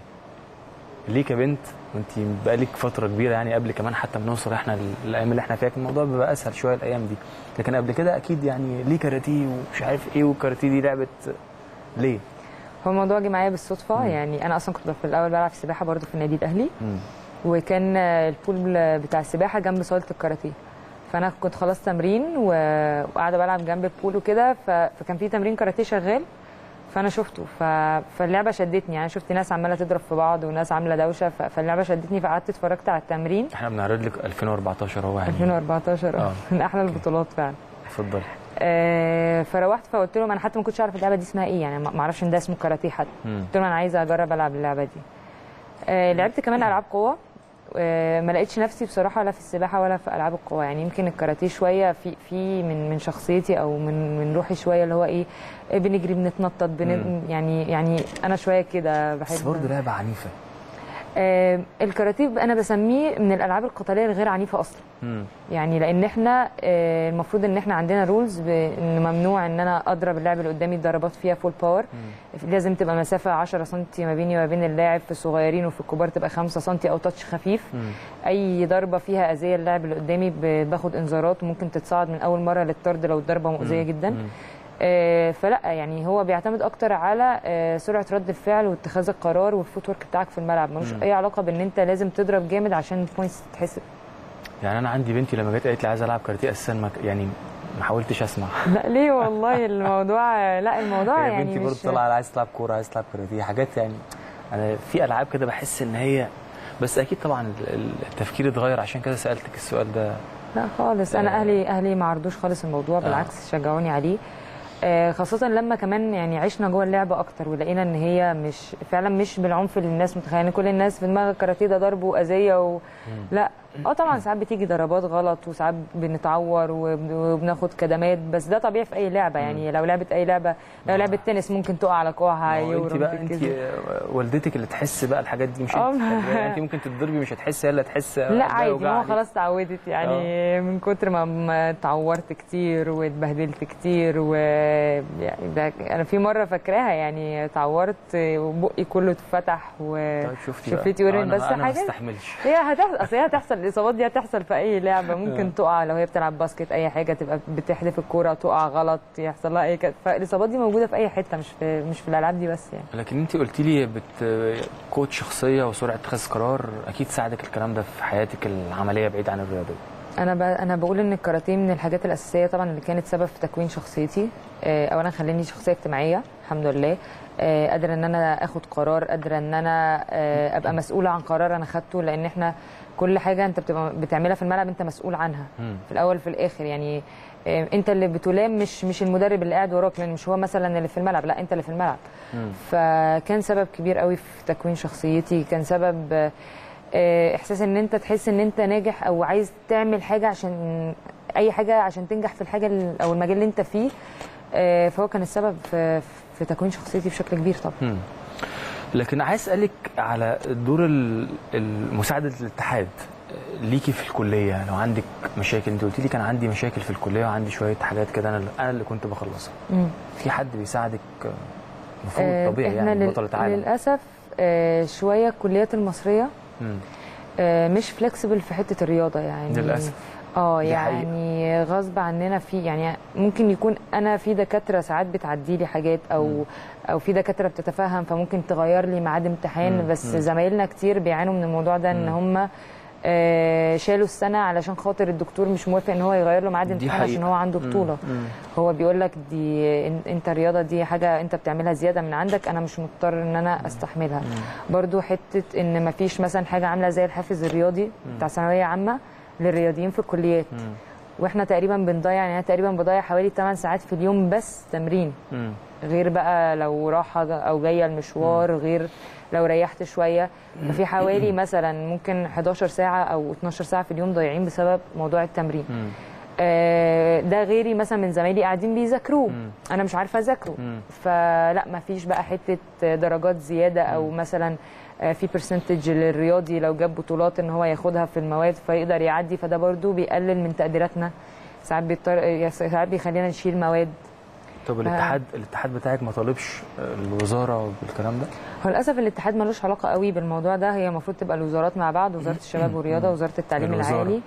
ليه كبنت وانت بقالك فتره كبيره يعني قبل كمان حتى ما نوصل احنا الايام اللي احنا فيها كان الموضوع بيبقى اسهل شويه الايام دي لكن قبل كده اكيد يعني ليه كاراتيه ومش عارف ايه والكاراتيه دي لعبه ليه؟ هو الموضوع جه معايا بالصدفه مم. يعني انا اصلا كنت في الاول بلعب سباحه برضو في النادي الاهلي مم. وكان البول بتاع السباحه جنب صاله الكاراتيه فانا كنت خلاص تمرين و- وقاعده بلعب جنب البول وكده ف- فكان في تمرين كاراتيه شغال فانا شفته ف... فاللعبه شدتني يعني شفت ناس عماله تضرب في بعض وناس عامله دوشه ف... فاللعبه شدتني فقعدت اتفرجت على التمرين احنا بنعرض لك 2014 اهو يعني 2014 آه. من احلى البطولات فعلا اتفضلي آه، فروحت فقلت لهم انا حتى ما كنتش اعرف اللعبه دي اسمها ايه يعني ما ما اعرفش ان ده اسمه كاراتيه حتى مم. قلت لهم انا عايزه اجرب العب اللعبه دي آه، لعبت كمان العاب قوه آه، ما لقيتش نفسي بصراحه لا في السباحه ولا في العاب القوه يعني يمكن الكاراتيه شويه في في من من شخصيتي او من من روحي شويه اللي هو ايه آه، بنجري بنتنطط بن مم. يعني يعني انا شويه كده بحب بس برضه لعبه عنيفه آه، الكاراتيه انا بسميه من الالعاب القتاليه الغير عنيفه اصلا مم. يعني لان احنا آه، المفروض ان احنا عندنا رولز ان ممنوع ان انا اضرب اللاعب اللي قدامي ضربات فيها فول باور لازم تبقى مسافه 10 سم ما بيني وما بين اللاعب في الصغيرين وفي الكبار تبقى 5 سم او تاتش خفيف مم. اي ضربه فيها اذيه اللاعب اللي قدامي ب- باخد انذارات وممكن تتصاعد من اول مره للطرد لو الضربه مؤذيه جدا مم. آه، فلا يعني هو بيعتمد اكتر على آه، سرعه رد الفعل واتخاذ القرار والفوت ورك بتاعك في الملعب ملوش مم. اي علاقه بان انت لازم تضرب جامد عشان البوينتس تتحسب يعني انا عندي بنتي لما جت قالت لي عايزه العب كاراتيه اساسا ما ك- يعني ما حاولتش اسمع لا ليه والله الموضوع لا الموضوع هي يعني بنتي برضه مش طالعه عايز تلعب كوره عايز تلعب كاراتيه حاجات يعني انا في العاب كده بحس ان هي بس اكيد طبعا ال- ال- التفكير اتغير عشان كده سالتك السؤال ده لا خالص انا آه. اهلي اهلي ما عرضوش خالص الموضوع بالعكس شجعوني عليه آه، خاصة لما كمان يعني عشنا جوه اللعبة أكتر ولقينا إن هي مش فعلا مش بالعنف اللي الناس متخيلة يعني كل الناس في دماغها الكاراتيه ده ضرب وأذية و... لا اه طبعا ساعات بتيجي ضربات غلط وساعات بنتعور وب- وبناخد كدمات بس ده طبيعي في أي لعبة يعني لو لعبة أي لعبة لو لعبة تنس ممكن تقع على كوعها انت يورم بقى في انت الكذب. والدتك اللي تحس بقى الحاجات دي مش اه، انت ما- يعني انت ممكن تتضربي مش هتحس هي اللي هتحس لا ده عادي وجع ماما عليك. خلاص اتعودت يعني من كتر ما ما اتعورت كتير واتبهدلت كتير و يعني ده انا في مره فاكراها يعني اتعورت وبقي كله اتفتح و طيب شفتي بقى. شفتي اه، ورم انا بس انا ما حاجات استحملش هي هتحصل اصل هي هتحصل الاصابات دي هتحصل في اي لعبه ممكن اه. تقع لو هي بتلعب باسكت اي حاجه تبقى بتحدف الكوره تقع غلط يحصل لها اي كده فالاصابات دي موجوده في اي حته مش في مش في الالعاب دي بس يعني لكن انت قلت لي بت كوتش شخصيه وسرعه اتخاذ قرار اكيد ساعدك الكلام ده في حياتك العمليه بعيد عن الرياضيه انا ب... انا بقول ان الكاراتيه من الحاجات الاساسيه طبعا اللي كانت سبب في تكوين شخصيتي آه، اولا خلاني شخصيه اجتماعيه الحمد لله آه، قادره ان انا اخد قرار قادره ان انا آه، ابقى مسؤوله عن قرار انا خدته لان احنا كل حاجه انت بتبقى بتعملها في الملعب انت مسؤول عنها مم. في الاول في الاخر يعني آه، انت اللي بتلام مش مش المدرب اللي قاعد وراك لان مش هو مثلا اللي في الملعب لا انت اللي في الملعب فكان سبب كبير قوي في تكوين شخصيتي كان سبب آه، آه، احساس ان انت تحس ان انت ناجح او عايز تعمل حاجه عشان اي حاجه عشان تنجح في الحاجه ال- او المجال اللي انت فيه آه، فهو كان السبب في في تكوين شخصيتي بشكل كبير طبعا مم. لكن عايز اسالك على دور ال- ال- مساعده الاتحاد ليكي في الكليه لو عندك مشاكل انت قلت لي كان عندي مشاكل في الكليه وعندي شويه حاجات كده انا اللي- انا اللي كنت بخلصها مم. في حد بيساعدك المفروض آه، طبيعي احنا يعني لل- بطله عالم للاسف آه، شويه الكليات المصريه مم. آه، مش فلكسبل في حته الرياضه يعني للأسف. اه دي حقيقة. يعني غصب عننا في يعني ممكن يكون انا في دكاتره ساعات بتعدي لي حاجات او او في دكاتره بتتفهم فممكن تغير لي ميعاد امتحان مم. بس مم. زمايلنا كتير بيعانوا من الموضوع ده ان مم. هم آه، شالوا السنه علشان خاطر الدكتور مش موافق ان هو يغير له ميعاد دي امتحان عشان حقيقة. هو عنده مم. بطوله مم. هو بيقول لك دي إن- انت الرياضه دي حاجه انت بتعملها زياده من عندك انا مش مضطر ان انا استحملها برضو حته ان ما فيش مثلا حاجه عامله زي الحافز الرياضي بتاع ثانويه عامه للرياضيين في الكليات مم. واحنا تقريبا بنضيع يعني انا تقريبا بضيع حوالي 8 ساعات في اليوم بس تمرين مم. غير بقى لو راحه او جايه المشوار غير لو ريحت شويه ففي حوالي مثلا ممكن 11 ساعه او 12 ساعه في اليوم ضايعين بسبب موضوع التمرين مم. آه، ده غيري مثلا من زمايلي قاعدين بيذاكروه مم. انا مش عارفه اذاكره مم. فلا ما فيش بقى حته درجات زياده او مثلا آه، في برسنتج للرياضي لو جاب بطولات ان هو ياخدها في المواد فيقدر يعدي فده برضو بيقلل من تقديراتنا ساعات بيضطر ساعات بيخلينا نشيل مواد طب الاتحاد الاتحاد بتاعك ما طالبش الوزاره بالكلام ده هو للاسف الاتحاد ملوش علاقه قوي بالموضوع ده هي المفروض تبقى الوزارات مع بعض وزاره الشباب والرياضه وزاره التعليم الوزارة. العالي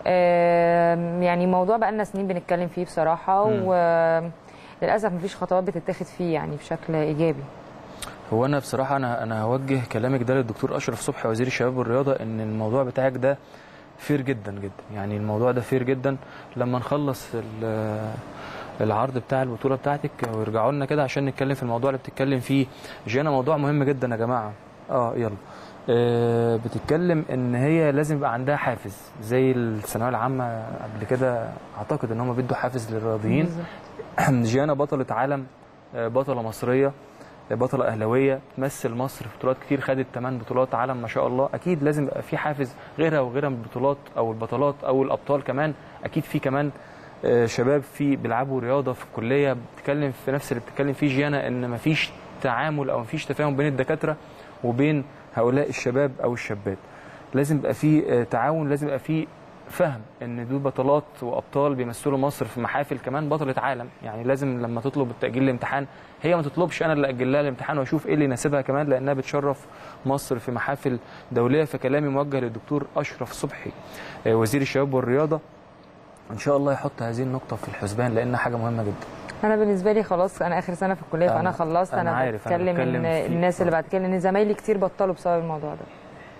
آم، يعني موضوع بقى لنا سنين بنتكلم فيه بصراحه مم. وللاسف مفيش خطوات بتتاخد فيه يعني بشكل ايجابي هو انا بصراحه انا انا هوجه كلامك ده للدكتور اشرف صبحي وزير الشباب والرياضه ان الموضوع بتاعك ده فير جدا جدا يعني الموضوع ده فير جدا لما نخلص ال- العرض بتاع البطوله بتاعتك ويرجعوا لنا كده عشان نتكلم في الموضوع اللي بتتكلم فيه جانا موضوع مهم جدا يا جماعه اه يلا آه، بتتكلم ان هي لازم يبقى عندها حافز زي الثانويه العامه قبل كده اعتقد ان هم بيدوا حافز للرياضيين جيانا بطلة عالم آه، بطلة مصرية آه، بطلة أهلاوية تمثل مصر في بطولات كتير خدت 8 بطولات عالم ما شاء الله أكيد لازم يبقى في حافز غيرها وغيرها من البطولات أو البطلات أو الأبطال كمان أكيد في كمان آه، شباب في بيلعبوا رياضة في الكلية بتتكلم في نفس اللي بتتكلم فيه جيانا إن مفيش تعامل أو مفيش تفاهم بين الدكاترة وبين هؤلاء الشباب أو الشابات لازم يبقى في آه، تعاون لازم يبقى في فهم ان دول بطلات وابطال بيمثلوا مصر في محافل كمان بطله عالم يعني لازم لما تطلب التاجيل الامتحان هي ما تطلبش انا اللي اجل لها الامتحان واشوف ايه اللي يناسبها كمان لانها بتشرف مصر في محافل دوليه فكلامي موجه للدكتور اشرف صبحي آه، وزير الشباب والرياضه ان شاء الله يحط هذه النقطه في الحسبان لانها حاجه مهمه جدا انا بالنسبه لي خلاص انا اخر سنه في الكليه فانا أنا- خلصت أنا انا, عارف، أنا بتكلم بتكلم ان في- الناس اللي بعد كده لان زمايلي كتير بطلوا بسبب الموضوع ده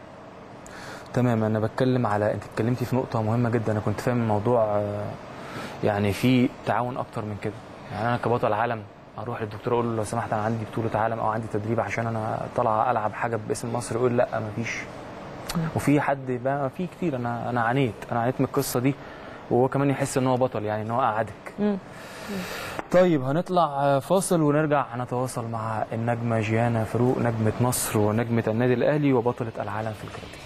تمام انا بتكلم على انت اتكلمتي في نقطه مهمه جدا انا كنت فاهم الموضوع آه، يعني في تعاون اكتر من كده يعني انا كبطل عالم اروح للدكتور اقول له لو سمحت انا عندي بطوله عالم او عندي تدريب عشان انا طالعه العب حاجه باسم مصر يقول لا مفيش وفي حد بقى في كتير انا انا عانيت انا عانيت من القصه دي وهو كمان يحس ان هو بطل يعني ان هو قعدك مم. طيب هنطلع فاصل ونرجع نتواصل مع النجمه جيانا فاروق نجمه مصر ونجمه النادي الاهلي وبطله العالم في الكاراتيه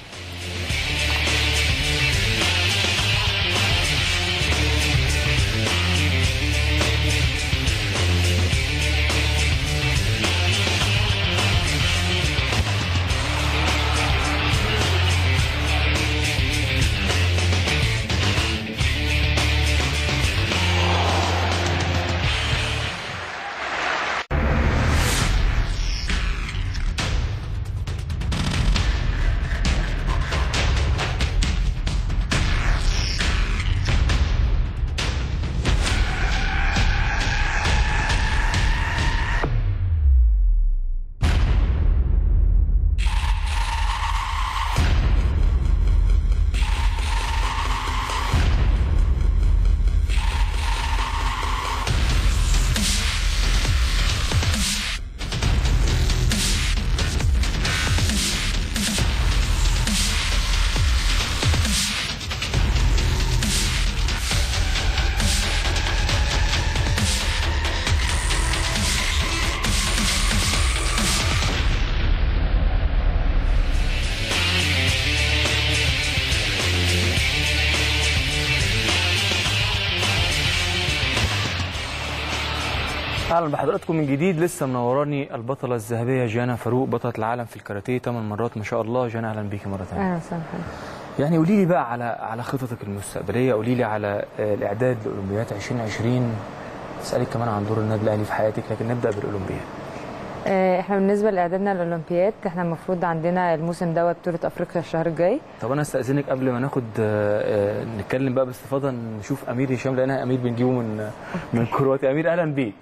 اهلا بحضراتكم من جديد لسه منوراني البطله الذهبيه جانا فاروق بطله العالم في الكاراتيه 8 مرات ما شاء الله جانا اهلا بيكي مره ثانيه اهلا وسهلا يعني قولي لي بقى على على خططك المستقبليه قولي لي على آه، الاعداد لاولمبياد 2020 اسالك كمان عن دور النادي الاهلي في حياتك لكن نبدا بالاولمبياد آه، احنا بالنسبه لاعدادنا للاولمبياد احنا المفروض عندنا الموسم ده بطوله افريقيا الشهر الجاي طب انا استاذنك قبل ما ناخد آه، آه، نتكلم بقى باستفاضه نشوف امير هشام لان امير بنجيبه من من كرواتيا امير اهلا بيك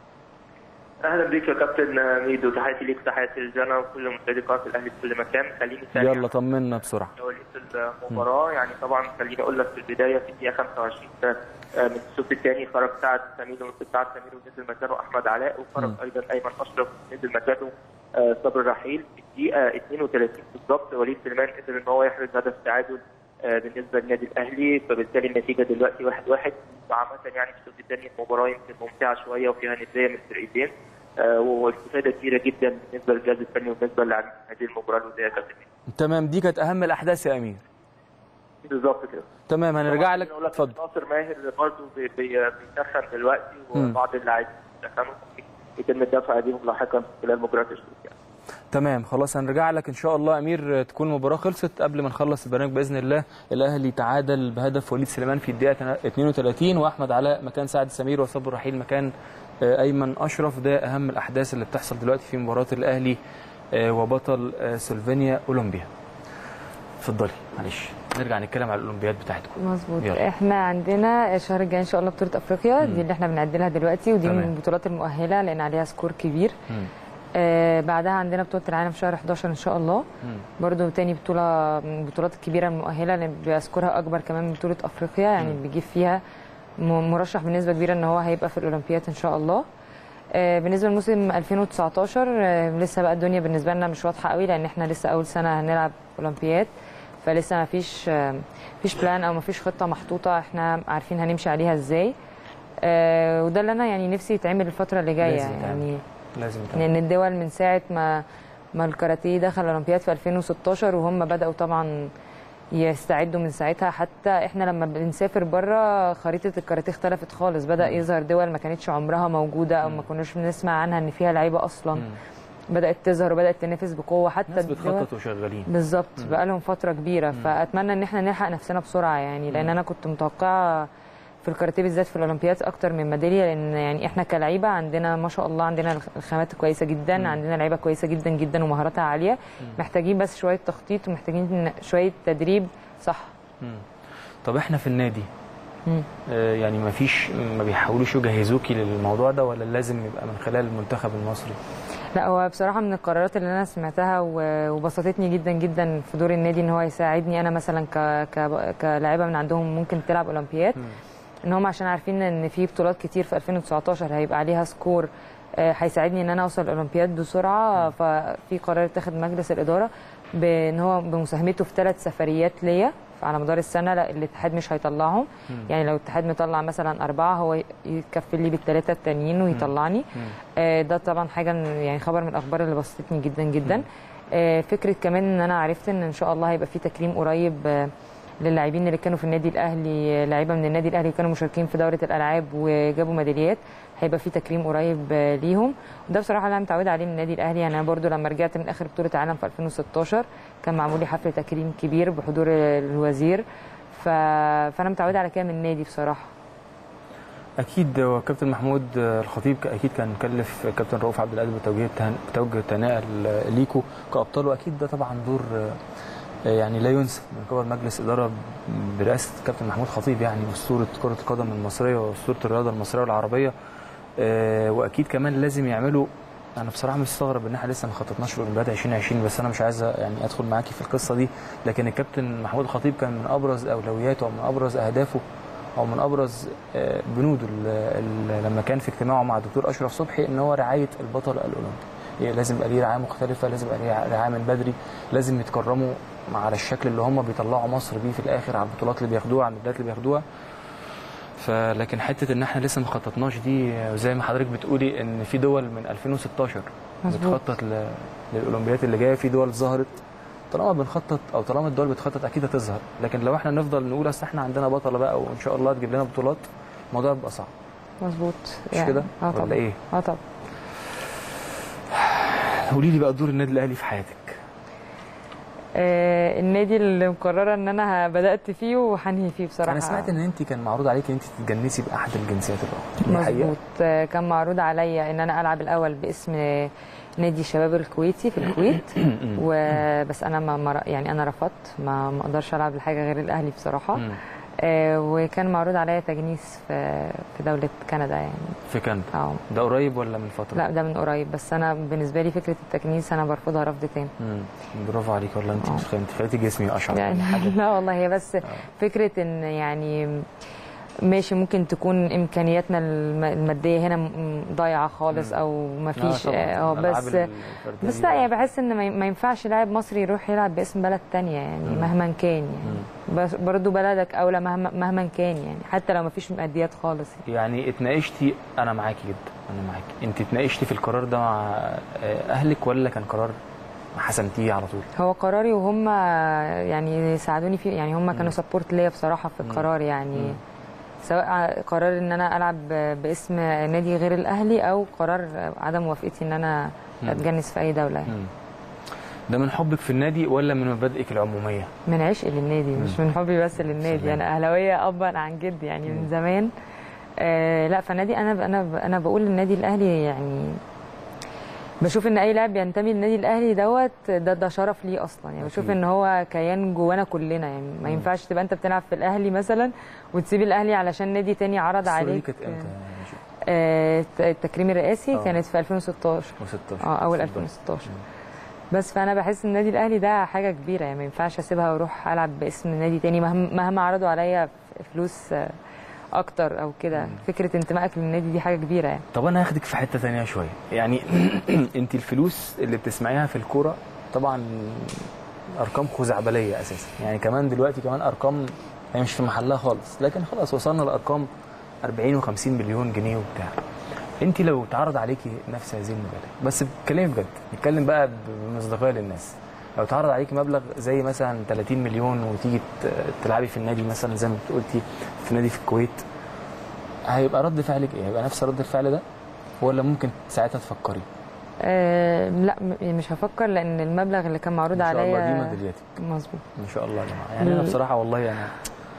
اهلا بيك يا كابتن ميدو تحياتي ليك تحياتي للجنة وكل مشاهدي قناه الاهلي في كل مكان خليني ثاني يلا طمنا بسرعه جولة المباراة يعني طبعا خليني اقول لك في البداية في الدقيقة 25 ده، آه، من الشوط الثاني خرج سعد سمير ونص سعد سمير ونزل مكانه احمد علاء وخرج مم. ايضا ايمن اشرف نزل مكانه آه، صبري رحيل في الدقيقة 32 بالظبط وليد سليمان قدر ان هو يحرز هدف تعادل آه، بالنسبة للنادي الاهلي فبالتالي النتيجة دلوقتي 1-1 واحد واحد. وعامة يعني في الشوط الثاني المباراة يمكن ممتعة شوية وفيها ندية من الفرقتين آه، واستفادة كبيرة جدا بالنسبة للجهاز الفني وبالنسبة للاعبين هذه المباراة الودية يا كابتن تمام دي كانت اهم الاحداث يا امير بالظبط كده تمام هنرجع لك أقول لك اتفضل ناصر ماهر برضه بي- بي- بيسخن دلوقتي مم. وبعض اللاعبين بيسخنوا يتم الدفع بيهم لاحقا خلال مباراه الشوط يعني. تمام خلاص هنرجع لك ان شاء الله امير تكون المباراه خلصت قبل ما نخلص البرنامج باذن الله الاهلي تعادل بهدف وليد سليمان في الدقيقه 32 واحمد علاء مكان سعد سمير وصبر رحيل مكان آه، ايمن اشرف ده اهم الاحداث اللي بتحصل دلوقتي في مباراه الاهلي آه، وبطل آه، سلوفينيا اولمبيا اتفضلي معلش نرجع نتكلم على الاولمبياد بتاعتكم مظبوط يلا. احنا عندنا الشهر الجاي ان شاء الله بطوله افريقيا دي اللي احنا بنعد لها دلوقتي ودي من تمام. البطولات المؤهله لان عليها سكور كبير مم. آه بعدها عندنا بطوله العالم في شهر 11 ان شاء الله مم. برضو تاني بطوله من البطولات الكبيره المؤهله اللي بيبقى سكورها اكبر كمان من بطوله افريقيا يعني مم. بيجيب فيها م- مرشح بنسبه كبيره ان هو هيبقى في الاولمبياد ان شاء الله آه، بالنسبه لموسم 2019 آه، لسه بقى الدنيا بالنسبه لنا مش واضحه قوي لان احنا لسه اول سنه هنلعب اولمبياد فلسه ما فيش آه، فيش بلان او ما فيش خطه محطوطه احنا عارفين هنمشي عليها ازاي آه، وده اللي انا يعني نفسي يتعمل الفتره اللي جايه لازم يتعمل. يعني لازم تعمل. لان الدول من ساعه ما ما الكاراتيه دخل الاولمبياد في 2016 وهم بداوا طبعا يستعدوا من ساعتها حتى احنا لما بنسافر بره خريطه الكاراتيه اختلفت خالص بدا يظهر دول ما كانتش عمرها موجوده او ما كناش بنسمع عنها ان فيها لعيبه اصلا مم. بدات تظهر وبدات تنافس بقوه حتى ناس الدول بتخطط وشغالين بالظبط مم. بقى لهم فتره كبيره مم. فاتمنى ان احنا نلحق نفسنا بسرعه يعني لان مم. انا كنت متوقعه في الكاراتيه بالذات في الاولمبياد اكتر من ميداليه لان يعني احنا كلعيبه عندنا ما شاء الله عندنا الخامات كويسه جدا مم. عندنا لعيبه كويسه جدا جدا ومهاراتها عاليه محتاجين بس شويه تخطيط ومحتاجين شويه تدريب صح مم. طب احنا في النادي مم. آه، يعني ما فيش ما بيحاولوش يجهزوكي للموضوع ده ولا لازم يبقى من خلال المنتخب المصري لا هو بصراحه من القرارات اللي انا سمعتها و- وبسطتني جدا جدا في دور النادي ان هو يساعدني انا مثلا ك... ك... كلاعيبه من عندهم ممكن تلعب اولمبياد ان هم عشان عارفين ان في بطولات كتير في 2019 هيبقى عليها سكور آه، هيساعدني ان انا اوصل الاولمبياد بسرعه ففي قرار اتخذ مجلس الاداره بان هو بمساهمته في ثلاث سفريات ليا على مدار السنه لا الاتحاد مش هيطلعهم يعني لو الاتحاد مطلع مثلا اربعه هو يكفل لي بالثلاثه التانيين ويطلعني آه، ده طبعا حاجه يعني خبر من الاخبار اللي بسطتني جدا جدا آه، فكره كمان ان انا عرفت ان ان شاء الله هيبقى في تكريم قريب آه، للاعبين اللي كانوا في النادي الاهلي لعيبه من النادي الاهلي كانوا مشاركين في دوره الالعاب وجابوا ميداليات هيبقى في تكريم قريب آه، ليهم وده بصراحه اللي انا متعوده عليه من النادي الاهلي يعني انا برضو لما رجعت من اخر بطوله عالم في 2016 كان معمول لي حفل تكريم كبير بحضور الوزير ف... فانا متعوده على كده من النادي بصراحه اكيد هو كابتن محمود الخطيب اكيد كان مكلف كابتن رؤوف عبد القادر بتوجيه التهن- بتوجه التهنئه ليكو كابطال واكيد ده طبعا دور آه، يعني لا ينسى من قبل مجلس اداره برئاسه كابتن محمود خطيب يعني اسطوره كره القدم المصريه واسطوره الرياضه المصريه والعربيه آه، واكيد كمان لازم يعملوا انا بصراحه مستغرب ان احنا لسه ما خططناش لاولمبياد 2020 بس انا مش عايز يعني ادخل معاكي في القصه دي لكن الكابتن محمود الخطيب كان من ابرز اولوياته ومن ابرز اهدافه او من ابرز آه، بنوده ال- ال- لما كان في اجتماعه مع الدكتور اشرف صبحي ان هو رعايه البطل الاولمبي يعني لازم يبقى ليه رعايه مختلفه لازم يبقى ليه رعايه من بدري لازم يتكرموا على الشكل اللي هم بيطلعوا مصر بيه في الاخر على البطولات اللي بياخدوها على الميداليات اللي بياخدوها فلكن حته ان احنا لسه ما خططناش دي زي ما حضرتك بتقولي ان في دول من 2016 مظبوط. بتخطط ل- للاولمبيات اللي جايه في دول ظهرت طالما بنخطط او طالما الدول بتخطط اكيد هتظهر لكن لو احنا نفضل نقول اصل احنا عندنا بطله بقى وان شاء الله تجيب لنا بطولات الموضوع بيبقى صعب مظبوط مش كده اه ولا طبعا ايه اه طبعا قولي لي بقى دور النادي الاهلي في حياتك آه النادي اللي مقرره ان انا بدات فيه وهنهي فيه بصراحه انا سمعت ان انت كان معروض عليك ان انت تتجنسي باحد الجنسيات الاخرى دي حقيقة؟ مظبوط آه، كان معروض عليا ان انا العب الاول باسم نادي الشباب الكويتي في الكويت وبس انا ما ما- يعني انا رفضت ما ما اقدرش العب لحاجه غير الاهلي بصراحه مم. آه، وكان معروض عليا تجنيس في في دوله كندا يعني في كندا اه ده قريب ولا من فتره لا ده من قريب بس انا بالنسبه لي فكره التجنيس انا برفضها رفض تام مم. برافو عليك والله انت مش انت خليتي جسمي اشعر يعني لا والله هي بس فكره ان يعني ماشي ممكن تكون امكانياتنا الم- الماديه هنا م- ضايعه خالص او ما فيش طبعاً. اه الألعاب بس الفردية بس لا يعني بحس ان ما- ما ينفعش لاعب مصري يروح يلعب باسم بلد تانية يعني مم. مهما كان يعني بس برضو بلدك اولى مهما مهما كان يعني حتى لو ما فيش ماديات خالص يعني اتناقشتي انا معاكي جدا انا معاكي انت اتناقشتي في القرار ده مع آه، اهلك ولا كان قرار حسمتيه على طول هو قراري وهم يعني ساعدوني فيه يعني هم كانوا سبورت ليا بصراحه في القرار يعني سواء قرار ان انا العب باسم نادي غير الاهلي او قرار عدم موافقتي ان انا مم. اتجنس في اي دوله يعني. مم. ده من حبك في النادي ولا من مبادئك العموميه من عشق للنادي مش من حبي بس للنادي سلام. انا اهلاويه ابا عن جد يعني من زمان آه لا فنادي انا انا انا بقول النادي الاهلي يعني بشوف ان اي لاعب ينتمي للنادي الاهلي دوت ده ده شرف ليه اصلا يعني بشوف أكيد. ان هو كيان جوانا كلنا يعني ما ينفعش تبقى انت بتلعب في الاهلي مثلا وتسيب الاهلي علشان نادي تاني عرض الصورة دي عليك كانت امتى يا نجيب؟ آه التكريم الرئاسي آه. كانت في 2016 و16 اه اول 2016 بس فانا بحس ان النادي الاهلي ده حاجه كبيره يعني ما ينفعش اسيبها واروح العب باسم نادي تاني مهما مهما عرضوا عليا ف- فلوس آه، اكتر او كده فكره انتمائك للنادي دي حاجه كبيره يعني طب انا هاخدك في حته تانية شويه يعني انت الفلوس اللي بتسمعيها في الكوره طبعا ارقام خزعبليه اساسا يعني كمان دلوقتي كمان ارقام هي مش في محلها خالص لكن خلاص وصلنا لارقام 40 و50 مليون جنيه وبتاع انت لو اتعرض عليكي نفس هذه المبالغ بس بتكلمي بجد نتكلم بقى بمصداقيه للناس لو اتعرض عليكي مبلغ زي مثلا 30 مليون وتيجي ت- تلعبي في النادي مثلا زي ما انت قلتي في نادي في الكويت هيبقى رد فعلك ايه؟ هيبقى نفس رد الفعل ده ولا ممكن ساعتها تفكري؟ آه لا م- مش هفكر لان المبلغ اللي كان معروض ان شاء الله دي عليا ميدالياتك مظبوط ان شاء الله يا جماعه يعني انا ل- بصراحه والله انا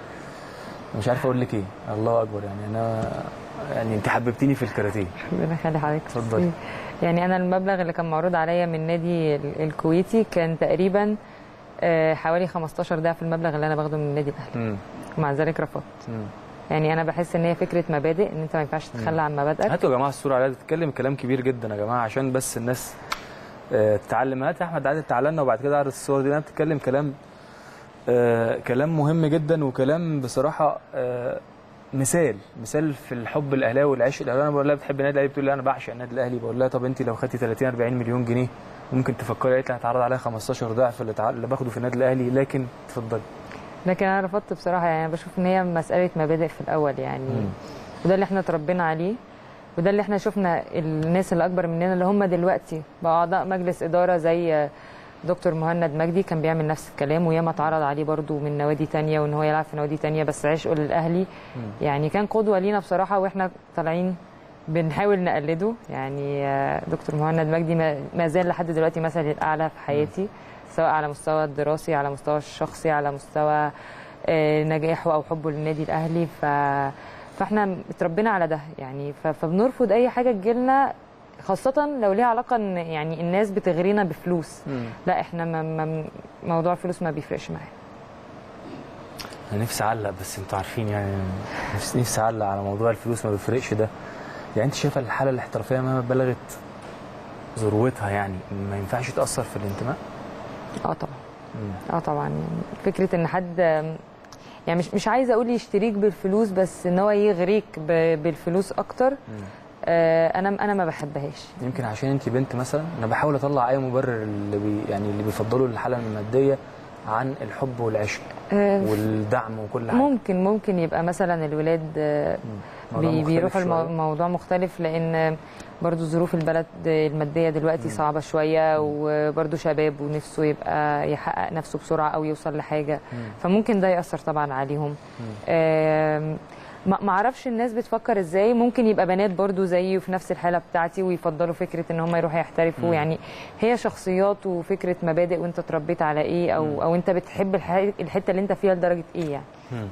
مش عارف اقول لك ايه الله اكبر يعني انا يعني انت حببتيني في الكاراتيه ربنا يخلي حضرتك اتفضلي. يعني انا المبلغ اللي كان معروض عليا من النادي ال- الكويتي كان تقريبا آه، حوالي 15 ضعف المبلغ اللي انا باخده من النادي الاهلي امم ومع ذلك رفضت امم يعني انا بحس ان هي فكره مبادئ ان انت ما ينفعش تتخلى عن مبادئك هاتوا يا جماعه الصوره عليها بتتكلم كلام كبير جدا يا جماعه عشان بس الناس آه، تتعلم هات يا احمد عادل تعالى لنا وبعد كده اعرض الصور دي انا بتتكلم كلام آه، كلام مهم جدا وكلام بصراحه آه، مثال مثال في الحب الاهلاوي والعشق الاهلاوي انا بقول لها بتحب النادي الاهلي بتقول لي انا بعشق النادي الاهلي بقول لها طب انت لو خدتي 30 40 مليون جنيه ممكن تفكري قالت لي هتعرض عليها 15 ضعف اللي, تع... اللي باخده في النادي الاهلي لكن اتفضلي لكن انا رفضت بصراحه يعني أنا بشوف ان هي مساله مبادئ في الاول يعني مم. وده اللي احنا اتربينا عليه وده اللي احنا شفنا الناس اللي اكبر مننا اللي هم دلوقتي بقى اعضاء مجلس اداره زي دكتور مهند مجدي كان بيعمل نفس الكلام وياما اتعرض عليه برضو من نوادي تانية وان هو يلعب في نوادي تانية بس عشقه للاهلي يعني كان قدوه لينا بصراحه واحنا طالعين بنحاول نقلده يعني آه، دكتور مهند مجدي ما- ما زال لحد دلوقتي مثلي الاعلى في حياتي سواء على مستوى الدراسي على مستوى الشخصي على مستوى آه، نجاحه او حبه للنادي الاهلي ف فاحنا اتربينا على ده يعني ف- فبنرفض اي حاجه تجيلنا خاصة لو ليها علاقة ان يعني الناس بتغرينا بفلوس لا احنا ما ما موضوع الفلوس ما بيفرقش معانا انا نفسي اعلق بس انتوا عارفين يعني نفسي نفسي اعلق على موضوع الفلوس ما بيفرقش ده يعني انت شايفه الحاله الاحترافيه مهما بلغت ذروتها يعني ما ينفعش تاثر في الانتماء اه طبعا اه طبعا يعني فكرة ان حد يعني مش مش عايزة اقول يشتريك بالفلوس بس ان هو يغريك ب- بالفلوس اكتر آه انا انا ما بحبهاش يمكن عشان انت بنت مثلا انا بحاول اطلع اي مبرر اللي بي يعني اللي بيفضلوا الحاله الماديه عن الحب والعشق آه، والدعم وكل حاجه ممكن ممكن يبقى مثلا الولاد آه، موضوع بي مختلف بيروحوا شوية. الموضوع مختلف لان برضو ظروف البلد الماديه دلوقتي صعبه شويه وبرضو شباب ونفسه يبقى يحقق نفسه بسرعه او يوصل لحاجه فممكن ده ياثر طبعا عليهم آم، ما ما اعرفش الناس بتفكر ازاي ممكن يبقى بنات برضو زيي في نفس الحاله بتاعتي ويفضلوا فكره ان هم يروحوا يحترفوا مم. يعني هي شخصيات وفكره مبادئ وانت اتربيت على ايه او او انت بتحب الح- الحته اللي انت فيها لدرجه ايه يعني مم.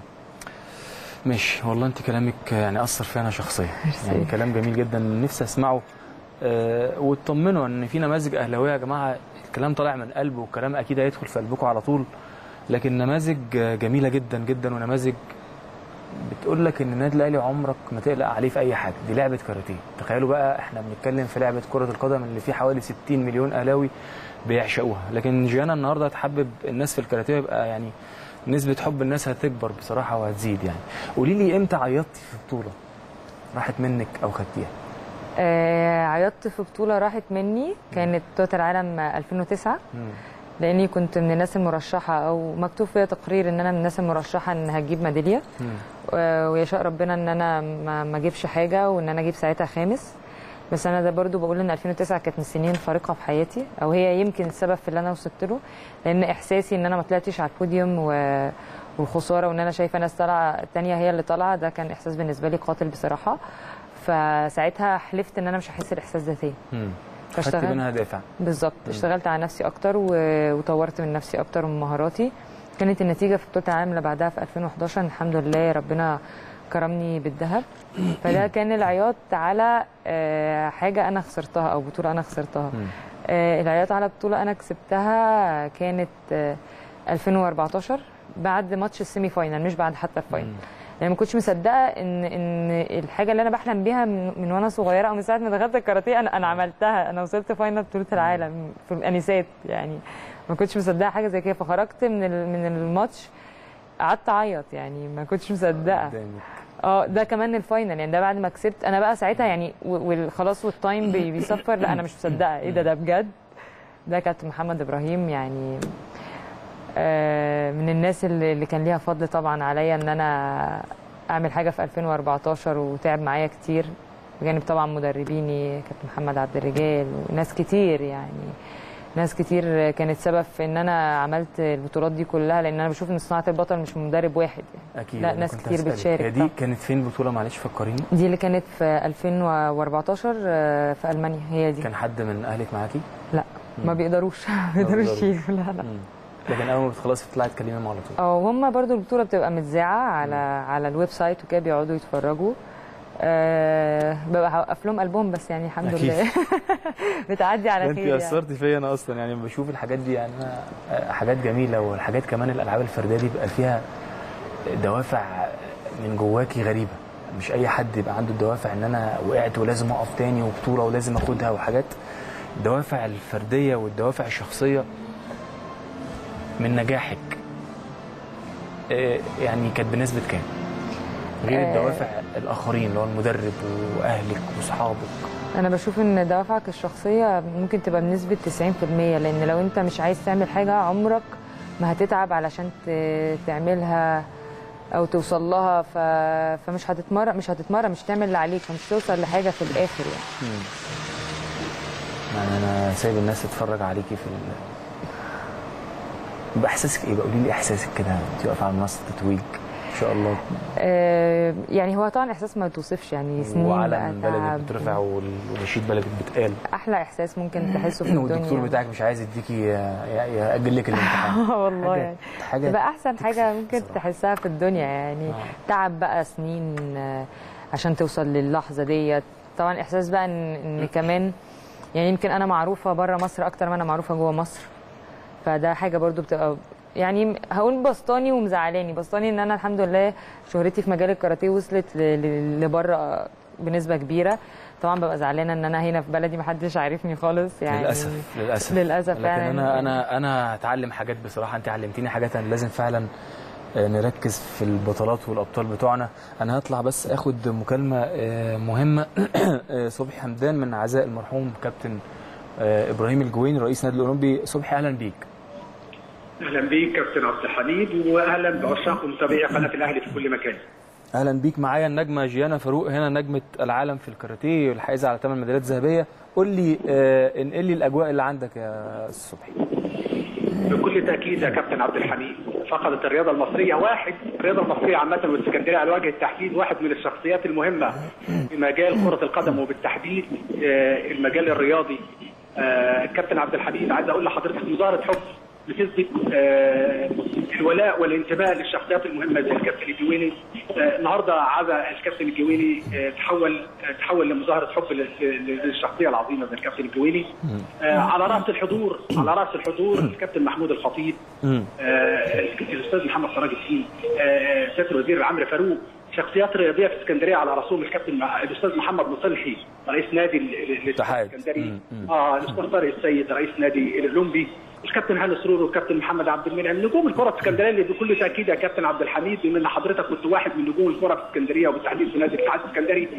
ماشي والله انت كلامك يعني اثر فيا انا شخصيا يعني كلام جميل جدا نفسي اسمعه آه وتطمنوا ان في نماذج اهلاويه يا جماعه الكلام طالع من قلب والكلام اكيد هيدخل في قلبكم على طول لكن نماذج آه، جميله جدا جدا ونماذج بتقول لك ان النادي الاهلي عمرك ما تقلق عليه في اي حاجه دي لعبه كاراتيه تخيلوا بقى احنا بنتكلم في لعبه كره القدم اللي فيه حوالي 60 مليون اهلاوي بيعشقوها لكن جيانا النهارده هتحبب الناس في الكاراتيه يبقى يعني نسبه حب الناس هتكبر بصراحه وهتزيد يعني قولي لي امتى عيطتي في بطوله راحت منك او خدتيها آه عيطت في بطولة راحت مني كانت بطولة العالم 2009 لاني كنت من الناس المرشحة او مكتوب فيها تقرير ان انا من الناس المرشحة ان هجيب ميدالية آه، ويشاء ربنا ان انا ما ما اجيبش حاجة وان انا اجيب ساعتها خامس بس انا ده برضو بقول ان 2009 كانت من السنين الفارقة في حياتي او هي يمكن السبب في اللي انا وصلت له لان احساسي ان انا ما طلعتش على البوديوم و والخساره وان انا شايفه ناس طالعه التانيه هي اللي طالعه ده كان احساس بالنسبه لي قاتل بصراحه فساعتها حلفت ان انا مش هحس الاحساس ده تاني خدت فاشتغلت منها دافع بالظبط اشتغلت على نفسي اكتر و- وطورت من نفسي اكتر ومن مهاراتي كانت النتيجه في بطوله العالم اللي بعدها في 2011 الحمد لله ربنا كرمني بالذهب فده كان العياط على آه، حاجه انا خسرتها او بطوله انا خسرتها آه، العياط على بطوله انا كسبتها كانت آه، 2014 بعد ماتش السيمي فاينال مش بعد حتى الفاينل يعني ما كنتش مصدقه ان ان الحاجه اللي انا بحلم بيها من, من وانا صغيره او من ساعه ما دخلت الكاراتيه انا انا عملتها انا وصلت فاينل بطوله العالم في الانسات يعني ما كنتش مصدقه حاجه زي كده فخرجت من ال- من الماتش قعدت اعيط يعني ما كنتش مصدقه اه ده كمان الفاينل يعني ده بعد ما كسبت انا بقى ساعتها يعني و- وخلاص والتايم بي- بيصفر لا انا مش مصدقه ايه ده ده بجد ده كانت محمد ابراهيم يعني آه، من الناس اللي اللي كان ليها فضل طبعا عليا ان انا اعمل حاجه في 2014 وتعب معايا كتير بجانب طبعا مدربيني كابتن محمد عبد الرجال وناس كتير يعني ناس كتير كانت سبب في ان انا عملت البطولات دي كلها لان انا بشوف ان صناعه البطل مش من مدرب واحد يعني اكيد لا أنا ناس كنت كتير هسألك. بتشارك هي دي كانت فين البطوله معلش فكريني دي اللي كانت في 2014 آه، في المانيا هي دي كان حد من اهلك معاكي لا ما بيقدروش ما بيقدروش بيقدروش. يجوا لا لا لكن اول ما بتخلصي بتطلعي تكلميهم على طول اه وهم برضو البطوله بتبقى متذاعه على على الويب سايت وكده بيقعدوا يتفرجوا أه ببقى هوقف لهم قلبهم بس يعني الحمد أكيد. لله بتعدي على انت خير يعني. اثرتي فيا انا اصلا يعني بشوف الحاجات دي يعني انا آه، حاجات جميله والحاجات كمان الالعاب الفرديه دي بيبقى فيها دوافع من جواكي غريبه مش اي حد يبقى عنده الدوافع ان انا وقعت ولازم اقف تاني وبطوله ولازم اخدها وحاجات الدوافع الفرديه والدوافع الشخصيه من نجاحك آه، يعني كانت بنسبه كام؟ غير آه. الدوافع الاخرين اللي هو المدرب واهلك واصحابك انا بشوف ان دوافعك الشخصيه ممكن تبقى بنسبه 90% لان لو انت مش عايز تعمل حاجه عمرك ما هتتعب علشان ت- تعملها او توصل لها ف... فمش هتتمرن مش هتتمرن مش تعمل اللي عليك فمش توصل لحاجه في الاخر يعني يعني انا سايب الناس تتفرج عليكي في ال... يبقى احساسك ايه بقى قولي لي احساسك كده انت واقفه على منصه التتويج ان شاء الله آه، يعني هو طبعا احساس ما توصفش يعني سنين بقى وعلم بلدك تعب بترفع وال- ونشيد بلدك بتقال احلى احساس ممكن تحسه في الدنيا والدكتور بتاعك مش عايز يديكي ياجل لك الامتحان اه والله حاجة- يعني حاجه تبقى احسن حاجه ممكن تحسها في الدنيا يعني آه. تعب بقى سنين آه، عشان توصل للحظه ديت طبعا احساس بقى ان, إن كمان يعني يمكن انا معروفه بره مصر اكتر ما انا معروفه جوه مصر فده حاجه برضو بتبقى يعني هقول بسطاني ومزعلاني بسطاني ان انا الحمد لله شهرتي في مجال الكاراتيه وصلت ل- ل- لبره بنسبه كبيره طبعا ببقى زعلانه ان انا هنا في بلدي محدش عارفني خالص يعني للاسف للاسف للاسف لكن فعلا انا انا انا هتعلم حاجات بصراحه انت علمتيني حاجات انا لازم فعلا آه، نركز في البطولات والابطال بتوعنا انا هطلع بس اخد مكالمه آه، مهمه آه، صبحي حمدان من عزاء المرحوم كابتن آه، ابراهيم الجويني رئيس النادي الاولمبي صبحي اهلا بيك اهلا بيك كابتن عبد الحميد واهلا بعشاق ومتابعي قناه الاهلي في كل مكان. اهلا بيك معايا النجمه جيانا فاروق هنا نجمه العالم في الكاراتيه الحائزه على 8 ميداليات ذهبيه قول لي آه، انقل لي الاجواء اللي عندك يا أستاذ صبحي بكل تاكيد يا كابتن عبد الحميد فقدت الرياضه المصريه واحد الرياضه المصريه عامه والاسكندريه على وجه التحديد واحد من الشخصيات المهمه في مجال كره القدم وبالتحديد آه، المجال الرياضي آه، كابتن عبد الحميد عايز اقول لحضرتك مظاهره حب بتثبت آه، الولاء والانتماء للشخصيات المهمه زي الكابتن الجويني آه، النهارده عزا الكابتن الجويني آه، تحول آه، تحول لمظاهره حب لل- لل- للشخصيه العظيمه زي الكابتن الجويني آه، على راس الحضور على راس الحضور الكابتن محمود الخطيب مم. آه، الاستاذ محمد سراج الدين آه، سياده الوزير عمرو فاروق شخصيات رياضيه في اسكندريه على راسهم الكابتن مع- الاستاذ محمد مصلحي رئيس نادي ال- ال- الاتحاد الاسكندري اه الاستاذ طارق السيد رئيس نادي الاولمبي الكابتن هاني سرور والكابتن محمد عبد المنعم نجوم الكره الاسكندريه اللي بكل تاكيد يا كابتن عبد الحميد بما ان حضرتك كنت واحد من نجوم الكره في اسكندريه وبالتحديد في نادي الاتحاد الاسكندري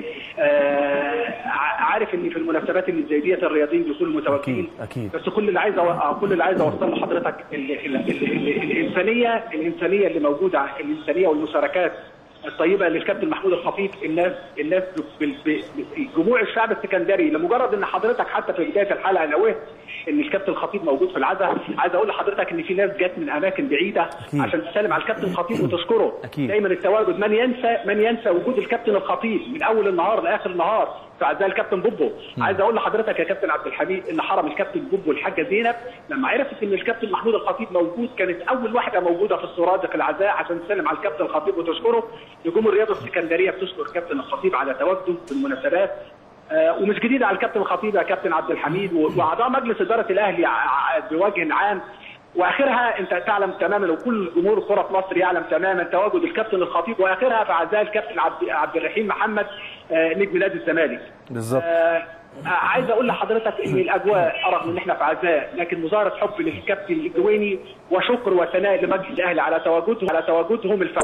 آه ع- عارف ان في المناسبات اللي زي ديت الرياضيين بيكونوا متواجدين اكيد بس كل اللي عايز أو... كل اللي عايز اوصله لحضرتك ال... ال... ال... ال... الانسانيه الانسانيه اللي موجوده الانسانيه والمشاركات الطيبه للكابتن محمود الخطيب الناس الناس بال... ب... جموع الشعب السكندري لمجرد ان حضرتك حتى في بدايه الحلقه نوهت ان الكابتن الخطيب موجود في العزاء عايز اقول لحضرتك ان في ناس جت من اماكن بعيده أكيد. عشان تسلم على الكابتن الخطيب وتشكره أكيد. دايما التواجد من ينسى من ينسى وجود الكابتن الخطيب من اول النهار لاخر النهار في عزاء الكابتن بوبو عايز اقول لحضرتك يا كابتن عبد الحميد ان حرم الكابتن بوبو الحاجه زينب لما عرفت ان الكابتن محمود الخطيب موجود كانت اول واحده موجوده في السراج في العزاء عشان تسلم على الكابتن الخطيب وتشكره نجوم الرياضه الاسكندريه بتشكر الكابتن الخطيب على تواجده في المناسبات آه، ومش جديد على الكابتن الخطيب يا كابتن عبد الحميد و- واعضاء مجلس اداره الاهلي ع- ع- بوجه عام واخرها انت تعلم تماما وكل جمهور الكره في مصر يعلم تماما تواجد الكابتن الخطيب واخرها في عزاء الكابتن عبد, عبد الرحيم محمد آه، نجم نادي الزمالك بالظبط آه، عايز اقول لحضرتك ان الاجواء رغم ان احنا في عزاء لكن مظاهره حب للكابتن الجويني وشكر وثناء لمجلس الاهلي على تواجدهم على تواجدهم الفعال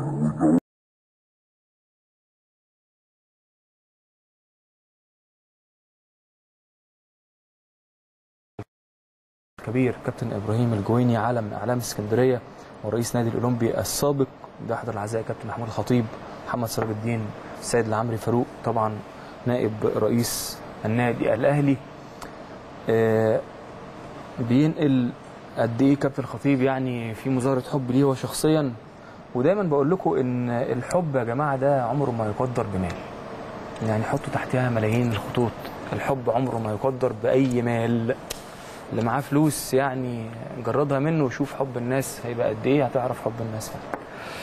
كبير كابتن ابراهيم الجويني علم اعلام اسكندريه ورئيس نادي الاولمبي السابق بيحضر العزاء كابتن محمود الخطيب محمد سراج الدين السيد العمري فاروق طبعا نائب رئيس النادي الاهلي آه، بينقل قد ايه كابتن الخطيب يعني في مظاهره حب ليه هو شخصيا ودايما بقول لكم ان الحب يا جماعه ده عمره ما يقدر بمال يعني حطوا تحتها ملايين الخطوط الحب عمره ما يقدر باي مال اللي معاه فلوس يعني جردها منه وشوف حب الناس هيبقى قد ايه هتعرف حب الناس فعلا.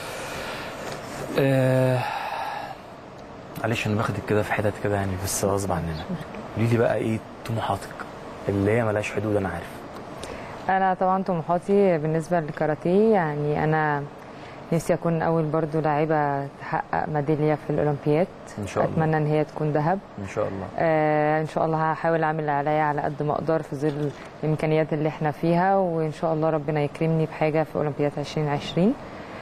آه معلش انا باخدك كده في حتت كده يعني بس غصب عننا قولي لي بقى ايه طموحاتك اللي هي ملهاش حدود انا عارف انا طبعا طموحاتي بالنسبه للكاراتيه يعني انا نفسي اكون اول برضو لاعبه تحقق ميداليه في الاولمبياد ان شاء الله اتمنى ان هي تكون ذهب ان شاء الله آه ان شاء الله هحاول اعمل اللي عليا على قد ما اقدر في ظل الامكانيات اللي احنا فيها وان شاء الله ربنا يكرمني بحاجه في اولمبياد 2020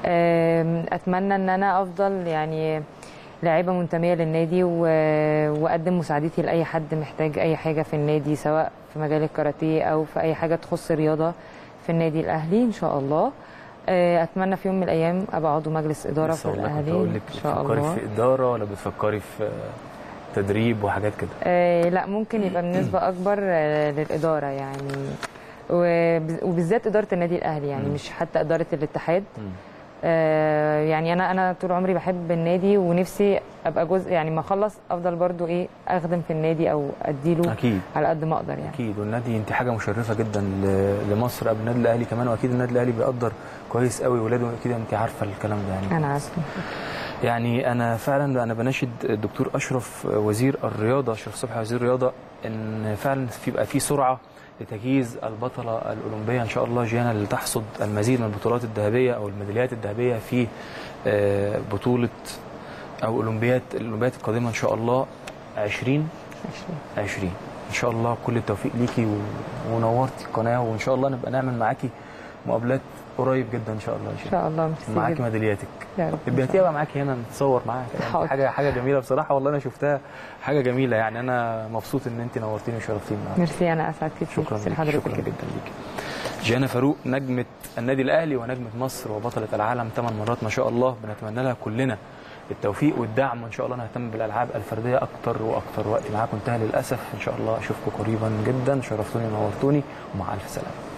آم، اتمنى ان انا افضل يعني لاعيبه منتميه للنادي و- واقدم مساعدتي لاي حد محتاج اي حاجه في النادي سواء في مجال الكاراتيه او في اي حاجه تخص الرياضه في النادي الاهلي ان شاء الله آه، اتمنى في يوم من الايام ابقى عضو مجلس اداره في لسه والله كنت الاهلي اقول لك ان شاء بتفكري الله في اداره ولا بتفكري في آه، تدريب وحاجات كده آه، لا ممكن يبقى بنسبة أكبر آه، للإدارة يعني وب- وبالذات إدارة النادي الأهلي يعني مم. مش حتى إدارة الاتحاد مم. آه، يعني أنا أنا طول عمري بحب النادي ونفسي أبقى جزء يعني ما أخلص أفضل برضو إيه أخدم في النادي أو أديله اكيد على قد ما أقدر يعني اكيد والنادي انت حاجه مشرفه جدا ل- لمصر قبل النادي الاهلي كمان واكيد النادي الاهلي بيقدر كويس قوي ولاده اكيد انت عارفه الكلام ده يعني أنا عارفة يعني انا فعلا انا بناشد الدكتور اشرف وزير الرياضه اشرف صبحي وزير الرياضه ان فعلا في يبقى في سرعه لتجهيز البطله الاولمبيه ان شاء الله جيانا اللي تحصد المزيد من البطولات الذهبيه او الميداليات الذهبيه في آه، بطوله او اولمبياد الاولمبياد القادمه ان شاء الله 20 20 ان شاء الله كل التوفيق ليكي و- ونورتي القناه وان شاء الله نبقى نعمل معاكي مقابلات قريب جدا ان شاء الله إن شاء الله ميرسي معاكي جدا. ميدالياتك يا رب يبقى تبقى معاكي هنا نتصور معاك يعني حاضر. حاجه حاجه جميله بصراحه والله انا شفتها حاجه جميله يعني انا مبسوط ان انت نورتيني وشرفتيني النهارده ميرسي أنا أسعد كتير شكرا ميرسي لك لحضرتك شكرا جدا ليك جيانا فاروق نجمه النادي الاهلي ونجمه مصر وبطله العالم ثمان مرات ما شاء الله بنتمنى لها كلنا التوفيق والدعم وان شاء الله نهتم بالالعاب الفرديه اكتر واكتر وقت معاكم انتهى للاسف ان شاء الله اشوفكم قريبا جدا شرفتوني ونورتوني ومع الف سلامه